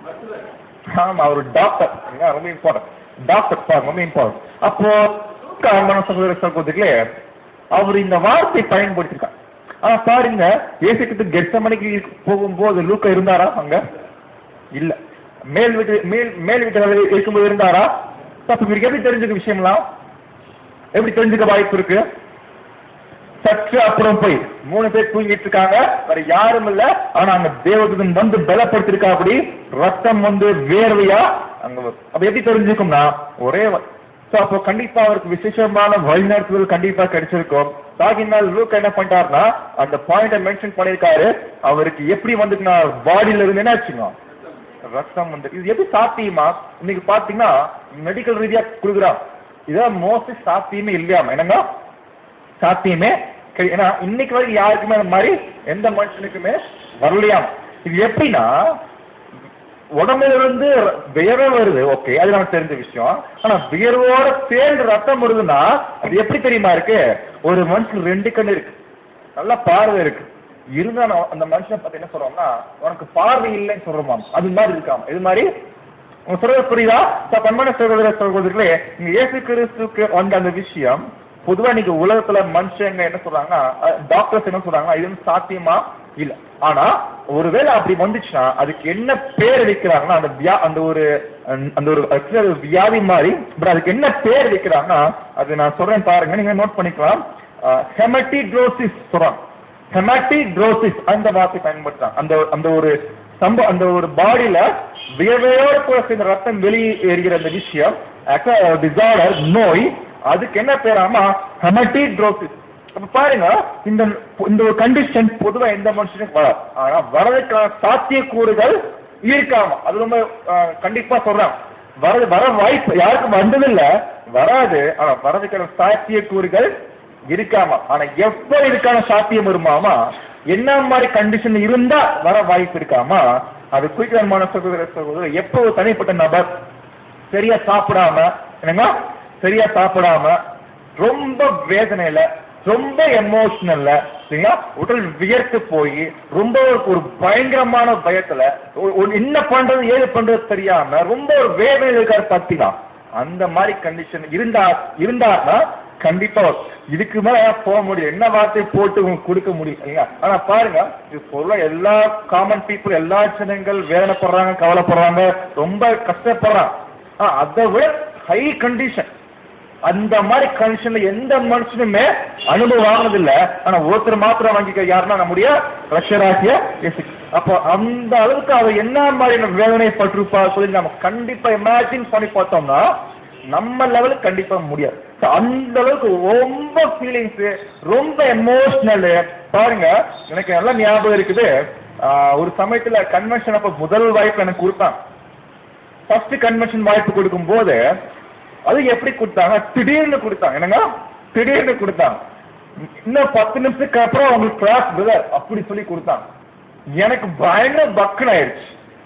ஆமா அவர் டாக்டர் ரொம்ப இம்பார்ட்டன்ட் டாக்டர் பாருங்க ரொம்ப இம்பார்ட்டன்ட் அப்போ லூக்கா மன சகோதர சகோதரிகளே அவர் இந்த வார்த்தை பயன்படுத்திருக்கார் ஆனா பாருங்க ஏசுக்கு கெட்சமணிக்கு போகும்போது லூக்கா இருந்தாரா அங்க இல்ல மேல் வீட்டு மேல் மேல் வீட்டு இருக்கும்போது இருந்தாரா அப்ப இவருக்கு எப்படி தெரிஞ்சுக்க விஷயம்லாம் எப்படி தெரிஞ்சுக்க வாய்ப்பு இருக்கு சற்று அப்புறம் போய் மூணு பேர் தூங்கிட்டு இருக்காங்க வேற யாரும் இல்ல ஆனா அங்க தேவதூதன் வந்து பலப்படுத்திருக்கா அப்படி ரத்தம் வந்து வேர்வையா அங்க வரும். அப்ப எப்படி தெரிஞ்சுக்கும்னா ஒரே சோ அப்போ கண்டிப்பா அவருக்கு விசேஷமான வழிநடத்துதல் கண்டிப்பா கிடைச்சிருக்கும் தாகினால் லூக் என்ன பண்ணிட்டாருன்னா அந்த பாயிண்ட மென்ஷன் பண்ணிருக்காரு அவருக்கு எப்படி வந்துட்டுனா பாடியில இருந்து என்ன ஆச்சுங்க ரத்தம் வந்து இது எப்படி சாத்தியமா இன்னைக்கு பாத்தீங்கன்னா மெடிக்கல் ரீதியா கொடுக்குறான் இதான் மோஸ்ட்லி சாத்தியமே இல்லையாம என்னங்க சாத்தியமே கிடை- ஏன்னா இன்னைக்கு வரைக்கும் யாருக்குமே அந்த மாதிரி எந்த மனுஷனுக்குமே வரலையாம் இது எப்படின்னா உடம்புல இருந்து வியர்வை வருது ஓகே அது நமக்கு தெரிஞ்ச விஷயம் ஆனா வியர்வோட சேர்ந்து ரத்தம் வருதுன்னா அது எப்படி தெரியுமா இருக்கு ஒரு மனுஷன் ரெண்டு கண்ணு இருக்கு நல்ல பார்வை இருக்கு இருந்தா நான் அந்த மனுஷனை பத்தி என்ன சொல்றோம்னா உனக்கு பார்வை இல்லைன்னு சொல்றோமாம் அது மாதிரி இருக்காம இது மாதிரி உங்க சொல்றது புரியுதா So, பண்பான சகோதர சகோதரிகளே இங்க இயேசு கிறிஸ்துக்கு வந்த அந்த விஷயம் பொதுவா இன்னைக்கு உலகத்துல மனுஷங்க என்ன சொல்றாங்கன்னா டாக்டர்ஸ் என்ன சொல்றாங்கன்னா இது வந்து சாத்தியமா இல்ல ஆனா ஒருவேளை அப்படி வந்துச்சுன்னா அதுக்கு என்ன பேர் வைக்கிறாங்கன்னா அந்த வியா அந்த ஒரு அஹ், அந்த ஒரு actually அது ஒரு வியாதி மாதிரி பட் அதுக்கு என்ன பேர் வைக்கிறாங்கன்னா அது நான் சொல்றேன் பாருங்க நீங்க நோட் பண்ணிக்கலாம் ஹெமட்டிக்ரோசிஸ் சொல்றாங்க ஹெமட்டிக்ரோசிஸ் அந்த வார்த்தை பயன்படுத்துறாங்க அந்த அந்த ஒரு சம்ப அந்த ஒரு பாடியில வியர்வையோட கூட சேர்ந்த ரத்தம் வெளியேறுகிற அந்த விஷயம் டிசார்டர் நோய் அதுக்கு என்ன பேராமா ஹெமட்டிக்ரோசிஸ் அப்ப பாருங்க இந்த இந்த ஒரு கண்டிஷன் பொதுவா எந்த மனுஷனுக்கும் வராது ஆனா வரதுக்கான சாத்தியக்கூறுகள் இருக்காம அது ரொம்ப அஹ், கண்டிப்பா சொல்றாங்க வர வர வாய்ப்பு யாருக்கும் வந்ததில்ல வராது ஆனா வரதுக்கான சாத்தியக்கூறுகள் இருக்காமா ஆனா எப்ப இதுக்கான சாத்தியம் வருமாமா என்ன மாதிரி கண்டிஷன் இருந்தா வர வாய்ப்பு இருக்காமா அது குறிக்கிற சகோதர சகோதரர் எப்போ ஒரு தனிப்பட்ட நபர் சரியா சாப்பிடாம என்னங்க சரியா சாப்பிடாம ரொம்ப வேதனையில ரொம்ப எமோஷனல்ல சரிங்களா உடல் வியர்த்து போய் ரொம்ப ஒரு- ஒரு பயங்கரமான பயத்துல ஒரு- ஒரு என்ன பண்றது ஏது பண்றது தெரியாம ரொம்ப ஒரு வேதனையில் இருக்காரு பாத்தீங்களா அந்த மாதிரி கண்டிஷன் இருந்தா இருந்தாருன்னா கண்டிப்பா இதுக்கு மேல போக முடியும் என்ன வார்த்தை போட்டு உங்களுக்கு கொடுக்க முடியும் இல்லையா ஆனா பாருங்க இது சொல்ல எல்லா காமன் பீப்புள் எல்லா ஜனங்கள் வேதனைப்படுறாங்க கவலைப்படுறாங்க ரொம்ப கஷ்டப்படுறாங்க ஆனா அதை விட ஹை கண்டிஷன் அந்த மாதிரி கண்டிஷன்ல எந்த மனுஷனுமே அனுபவம் ஆனதில்ல ஆனா ஒருத்தர் மாத்திரம் வாங்கிக்க யாருன்னா நம்முடைய ரஷ்யராசிய இயேசு அப்போ அந்த அளவுக்கு அவர் என்ன மாதிரி வேதனைப்பட்டிருப்பா சொல்லி நம்ம கண்டிப்பா இமேஜின் பண்ணி பார்த்தோம்னா நம்ம லெவலுக்கு கண்டிப்பா முடியாது So, அந்த அளவுக்கு ரொம்ப ஃபீலிங்ஸ் ரொம்ப எமோஷனல் பாருங்க எனக்கு நல்லா ஞாபகம் இருக்குது ஆஹ் ஒரு சமயத்துல கன்வென்ஷன் அப்ப முதல் வாய்ப்பு எனக்கு கொடுத்தான் ஃபர்ஸ்ட் கன்வென்ஷன் வாய்ப்பு கொடுக்கும் போது அது எப்படி கொடுத்தாங்க திடீர்னு கொடுத்தாங்க என்னங்க திடீர்னு கொடுத்தாங்க இன்னும் பத்து நிமிஷத்துக்கு அப்புறம் உங்களுக்கு கிளாஸ் பிரதர் அப்படி சொல்லி கொடுத்தாங்க எனக்கு பயங்கர பக்குன்னு ஆயிடுச்சு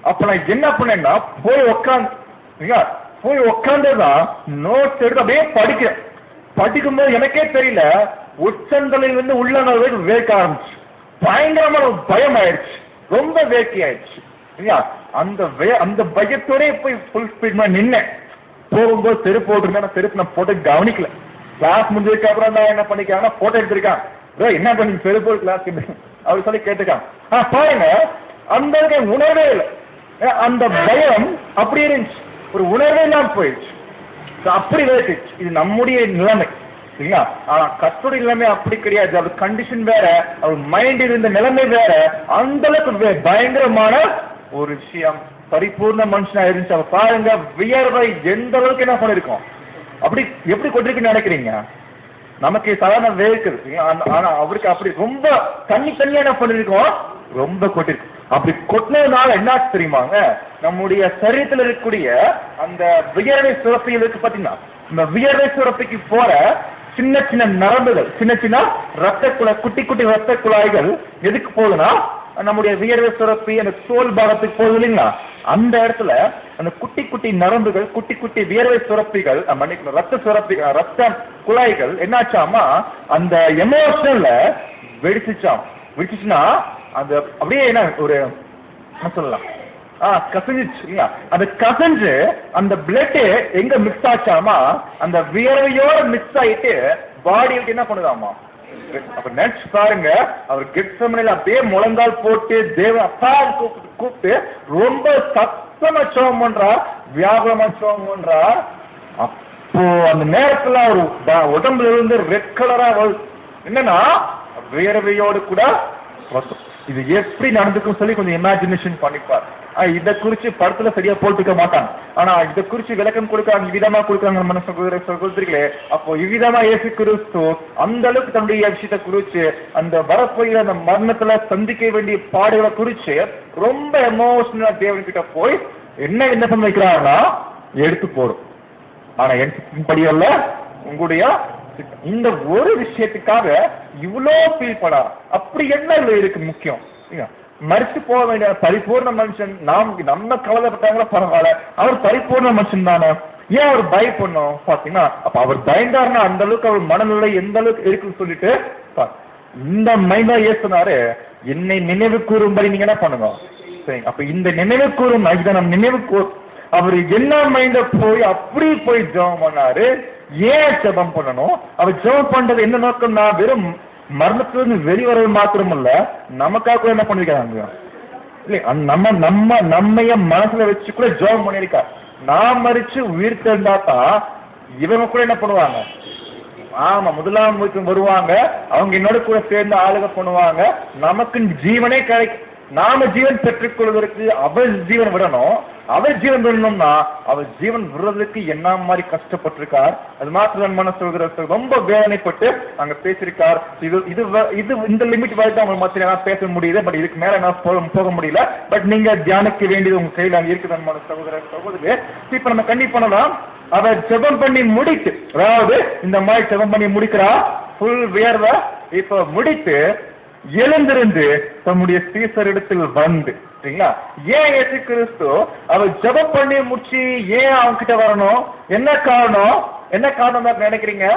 அப்ப நான் என்ன பண்ணேன்னா போய் உட்காந்து போய் உட்காந்துதான் நோட்ஸ் எடுத்து அப்படியே படிக்கிறேன் படிக்கும்போது எனக்கே தெரியல உச்சந்தலையில இருந்து உள்ளங்கால் வரைக்கும் வேர்க்க ஆரம்பிச்சு பயங்கரமான ஒரு பயம் ஆயிடுச்சு ரொம்ப வேர்க்கி ஆயிடுச்சு சரியா அந்த வே அந்த பயத்தோடய போய் ஃபுல் ஸ்பீட் நின்னேன் போகும்போது செருப்பு போட்டிருந்தேன் செருப்பு நான் போட்டு கவனிக்கல கிளாஸ் முடிஞ்சதுக்கு அப்புறம் நான் என்ன பண்ணிக்காங்கன்னா போட்டோ எடுத்திருக்கான் bro, என்ன பண்ணி செருப்பு கிளாஸ் அவர் சொல்லி கேட்டுக்கான் ஆ பாருங்க அந்த அளவுக்கு உணர்வே இல்லை ஏன், அந்த பயம் அப்படியே இருந்துச்சு ஒரு உணர்வே இல்லாம போயிடுச்சு So, அப்படி வேட்டுச்சு இது நம்முடைய நிலைமை சரிங்களா ஆனா கத்தோட நிலைமை அப்படி கிடையாது அவர் கண்டிஷன் வேற அவர் மைண்ட் இருந்த நிலைமை வேற அந்த அளவுக்கு வே- பயங்கரமான ஒரு விஷயம் பரிபூர்ண மனுஷனா இருந்துச்சு அவர் பாருங்க வியர்வை எந்த அளவுக்கு என்ன பண்ணிருக்கோம் அப்படி எப்படி கொண்டிருக்குன்னு நினைக்கிறீங்க நமக்கு சாதாரண வேர்க்குது சரிங்களா? ஆனா- ஆனா அவருக்கு அப்படி ரொம்ப தண்ணி தண்ணியா என்ன பண்ணிருக்கோம் ரொம்ப கொட்டிருக்கு அப்படி கொட்டினதுனால என்ன தெரியுமாங்க நம்முடைய சரீரத்தில் இருக்கக்கூடிய அந்த வியர்வை சுரப்பிகள் இருக்கு பாத்தீங்கன்னா இந்த வியர்வை சுரப்பிக்கு போற சின்ன சின்ன நரம்புகள் சின்ன சின்ன ரத்த குழாய் குட்டி குட்டி ரத்த குழாய்கள் எதுக்கு போகுதுன்னா நம்முடைய வியர்வை சுரப்பி அந்த தோல் பாகத்துக்கு போகுது இல்லைங்களா அந்த இடத்துல அந்த குட்டி குட்டி நரம்புகள் குட்டி குட்டி வியர்வை சுரப்பிகள் அஹ், மன்னிக்கணும் ரத்த சுரப்பி அஹ், ரத்த குழாய்கள் என்னாச்சாமா அந்த எமோஷனல்ல வெடிச்சுச்சாம் வெடிச்சுச்சுன்னா அந்த அப்படியே என்ன ஒரு என்ன சொல்லலாம் ஆ கசஞ்சிச்சு இல்லையா அந்த கசஞ்சு அந்த பிளட் எங்க மிக்ஸ் ஆச்சாமா அந்த வியர்வையோட மிக்ஸ் ஆயிட்டு பாடி விட்டு என்ன பண்ணுதாமா அப்ப நெக்ஸ்ட் பாருங்க அவர் கெட்சமனையில அப்படியே முழங்கால் போட்டு தேவ அப்பா கூப்பிட்டு கூப்பிட்டு ரொம்ப சத்தமா சோகம் பண்றார் வியாபாரமா சோகம் பண்றார் அப்போ அந்த நேரத்துல அவர் ப- உடம்புல இருந்து ரெட் கலரா வருது என்னன்னா வேர்வையோடு கூட ரத்தம். இது எப்படி நடந்துக்கும் சொல்லி கொஞ்சம் இமேஜினேஷன் பண்ணிப்பார் ஆஹ் இத குறிச்சு படத்துல சரியா போட்டுக்க மாட்டாங்க ஆனா இத குறிச்சு விளக்கம் கொடுக்காங்க விதமா கொடுக்காங்க நம்ம சகோதர சகோதரிகளே அப்போ இவ்விதமா இயேசு கிறிஸ்து அந்த அளவுக்கு தன்னுடைய விஷயத்தை குறிச்சு அந்த வரப்போகிற அந்த மரணத்துல சந்திக்க வேண்டிய பாடுகளை குறிச்சு ரொம்ப எமோஷனலா தேவன் கிட்ட போய் என்ன விண்ணப்பம் வைக்கிறாருன்னா எடுத்து போடும் ஆனா என் படியல்ல உங்களுடைய சித்தம். இந்த ஒரு விஷயத்துக்காக இவ்வளோ ஃபீல் பண்ணா அப்படி என்ன இதுல இருக்கு முக்கியம் சரியா? மறிச்சு போக வேண்டிய பரிபூர்ண மனுஷன் நாம் நம்ம கவலைப்பட்டாங்களோ பரவாயில்ல அவர் பரிபூர்ண மனுஷன் தானே ஏன் அவர் பயப்படணும் பாத்தீங்கன்னா அப்ப அவர் பயந்தாருன்னா அந்த அளவுக்கு அவர் மனநிலை எந்த அளவுக்கு இருக்குன்னு சொல்லிட்டு பா- இந்த மைண்டா ஏசுனாரு என்னை நினைவு கூறும்படி நீங்க என்ன பண்ணுங்க சரி அப்ப இந்த நினைவு கூறும் இதை நம்ம நினைவு கூ அவர் என்ன மைண்ட போய் அப்படி போய் ஜெபம் பண்ணாரு ஏன் ஜெபம் பண்ணணும் அவர் ஜெபம் பண்றது என்ன நோக்கம்னா வெறும் மரணத்திலிருந்து வெளிவரது மாத்திரமல்ல நமக்காக கூட என்ன பண்ணிருக்காங்க இல்லை அந்த நம்ம நம்ம நம்மைய மனசுல வச்சு கூட ஜெபம் பண்ணிருக்கார் நான் மறிச்சு உயிர் தான் இவங்க கூட என்ன பண்ணுவாங்க ஆமா முதலாம் வீட்டுக்கு வருவாங்க அவங்க என்னோட கூட சேர்ந்து ஆளுக பண்ணுவாங்க நமக்கு ஜீவனே கிடைக்கும் நாம ஜீவன் பெற்றுக்கொள்வதற்கு அவள் ஜீவன் விடணும் அவள் ஜீவன் விடணும்னா அவள் ஜீவன் விடுறதுக்கு என்ன மாதிரி கஷ்டப்பட்டிருக்கார் அது மாத்திரம் மனசு சொல்கிற ரொம்ப வேதனைப்பட்டு அங்க பேசியிருக்கார் இது இது வ- இது இந்த லிமிட் வரைக்கும் அவங்க மத்திய பேச முடியுது பட் இதுக்கு மேல நான் போக போக முடியல பட் நீங்க தியானிக்க வேண்டியது உங்க கையில அங்க இருக்குது மன சகோதர சகோதரி இப்ப நம்ம கண்ணி பண்ணலாம் அவர் ஜெபம் பண்ணி முடித்து அதாவது இந்த மாதிரி ஜெபம் பண்ணி முடிக்கிறா ஃபுல் வியர்வை இப்ப முடித்து எழுந்திருந்து தம்முடைய சீசரிடத்தில் வந்து சரிங்களா ஏன் இயேசு கிறிஸ்து அவர் ஜெபம் பண்ணி முடிச்சு ஏன் அவங்க கிட்ட வரணும் என்ன காரணம் என்ன காரணம் தான் நினைக்கிறீங்க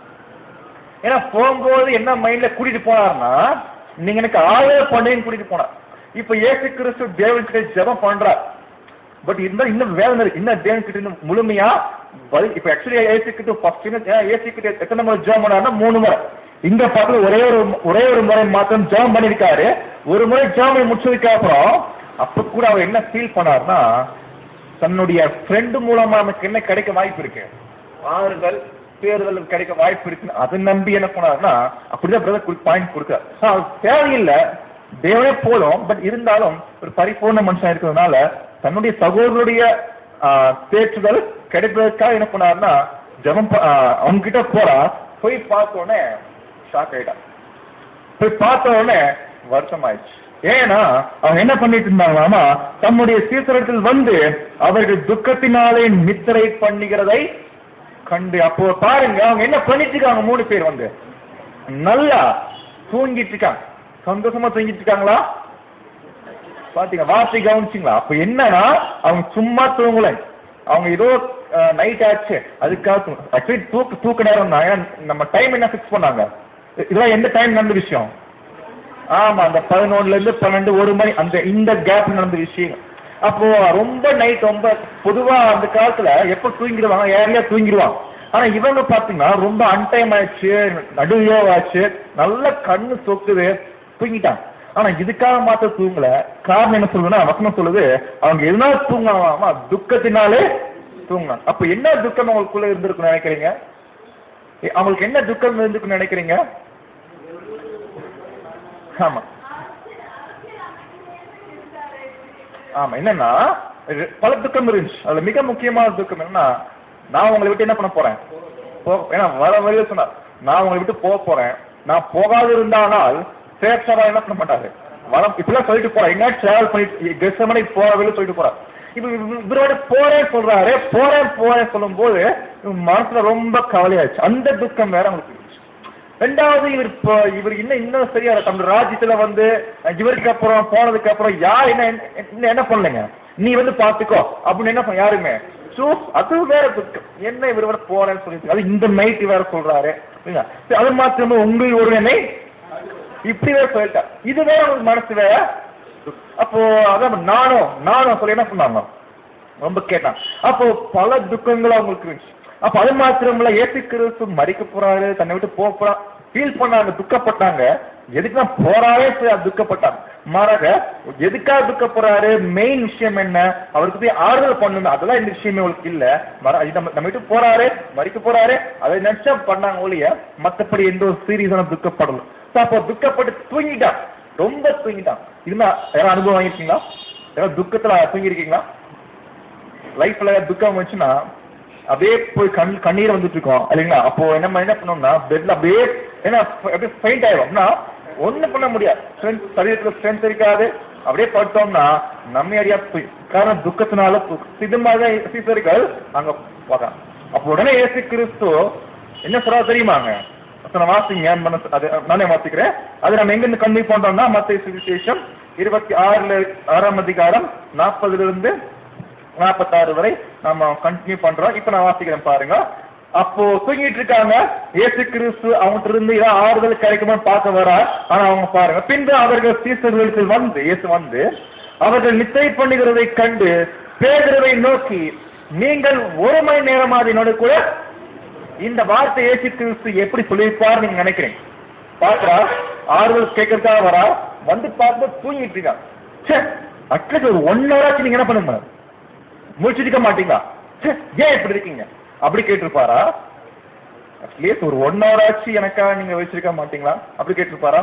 ஏன்னா போகும்போது என்ன மைண்ட்ல கூட்டிட்டு போனார்னா நீங்க எனக்கு ஆதரவு பண்ணேன்னு கூட்டிட்டு போனார் இப்ப இயேசு கிறிஸ்து தேவன் கிட்ட ஜெபம் பண்றார் பட் இருந்தாலும் இன்னும் வேதனை இருக்கு இன்னும் தேவன் கிட்ட இன்னும் முழுமையா பதில் இப்ப ஆக்சுவலி ஏசி கிட்ட ஃபர்ஸ்ட் ஏசி கிட்ட எத்தனை முறை ஜெபம் பண்ணாருன்னா மூணு முறை இங்க பார்த்து ஒரே ஒரு ஒரே ஒரு முறை மாத்திரம் ஜெபம் பண்ணிருக்காரு ஒரு முறை ஜெபம் பண்ணி முடிச்சதுக்கு அப்புறம் அப்ப கூட அவர் என்ன ஃபீல் பண்ணாருன்னா தன்னுடைய ஃப்ரெண்டு மூலமா நமக்கு என்ன கிடைக்க வாய்ப்பு இருக்கு ஆறுதல் தேர்தல் கிடைக்க வாய்ப்பு இருக்குன்னு அதை நம்பி என்ன பண்ணாருன்னா அப்படிதான் பிரதர் பாயிண்ட் கொடுக்காரு ஆ, அது தேவையில்லை தேவனே போதும் பட் இருந்தாலும் ஒரு பரிபூர்ண மனுஷன் இருக்கிறதுனால தன்னுடைய சகோதரருடைய ஆ, தேற்றுதல் கிடைப்பதற்காக என்ன பண்ணாருன்னா ஜெபம் ப- ஆ, அவங்க கிட்ட போறா போய் பார்த்த உடனே ஷாக் ஆயிட்டான் போய் பார்த்த உடனே வருத்தம் ஆயிடுச்சு ஏன்னா அவங்க என்ன பண்ணிட்டு இருந்தாங்களாமா தம்முடைய சீசரத்தில் வந்து அவர்கள் துக்கத்தினாலே நித்திரை பண்ணுகிறதை கண்டு அப்போ பாருங்க அவங்க என்ன பண்ணிட்டு இருக்காங்க மூணு பேர் வந்து நல்லா தூங்கிட்டு இருக்காங்க சந்தோஷமா தூங்கிட்டு இருக்காங்களா பாத்தீங்க வார்த்தை கவனிச்சிங்களா அப்ப என்னன்னா அவங்க சும்மா தூங்கல அவங்க ஏதோ நைட் ஆச்சு அதுக்காக ஆக்சுவலி தூக்கு தூக்க நேரம் தான் ஏன்னா நம்ம டைம் என்ன ஃபிக்ஸ் பண்ணாங்க இதெல்லாம் எந்த டைம் நடந்த விஷயம் ஆமா அந்த பதினொன்னுல இருந்து பன்னெண்டு ஒரு மணி அந்த இந்த கேப் நடந்த விஷயம் அப்போ ரொம்ப நைட் ரொம்ப பொதுவா அந்த காலத்துல எப்ப தூங்கிடுவாங்க ஏர்லியா தூங்கிடுவாங்க ஆனா இவங்க பாத்தீங்கன்னா ரொம்ப அன்டைம் ஆயிடுச்சு நடுவியோ ஆச்சு நல்ல கண்ணு சொக்குது தூங்கிட்டாங்க ஆனா இதுக்காக மாத்த தூங்கல காரணம் என்ன சொல்லுதுன்னா வசனம் சொல்லுது அவங்க எதுனா தூங்கலாமா துக்கத்தினாலே தூங்கினாங்க அப்ப என்ன துக்கம் அவங்களுக்குள்ள இருந்திருக்குன்னு நினைக்கிறீங்க எ- அவங்களுக்கு என்ன துக்கம் இருந்திருக்குன்னு நினைக்கிறீங்க ஆமா ஆமா என்னன்னா இது பல துக்கம் இருந்துச்சு அதுல மிக முக்கியமான துக்கம் என்னன்னா நான் உங்களை விட்டு என்ன பண்ண போறேன் போ ஏன்னா வர வழியில சொன்னா நான் உங்களை விட்டு போக போறேன் நான் போகாது இருந்தானால் சேஃப்ஸாவா என்ன பண்ண மாட்டாரு வர இப்படிலாம் சொல்லிட்டு போறேன் எங்க டிராவல் பண்ணி கெஸ்டமனை போற வழியில சொல்லிட்டு போறாரு இப்ப இவ- இவரோட போறேன் சொல்றாரு போறேன் போறேன் சொல்லும் போது மனசுல ரொம்ப கவலையாச்சு அந்த துக்கம் வேற உங்களுக்கு இருந்துச்சு ரெண்டாவது இவர் இப்போ இவர் இன்னும் இன்னும் சரியா இல்ல. தம் ராஜ்யத்துல வந்து அஹ், இவருக்கு அப்புறம் போனதுக்கு அப்புறம் யார் என்ன என்ன- என்ன பண்ணலைங்க நீ வந்து பாத்துக்கோ அப்படின்னு என்ன பண்ண யாருமே சோ அது வேற துக்கம் என்ன இவர் வேற போறேன்னு சொல்லிட்டு அது இந்த நைட் வேற சொல்றாரு இல்லைங்களா? சரி, அது மாத்திரமே உங்கள் ஒருவனை இப்படி வேற சொல்லிட்டா இது வேற உங்களுக்கு மனசு வேற அப்போ அதான் நானும் நானும் சொல்லி என்ன பண்ணாங்க ரொம்ப கேட்டான் அப்போ பல துக்கங்கள் அவங்களுக்கு இருந்துச்சு அப்ப அது மாத்திரமில்ல ஏசு கிறிஸ்து மறிக்க போறாரு தன்னை விட்டு போக போறா ஃபீல் பண்ணாங்க துக்கப்பட்டாங்க எதுக்கு நான் போறாரே சொல்லி அது துக்கப்பட்டாங்க மாறாக எதுக்காக துக்கப்படுறாரு மெயின் விஷயம் என்ன அவருக்கு போய் ஆறுதல் பண்ணணும் அதெல்லாம் இந்த விஷயமே உங்களுக்கு இல்ல மற இது நம்ம நம்ம விட்டு போறாரு மறிக்க போறாரு அதை நினைச்சா பண்ணாங்க ஒழிய மத்தபடி எந்த ஒரு சீரியஸான துக்கப்படல So, அப்போ துக்கப்பட்டு தூங்கிட்டான் ரொம்ப தூங்கிட்டான் இதுனா யாரும் அனுபவம் வாங்கிருக்கீங்களா யாராவது துக்கத்துல தூங்கிருக்கீங்களா லைஃப்ல துக்கம் வந்துச்சுன்னா அப்படியே போய் கண் கண்ணீர் வந்துட்டு இருக்கோம் இல்லைங்களா அப்போ நம்ம என்ன பண்ணோம்னா பெட்ல அப்படியே ஏன்னா அப்படியே ஃபைண்ட் ஆயிடும் அப்படின்னா ஒண்ணும் பண்ண முடியாது ஸ்ட்ரென்த் சரீரத்துல ஸ்ட்ரென்த் இருக்காது அப்படியே படுத்தோம்னா நம்ம அறியா போய் காரணம் துக்கத்தினால தூக்கம் இது மாதிரி சீசர்கள் அங்க பார்க்கலாம் அப்போ உடனே ஏசு கிறிஸ்து என்ன சொல்றா தெரியுமாங்க அத்தனை வாசிங்க மனசு அது நானே வாசிக்கிறேன் அது நம்ம எங்க இருந்து கன்வி பண்றோம்னா மத்திய சுவிசேஷம் இருபத்தி ஆறுல ஆறாம் அதிகாரம் நாற்பதுல இருந்து நாற்பத்தாறு வரை நம்ம கண்டினியூ பண்றோம் இப்ப நான் வாசிக்கிறேன் பாருங்க அப்போ தூங்கிட்டு இருக்காங்க இயேசு கிறிஸ்து அவங்ககிட்ட இருந்து ஏதாவது ஆறுதல் கிடைக்குமா பார்க்க வரா ஆனா அவங்க பாருங்க பின்பு அவர்கள் சீசர்களுக்கு வந்து இயேசு வந்து அவர்கள் நிச்சய பண்ணுகிறதை கண்டு பேதுருவை நோக்கி நீங்கள் ஒரு மணி நேரமாவது என்னோட கூட இந்த வார்த்தை இயேசு கிறிஸ்து எப்படி சொல்லியிருப்பார் நீங்க நினைக்கிறீங்க பாக்குறா ஆறுதல் கேட்கறதுக்காக வரா வந்து பார்த்து தூங்கிட்டு இருக்கா சே அட்லீஸ்ட் ஒரு ஒன் ஹவர் ஆச்சு நீங்க என்ன பண்ணுங்க முடிச்சிருக்க மாட்டீங்களா ச்சே, ஏன் இப்படி இருக்கீங்க அப்படி கேட்டிருப்பாரா அட்லீஸ்ட் ஒரு ஒன் ஹவர் ஆச்சு எனக்காக நீங்க வச்சிருக்க மாட்டீங்களா அப்படி கேட்டிருப்பாரா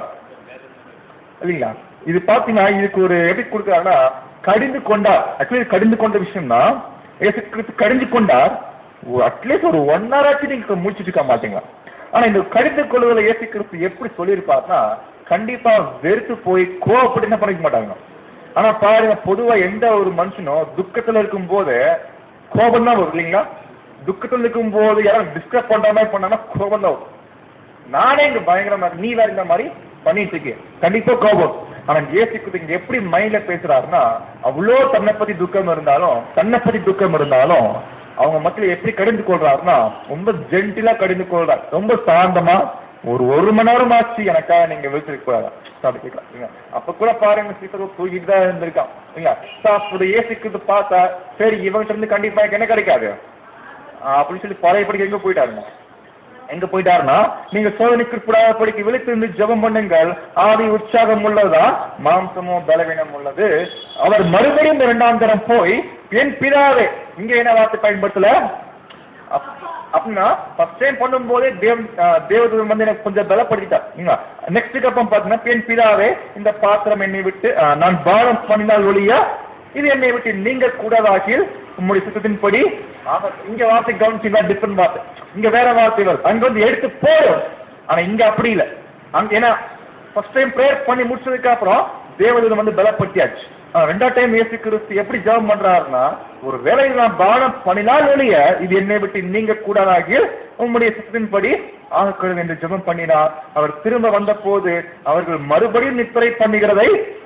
இல்லைங்களா இது பாத்தீங்கன்னா இதுக்கு ஒரு எப்படி கொடுக்குறாருன்னா கடிந்து கொண்டார் ஆக்சுவலி கடிந்து கொண்ட விஷயம்னா இயேசு கிறிஸ்து கடிந்து கொண்டார் அட்லீஸ்ட் ஒரு ஒன் ஹவர் ஆச்சு நீங்க முடிச்சிட்டு இருக்க மாட்டீங்களா ஆனா இந்த கடிந்து கொள்வதில் இயேசு கிறிஸ்து எப்படி சொல்லியிருப்பாருன்னா கண்டிப்பா வெறுத்து போய் கோவப்பட்டு என்ன பண்ணிக்க மாட்டாங்க ஆனா பாருங்க பொதுவா எந்த ஒரு மனுஷனும் துக்கத்துல இருக்கும் போது கோபம் தான் வரும் இல்லைங்களா துக்கத்துல இருக்கும் போது யாரும் டிஸ்டர்ப் பண்ற மாதிரி பண்ணாங்கன்னா கோபம் தான் வரும் நானே இங்க பயங்கரமா இருக்கு. நீ வேற இந்த மாதிரி பண்ணிட்டு இருக்கே கண்டிப்பா கோபம் ஆனா ஏசிக்கு இங்க எப்படி மைண்ட்ல பேசுறாருன்னா அவ்வளோ தன்னை பத்தி துக்கம் இருந்தாலும் தன்னை பத்தி துக்கம் இருந்தாலும் அவங்க மக்கள் எப்படி கடிந்து கொள்றாருன்னா ரொம்ப ஜென்டிலா கடிந்து கொள்றாரு ரொம்ப சாந்தமா ஒரு ஒரு மணி நேரம் ஆச்சு எனக்காக நீங்க வச்சிருக்க கூடாது அப்படி கேட்கலாம் இல்லையா? அப்ப கூட பாருங்க சீக்கிரம் தூக்கிட்டு தான் இருந்திருக்கான் இல்லையா So, அப்படி ஏசிக்கிறது பார்த்தா சரி இவங்கிட்ட இருந்து கண்டிப்பா எனக்கு என்ன கிடைக்காது ஆஹ் அப்படின்னு சொல்லி பழையபடிக்கு எங்க போயிட்டாருங்க எங்க போயிட்டாருன்னா நீங்க சோதனைக்கு படிக்க விழித்திருந்து ஜெபம் பண்ணுங்கள் ஆதி உற்சாகம் உள்ளதா மாம்சமும் பலவீனம் உள்ளது அவர் மறுபடியும் இரண்டாம் தரம் போய் என் பிதாவே இங்க என்ன வார்த்தை பயன்படுத்தல அப்- அப்படின்னா ஃபர்ஸ்ட் டைம் பண்ணும்போதே தேவ தேவதூதன் வந்து எனக்கு கொஞ்சம் பலப்படுத்திட்டா நெக்ஸ்ட் அப்புறம் பார்த்தீங்கன்னா என் பிதாவே இந்த பாத்திரம் என்னை விட்டு ஆஹ், நான் பாரம் பண்ணினால் ஒழிய இது என்னை விட்டு நீங்க கூடாதாகில் உம்முடைய சித்தத்தின்படி ஆக, இங்க வார்த்தை கவனிச்சீங்களா டிஃபரெண்ட் வார்த்தை இங்க வேற வார்த்தைகள் அங்க வந்து எடுத்து போடும் ஆனா இங்க அப்படி இல்ல அங்க ஏன்னா ஃபர்ஸ்ட் டைம் ப்ரேயர் பண்ணி முடிச்சதுக்கு அப்புறம் தேவதூதன் வந்து பலப்படுத்தியாச்சு ஆனா, ரெண்டாவது டைம் இயேசு கிறிஸ்து எப்படி ஜெபம் பண்றாருன்னா ஒரு வேலை நான் பானம் பண்ணினால் ஒழிய இது என்னை விட்டு நீங்க கூடாதாகி உம்முடைய சித்தத்தின்படி ஆகக்கூடாது என்று ஜெபம் பண்ணினார் அவர் திரும்ப வந்த போது அவர்கள் மறுபடியும் நித்திரை பண்ணுகிறதை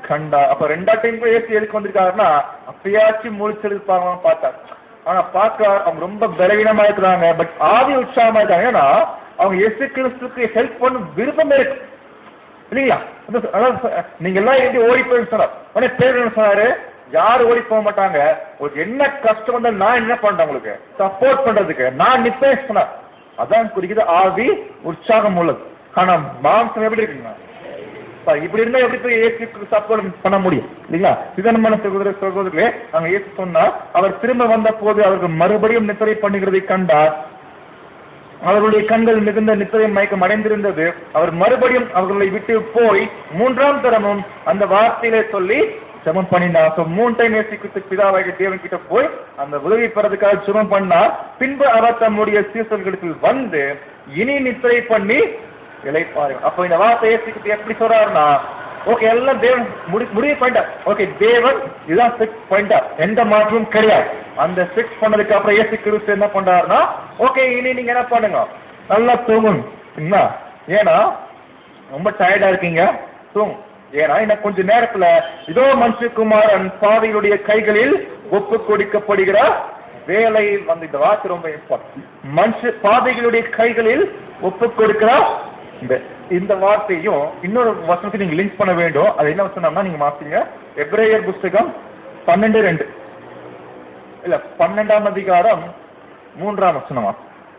கண்டா அப்ப ரெண்டா டைம் கூட ஏசு எதுக்கு வந்திருக்காருன்னா அப்பயாச்சும் முழிச்செடுப்பாங்கன்னு பார்த்தா ஆனா பார்க்க அவங்க ரொம்ப பலவீனமா இருக்கிறாங்க பட் ஆதி உற்சாகமா இருக்காங்க ஏன்னா அவங்க இயேசு கிறிஸ்துக்கு ஹெல்ப் பண்ண விருப்பம் இருக்கு இல்லைங்களா அதான் அதான் சொ- நீங்க எல்லாம் எப்படி ஓடி போய் சொன்னார் உடனே பேர் என்ன சொன்னாரு யாரும் ஓடி போக மாட்டாங்க உங்களுக்கு என்ன கஷ்டம் வந்தாலும் நான் என்ன பண்றேன் உங்களுக்கு சப்போர்ட் பண்றதுக்கு நான் நிப்பேன் சொன்னார் அதான் குறிக்குது ஆவி உற்சாகம் உள்ளது ஆனா மாம்சம் எப்படி இருக்குங்க அப்ப இப்படி இருந்தா எப்படி போய் இயேசுக்கு சப்போர்ட் பண்ண முடியும் இல்லைங்களா சிதனமான சகோதர சகோதரர்களே அங்க இயேசு சொன்னா அவர் திரும்ப வந்த போது அவர்கள் மறுபடியும் நித்திரை பண்ணுகிறதை கண்டார் அவர்களுடைய கண்கள் மிகுந்த நித்திரை மயக்கம் அடைந்திருந்தது அவர் மறுபடியும் அவர்களை விட்டு போய் மூன்றாம் தரமும் அந்த வார்த்தையிலே சொல்லி ஜெபம் பண்ணினார் So, மூணு டைம் நேசிக்கிட்டு பிதாவாகிய தேவன் கிட்ட போய் அந்த உதவி பெறதுக்காக ஜெபம் பண்ணார் பின்பு அவர் தம்முடைய சீசல்களுக்கு வந்து இனி நித்திரை பண்ணி இளைப்பாருங்க அப்போ இந்த வார்த்தை ஏசிக்கிட்டு எப்படி சொல்றாருன்னா ஓகே எல்லாம் தேவன் முடி முடிவு பண்ணிட்டார் ஓகே தேவன் இதுதான் ஃபிக்ஸ் பண்ணிட்டார் எந்த மாற்றமும் கிடையாது அந்த ஃபிக்ஸ் பண்ணதுக்கு அப்புறம் ஏசு கிறிஸ்து என்ன பண்றாருன்னா ஓகே இனி நீங்க என்ன பண்ணுங்க நல்லா தூங்கணும் சரிங்களா ஏன்னா ரொம்ப டயர்டா இருக்கீங்க தூங்கும் ஏன்னா இன்னும் கொஞ்ச நேரத்துல இதோ மனுஷகுமாரன் பாவிகளுடைய கைகளில் ஒப்பு கொடுக்கப்படுகிற வேலை வந்து இந்த வார்த்தை ரொம்ப இம்பார்ட்டன்ட் மனுஷ பாதைகளுடைய கைகளில் ஒப்பு கொடுக்கிற இந்த இந்த வார்த்தையும் இன்னொரு வசனத்தை நீங்க லிங்க் பண்ண வேண்டும் அது என்ன வசனம்னா நீங்க மாத்தீங்க எப்ரேயர் புஸ்தகம் பன்னெண்டு ரெண்டு இல்ல பன்னெண்டாம் அதிகாரம் மூன்றாம் வசனமா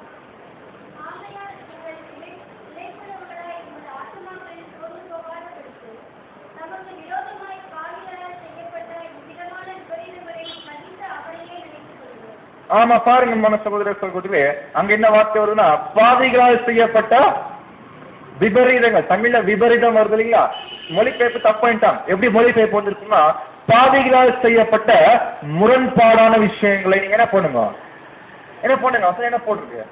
ஆகையால் நீங்கள் இளை- இளைப்புள்ளவர்களாய் உங்கள் ஆத்துமாக்களில் சோர்ந்து போகாதபடிக்கு, நமக்கு விரோதமாய் பாவிகளால் செய்யப்பட்ட இவ்விதமான விபரீதங்களை மன்னித்த அவரையே நினைத்துக் கொள்கிறோம். ஆமா பாருங்க மன சகோதர சகோதரிகளே அங்க என்ன வார்த்தை வருதுன்னா பாவிகளால் செய்யப்பட்ட விபரீதங்கள் தமிழ்ல விபரீதம் வருது இல்லைங்களா மொழிபெயர்ப்பு தப்பாயிட்டான் எப்படி மொழிபெயர்ப்பு வந்திருக்குன்னா பாவிகளால் செய்யப்பட்ட முரண்பாடான விஷயங்களை நீங்க என்ன பண்ணுங்க என்ன பண்ணுங்க அசல் என்ன போட்டிருக்கு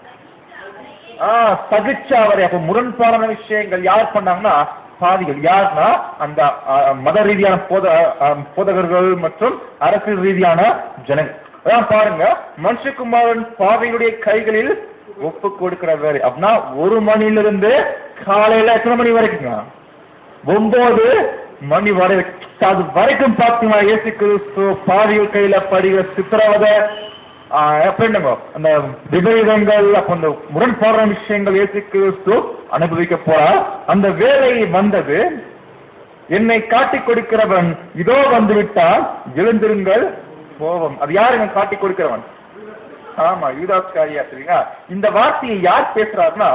ஆ சகிச்ச அவரை அப்ப முரண்பாடான விஷயங்கள் யார் பண்ணாங்கன்னா பாதிகள் யாருன்னா அந்த ஆ, மத ரீதியான போத ஆ, போதகர்கள் மற்றும் அரசியல் ரீதியான ஜனங்கள் அதான் பாருங்க மனுஷகுமாரன் பாவிகளுடைய கைகளில் ஒப்பு கொடுக்கிற வேலை அப்படின்னா ஒரு மணிலிருந்து காலையில எத்தனை மணி வரைக்குங்க ஒன்பது மணி வரை அது வரைக்கும் பார்த்தீங்கன்னா இயேசு கிறிஸ்து பாவிகள் கையில படுகிற சித்திரவதை ஆஹ் எப்படி என்னங்க அந்த விபரீதங்கள் அப்ப அந்த முரண்பாடான விஷயங்கள் இயேசு கிறிஸ்து அனுபவிக்க போறார் அந்த வேலை வந்தது என்னை காட்டிக் கொடுக்கிறவன் இதோ வந்து விட்டால் எழுந்திருங்கள் போவோம் அது யாருங்க காட்டிக் கொடுக்கிறவன் ஆமா யூதாஸ் காரியா சரிங்களா இந்த வார்த்தையை யார் பேசுறாருன்னா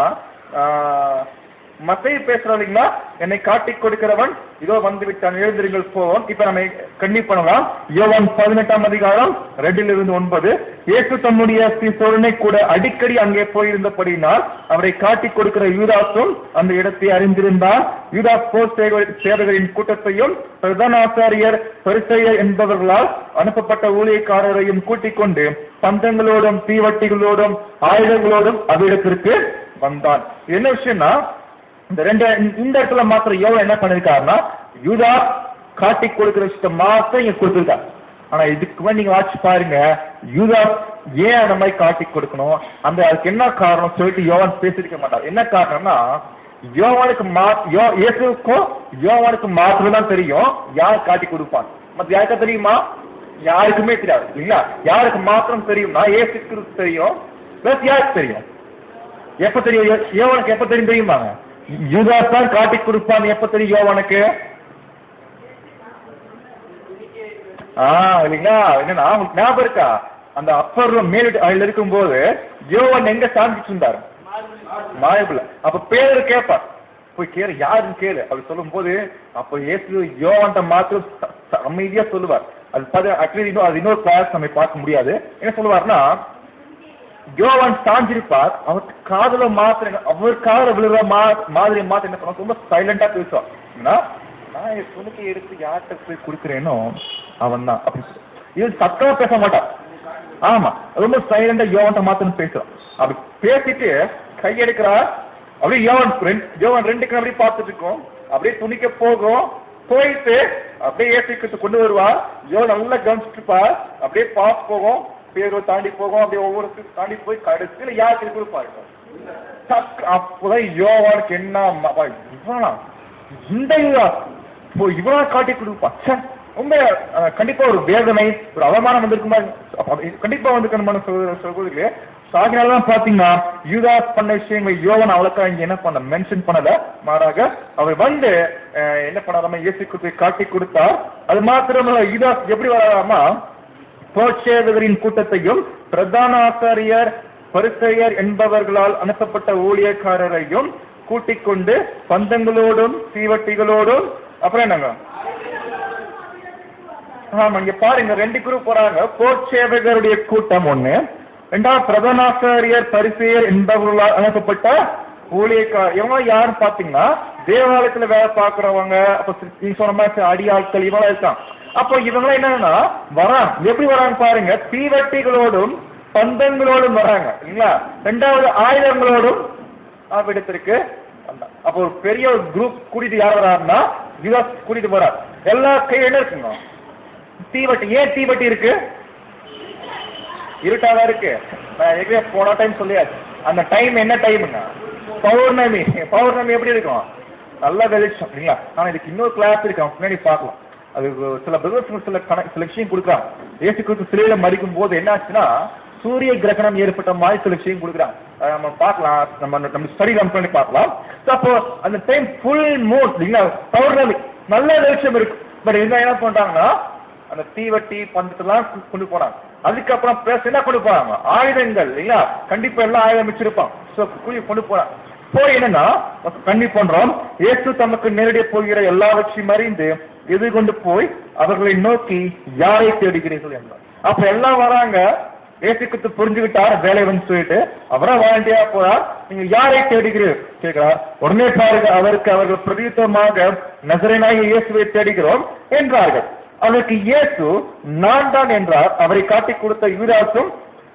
மத்தைய பேசுறோம் இல்லைங்களா என்னை காட்டிக் கொடுக்கிறவன் இதோ வந்து விட்டான் எழுந்திருங்கள் போவோம் இப்ப நம்ம கண்டிப்பா பண்ணலாம் யோவான் பதினெட்டாம் அதிகாரம் ரெண்டில் இருந்து ஒன்பது இயேசு தம்முடைய சீசோரனை கூட அடிக்கடி அங்கே போயிருந்தபடியினால் அவரை காட்டிக் கொடுக்கிற யூதாசும் அந்த இடத்தை அறிந்திருந்தார் யூதாஸ் போர் சேவ- சேவகரின் கூட்டத்தையும் பிரதான ஆசாரியர் பரிசெயர் என்பவர்களால் அனுப்பப்பட்ட ஊழியக்காரரையும் கூட்டிக் கொண்டு பந்தங்களோடும் தீவட்டிகளோடும் ஆயுதங்களோடும் அவ்விடத்திற்கு வந்தான் இது என்ன விஷயம்னா இந்த ரெண்டு இந்த இடத்துல மாத்திரம் யோவா என்ன பண்ணிருக்காருன்னா யூதா காட்டி கொடுக்கிற விஷயத்த மாத்திரம் இங்க கொடுத்துருக்காரு ஆனா இதுக்கு முன்னாடி நீங்க வாட்சி பாருங்க யூதா ஏன் அந்த மாதிரி காட்டி கொடுக்கணும் அந்த அதுக்கு என்ன காரணம் சொல்லிட்டு யோவான் பேசிருக்க மாட்டார் என்ன காரணம்னா யோவானுக்கு மா யோ இயேசுக்கும் யோவானுக்கு மாத்திரம் தான் தெரியும் யார் காட்டி கொடுப்பான் மத்த யாருக்கா தெரியுமா யாருக்குமே தெரியாது இல்லைங்களா யாருக்கு மாத்திரம் தெரியும்னா இயேசு கிறிஸ்து தெரியும் பிளஸ் யாருக்கு தெரியும் எப்ப தெரியும் யோ- யோவானுக்கு எப்ப தெரியும் தெரியுமாங்க யூதாஸ் தான் காட்டி கொடுப்பான் எப்ப தெரியும் யோவானுக்கு ஆ இல்லைங்களா என்னன்னா உங்களுக்கு ஞாபகம் இருக்கா அந்த அப்பர் மேல் அதுல இருக்கும்போது யோவான் எங்க சாந்திச்சு இருந்தார் மாயபுல அப்ப பேரு கேட்பார் போய் கேளு யாருன்னு கேளு அப்படி சொல்லும் போது அப்ப இயேசு யோவான்ட்ட மாத்திரம் ச- ச- அமைதியா சொல்லுவார் அது பாரு ஆக்சுவலி இன்னும் அது இன்னொரு கிளாஸ் நம்ம பார்க்க முடியாது என்ன சொல்லுவார்னா யோவான் சாஞ்சிருப்பார் அவர் காதுல மாத்திரம் அவர் காதுல விழுற மா மாதிரி மாத்திரம் என்ன பண்ணுவோம் ரொம்ப சைலண்டா பேசுவார் ஏன்னா, நான் என் துணிக்கை எடுத்து யார்கிட்ட போய் கொடுக்குறேனோ அவன் தான் அப்படி சொல்லு. இது சத்தமா பேச மாட்டான் ஆமா ரொம்ப சைலண்டா யோவன்ட்ட மாத்திரம் பேசுறான் அப்படி பேசிட்டு கையெடுக்கிறார் அப்படியே யோவன் ரெண்டு யோவன் ரெண்டு கண் அப்படியே பார்த்துட்டு இருக்கோம் அப்படியே துணிக்க போகும் போயிட்டு அப்படியே ஏசிக்கிட்டு கொண்டு வருவார் யோவன் நல்லா கவனிச்சுட்டு இருப்பார் அப்படியே பாஸ் போகும் பேரோ தாண்டி போகும் அப்படியே ஒவ்வொரு தாண்டி போய் கடைசியில யாருக்கு கொடுப்பாரு டக் அப்போதான் யோவானுக்கு என்ன ம- இவனா இந்த யூதா இப்போ இவ்வளவு காட்டி கொடுப்பா ச்சே, ரொம்ப அஹ், கண்டிப்பா ஒரு வேதனை ஒரு அவமானம் வந்திருக்குமா அப்ப அது கண்டிப்பா வந்து கண்மான சகோதர சகோதரிகளே சாகினால்தான் பாத்தீங்கன்னா யூதாஸ் பண்ண விஷயங்களை யோவன் அவ்வளோக்கா இங்க என்ன பண்ண மென்ஷன் பண்ணல மாறாக அவர் வந்து அஹ், என்ன பண்ணாராம இயேசு கிறிஸ்துவை காட்டி கொடுத்தார் அது மாத்திரமல்ல யூதாஸ் எப்படி வராமா போட்சேவகரின் கூட்டத்தையும் பிரதான ஆசாரியர் பரிசெயர் என்பவர்களால் அனுப்பப்பட்ட ஊழியக்காரரையும் கூட்டிக் கொண்டு பந்தங்களோடும் தீவட்டிகளோடும் அப்புறம் என்னங்க ஆமா இங்க பாருங்க ரெண்டு குரூப் போறாங்க போட்சேவகருடைய கூட்டம் ஒண்ணு ரெண்டாவது பிரதானாசாரியர் பரிசெயர் என்பவர்களால் அனுப்பப்பட்ட ஊழியக்கார் இவங்க யாருன்னு பாத்தீங்கன்னா தேவாலயத்துல வேலை பாக்குறவங்க அப்ப நீங்க சொன்ன மாதிரி அடியாட்கள் இவங்க இருக்கான் அப்போ இவங்க என்னன்னா வராங்க எப்படி வராங்க பாருங்க தீவட்டிகளோடும் பந்தங்களோடும் வராங்க இல்லைங்களா ரெண்டாவது ஆயுதங்களோடும் அவ்விடத்திற்கு வந்தான். அப்போ ஒரு பெரிய ஒரு குரூப் கூட்டிட்டு யார் வராருன்னா யுஎஸ் கூட்டிட்டு போறார் எல்லா கையும் என்ன இருக்குங்க தீவட்டி ஏன் தீவட்டி இருக்கு இருட்டாதான் இருக்கு நான் ஏற்கனவே போன டைம் சொல்லியாச்சு அந்த டைம் என்ன டைமுங்க பௌர்ணமி பௌர்ணமி எப்படி இருக்கும் நல்ல வெளிச்சம் இல்லைங்களா ஆனா இதுக்கு இன்னொரு கிளாஸ் இருக்கு அவன் பின்னாடி பார்க்கலாம் அது சில பிரதர்ஸ் சில கணக்கு சில விஷயம் கொடுக்குறாங்க ஏசு குறித்து சிலையில மறிக்கும் போது என்ன ஆச்சுன்னா சூரிய கிரகணம் ஏற்பட்ட மாதிரி சில விஷயம் கொடுக்குறாங்க அதை நம்ம பார்க்கலாம் நம்ம நம்ம ஸ்டடி நம்ம பண்ணி பார்க்கலாம் So, அப்போ அந்த டைம் ஃபுல் மூட் இல்லைங்களா பௌர்ணமி நல்ல வெளிச்சம் இருக்கு பட் என்ன என்ன பண்றாங்கன்னா அந்த தீவட்டி பந்தத்தெல்லாம் கொ- கொண்டு போனாங்க அதுக்கப்புறம் பிளஸ் என்ன கொண்டு போனாங்க ஆயுதங்கள் இல்லைங்களா கண்டிப்பா எல்லாம் ஆயுதம் வச்சிருப்பான் ஸோ கூலி கொண்டு போனாங்க போய் என்னன்னா கண்ணி பண்றோம் இயேசு தமக்கு நேரடியாக போகிற எல்லாவற்றையும் அறிந்து எது கொண்டு போய் அவர்களை நோக்கி யாரை தேடுகிறீர்கள் என்றார் அப்ப எல்லாம் வராங்க ஏசுக்கு புரிஞ்சுக்கிட்டார் வேலை வந்து சொல்லிட்டு அவரா வாலண்டியா போறார் நீங்க யாரை தேடுகிறீர் கேட்கிறார் உடனே பாருங்க அவருக்கு அவர்கள் பிரதியுத்தமாக நசரனாகிய இயேசுவை தேடுகிறோம் என்றார்கள் அதற்கு இயேசு நான் தான் என்றார் அவரை காட்டிக் கொடுத்த யூதாசும்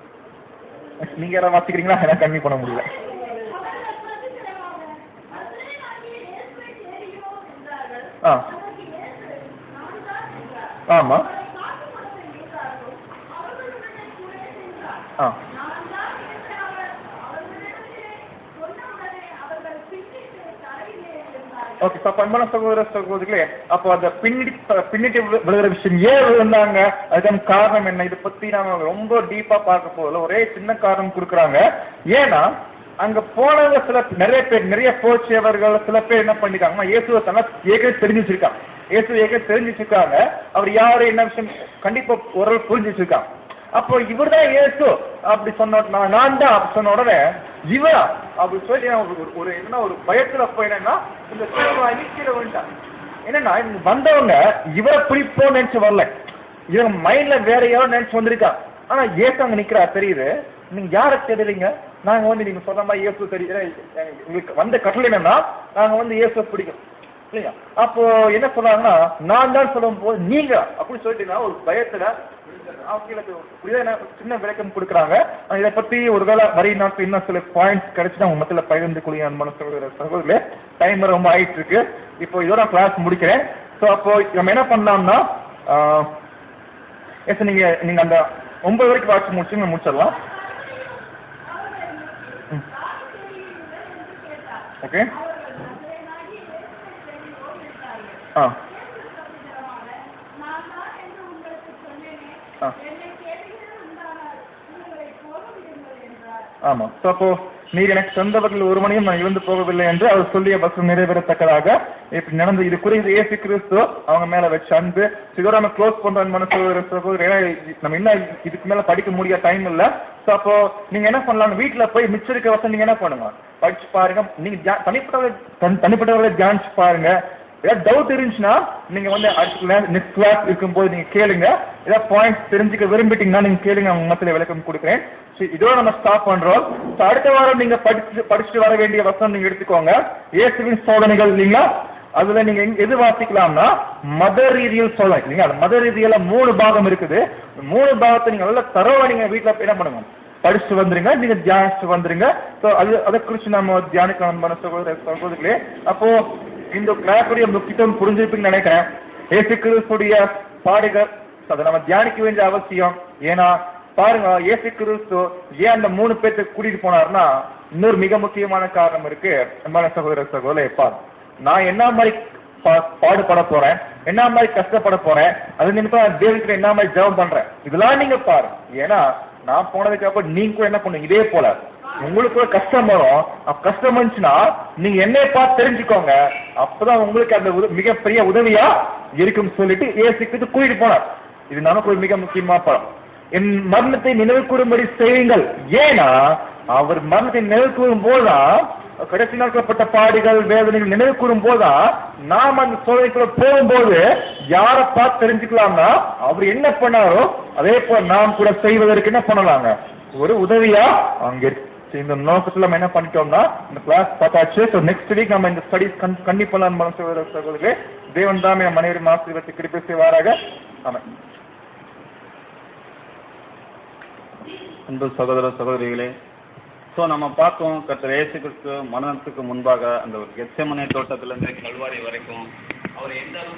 நீங்க யாராவது வாசிக்கிறீங்களா எனக்கு கம்மி பண்ண முடியல அவர்கள் பிரதித்திரமாக, நசரேயனாகிய இயேசுவை தேடுகிறோம் என்றார்கள். ஆ அதற்கு இயேசு, நான் தான் என்றார். ஆமா அவரை காட்டிக் கொடுத்த யூதாசும் அவர்களுடனே கூட சென்றார். ஆ நான் தான் என்று அவர் அவர்களிடத்திலே சொன்னவுடனே அவர்கள் பின்னிட்டு தரையிலே இருந்தார்கள். ஓகே சார் அன்பான சகோதர சகோதரிகளே அப்போ அந்த பின்னி பின்னிட்டு வி- விழுகிற விஷயம் ஏன் விழுந்தாங்க அதுக்கான காரணம் என்ன இதை பத்தி நாம ரொம்ப டீப்பா பார்க்க போகல ஒரே சின்ன காரணம் கொடுக்குறாங்க ஏன்னா அங்க போனவங்க சில நிறைய பேர் நிறைய போச்சவர்கள் சில பேர் என்ன பண்ணிருக்காங்கன்னா இயேசுவை தன்னை ஏற்கனவே தெரிஞ்சு வச்சிருக்காங்க இயேசு ஏற்கனவே தெரிஞ்சு வச்சிருக்காங்க அவர் யாரு என்ன விஷயம் கண்டிப்பா ஒரு புரிஞ்சு வச்சிருக்காங்க அப்போ இவர்தான் இயேசு அப்படி சொன்ன நான் நான் தான் அப்படி சொன்ன உடனே இவரா அப்படி சொல்லி நான் ஒரு- ஒரு என்ன ஒரு பயத்துல போய் என்னன்னா இந்த சிறுவாங்கி கீழே விழுந்தாங்க என்னன்னா இவங்க வந்தவங்க இவரை பிடிப்போம் நினைச்சு வரல இவங்க மைண்ட்ல வேற யாரோ நினைச்சு வந்திருக்காங்க ஆனா ஏசு அங்க நிக்கிறா தெரியுது நீங்க யாரை தேடுறீங்க நாங்க வந்து நீங்க சொன்ன மாதிரி இயேசு தெரியுது உங்களுக்கு வந்த கட்டளை என்னன்னா நாங்க வந்து இயேசு பிடிக்கும் இல்லையா அப்போ என்ன சொல்றாங்கன்னா நான் தான் சொல்லும் போது நீங்க அப்படி சொல்லிட்டீங்கன்னா ஒரு பயத்துல அவங்களுக்கு புரியுதா என்ன சின்ன விளக்கம் கொடுக்குறாங்க ஆனா இதை பத்தி ஒருவேளை வரி நாட்கள் இன்னும் சில பாயிண்ட்ஸ் கிடைச்சு உங்க மத்தியில பகிர்ந்து கொள்ளிய அன்பான சகோதர சகோதரர்களே டைம் ரொம்ப ஆயிட்டு இருக்கு இப்போ இதோட கிளாஸ் முடிக்கிறேன் ஸோ அப்போ நம்ம என்ன பண்ணலாம்னா எஸ் நீங்க நீங்க அந்த ஒன்பது வரைக்கும் வாட்சி முடிச்சு நம்ம முடிச்சிடலாம் ம். ஓகே அவர்கள் நசரேயனாகிய இயேசுவை தேடுகிறோம் என்றார்கள். ஆ இயேசு பிரதித்திரமாக, நான் தான் என்று உங்களுக்கு சொன்னேனே, ஆ. என்னை தேடுகிறது உண்டானால் உங்களை போக விடுங்கள் என்றார். ஆமா ஸோ அப்போ நீர் எனக்கு சொந்தவர்கள் ஒருவனையும் நான் இழந்து போகவில்லை என்று அவர் சொல்லிய வசனம் நிறைவேறத்தக்கதாக இப்படி நடந்து இது குறித்து இயேசு கிறிஸ்து அவங்க மேல வச்ச அன்பு இதோட நம்ம க்ளோஸ் பண்றோம் மன சகோதர சகோதரி ஏன்னா இது- நம்ம இன்னும் இதுக்கு மேல படிக்க முடிய டைம் இல்ல ஸோ அப்போ நீங்க என்ன பண்ணலாம் வீட்டுல போய் மிச்சம் இருக்க வசனம் நீங்க என்ன பண்ணுங்க படிச்சு பாருங்க நீங்க தியா- தனிப்பட்டவர்களை தனி- தனிப்பட்டவர்களை தியானிச்சு பாருங்க ஏதாவது டவுட் இருந்துச்சுன்னா நீங்க வந்து அடுத்த நெக்ஸ்ட் கிளாஸ் இருக்கும்போது நீங்க கேளுங்க ஏதாவது பாயிண்ட்ஸ் தெரிஞ்சுக்க விரும்பிட்டீங்கன்னா நீங்க கேளுங்க அவங்க மத்தியில விளக்கம் கொடுக்குறேன் சரி, இதோட நம்ம ஸ்டாப் பண்றோம் So, அடுத்த வாரம் நீங்க படிச்சு படிச்சுட்டு வர வேண்டிய வசனம் நீங்க எடுத்துக்கோங்க இயேசுவின் சோதனைகள் இல்லைங்களா அதுல நீங்க எங்க- எது வாசிக்கலாம்னா மத ரீதியில் சோதனை இல்லைங்களா அந்த மத ரீதியில மூணு பாகம் இருக்குது மூணு பாகத்தை நீங்க நல்லா தரவா நீங்க வீட்டுல என்ன பண்ணுங்க படிச்சுட்டு வந்துருங்க நீங்க தியானிச்சுட்டு வந்துருங்க ஸோ அது அதை குறித்து நம்ம தியானிக்கலாம் அன்பான சகோதர சகோதரிகளே அப்போ இந்த கிளாஸுடைய முக்கியத்துவம் புரிஞ்சிருப்பீங்கன்னு நினைக்கிறேன் ஏசு கிறிஸ்துடைய பாடுகள் அதை நம்ம தியானிக்க வேண்டிய அவசியம் ஏன்னா பாருங்க இயேசு கிறிஸ்து ஏன் அந்த மூணு பேர்த்த கூட்டிட்டு போனாருன்னா இன்னொரு மிக முக்கியமான காரணம் இருக்கு அன்பான சகோதர சகோதர பாரு நான் என்ன மாதிரி பா- பாடுபட போறேன் என்ன மாதிரி கஷ்டப்பட போறேன் அது நிமித்தம் நான் தேவனுக்கு என்ன மாதிரி ஜெபம் பண்றேன் இதெல்லாம் நீங்க பாரு ஏன்னா நான் போனதுக்கு அப்புறம் நீங்க கூட என்ன பண்ணுங்க இதே போல உங்களுக்கு கூட கஷ்டம் வரும் அப்ப கஷ்டம் வந்துச்சுன்னா நீங்க என்னைய பார்த்து தெரிஞ்சுக்கோங்க அப்பதான் உங்களுக்கு அந்த உத- மிகப்பெரிய உதவியா இருக்கும்னு சொல்லிட்டு ஏசுக்கு கூட்டிட்டு போனார் இது நமக்கு ஒரு மிக முக்கியமான படம் என் மரணத்தை நினைவு கூறும்படி செய்யுங்கள் ஏன்னா அவர் மரணத்தை நினைவு கூறும் போதுதான் கடைசி நாட்களப்பட்ட பாடுகள் வேதனைகள் நினைவு கூறும் போதுதான் நாம் அந்த சோதனைக்குள்ள போகும்போது யாரை பார்த்து தெரிஞ்சுக்கலாம்னா அவர் என்ன பண்ணாரோ அதே போல நாம் கூட செய்வதற்கு என்ன பண்ணலாங்க ஒரு உதவியா அங்க இருக்கு. சரி, இந்த நோக்கத்துல நம்ம என்ன பண்ணிட்டோம்னா இந்த கிளாஸ் பார்த்தாச்சு ஸோ நெக்ஸ்ட் வீக் நம்ம இந்த ஸ்டடிஸ் கண்டிப்பாக மனசு சகோதரர்களே தேவன் தான் என் மனைவி மாசிவத்தை கிருப்பை செய்வாராக ஆமாம் அன்பு சகோதர சகோதரிகளே ஸோ நம்ம பார்த்தோம் கர்த்தர் இயேசு கிறிஸ்து மரணத்துக்கு முன்பாக அந்த ஒரு கெச்சமனை தோட்டத்திலிருந்து கல்வாரி வரைக்கும் அவர் எந்த அளவுக்கு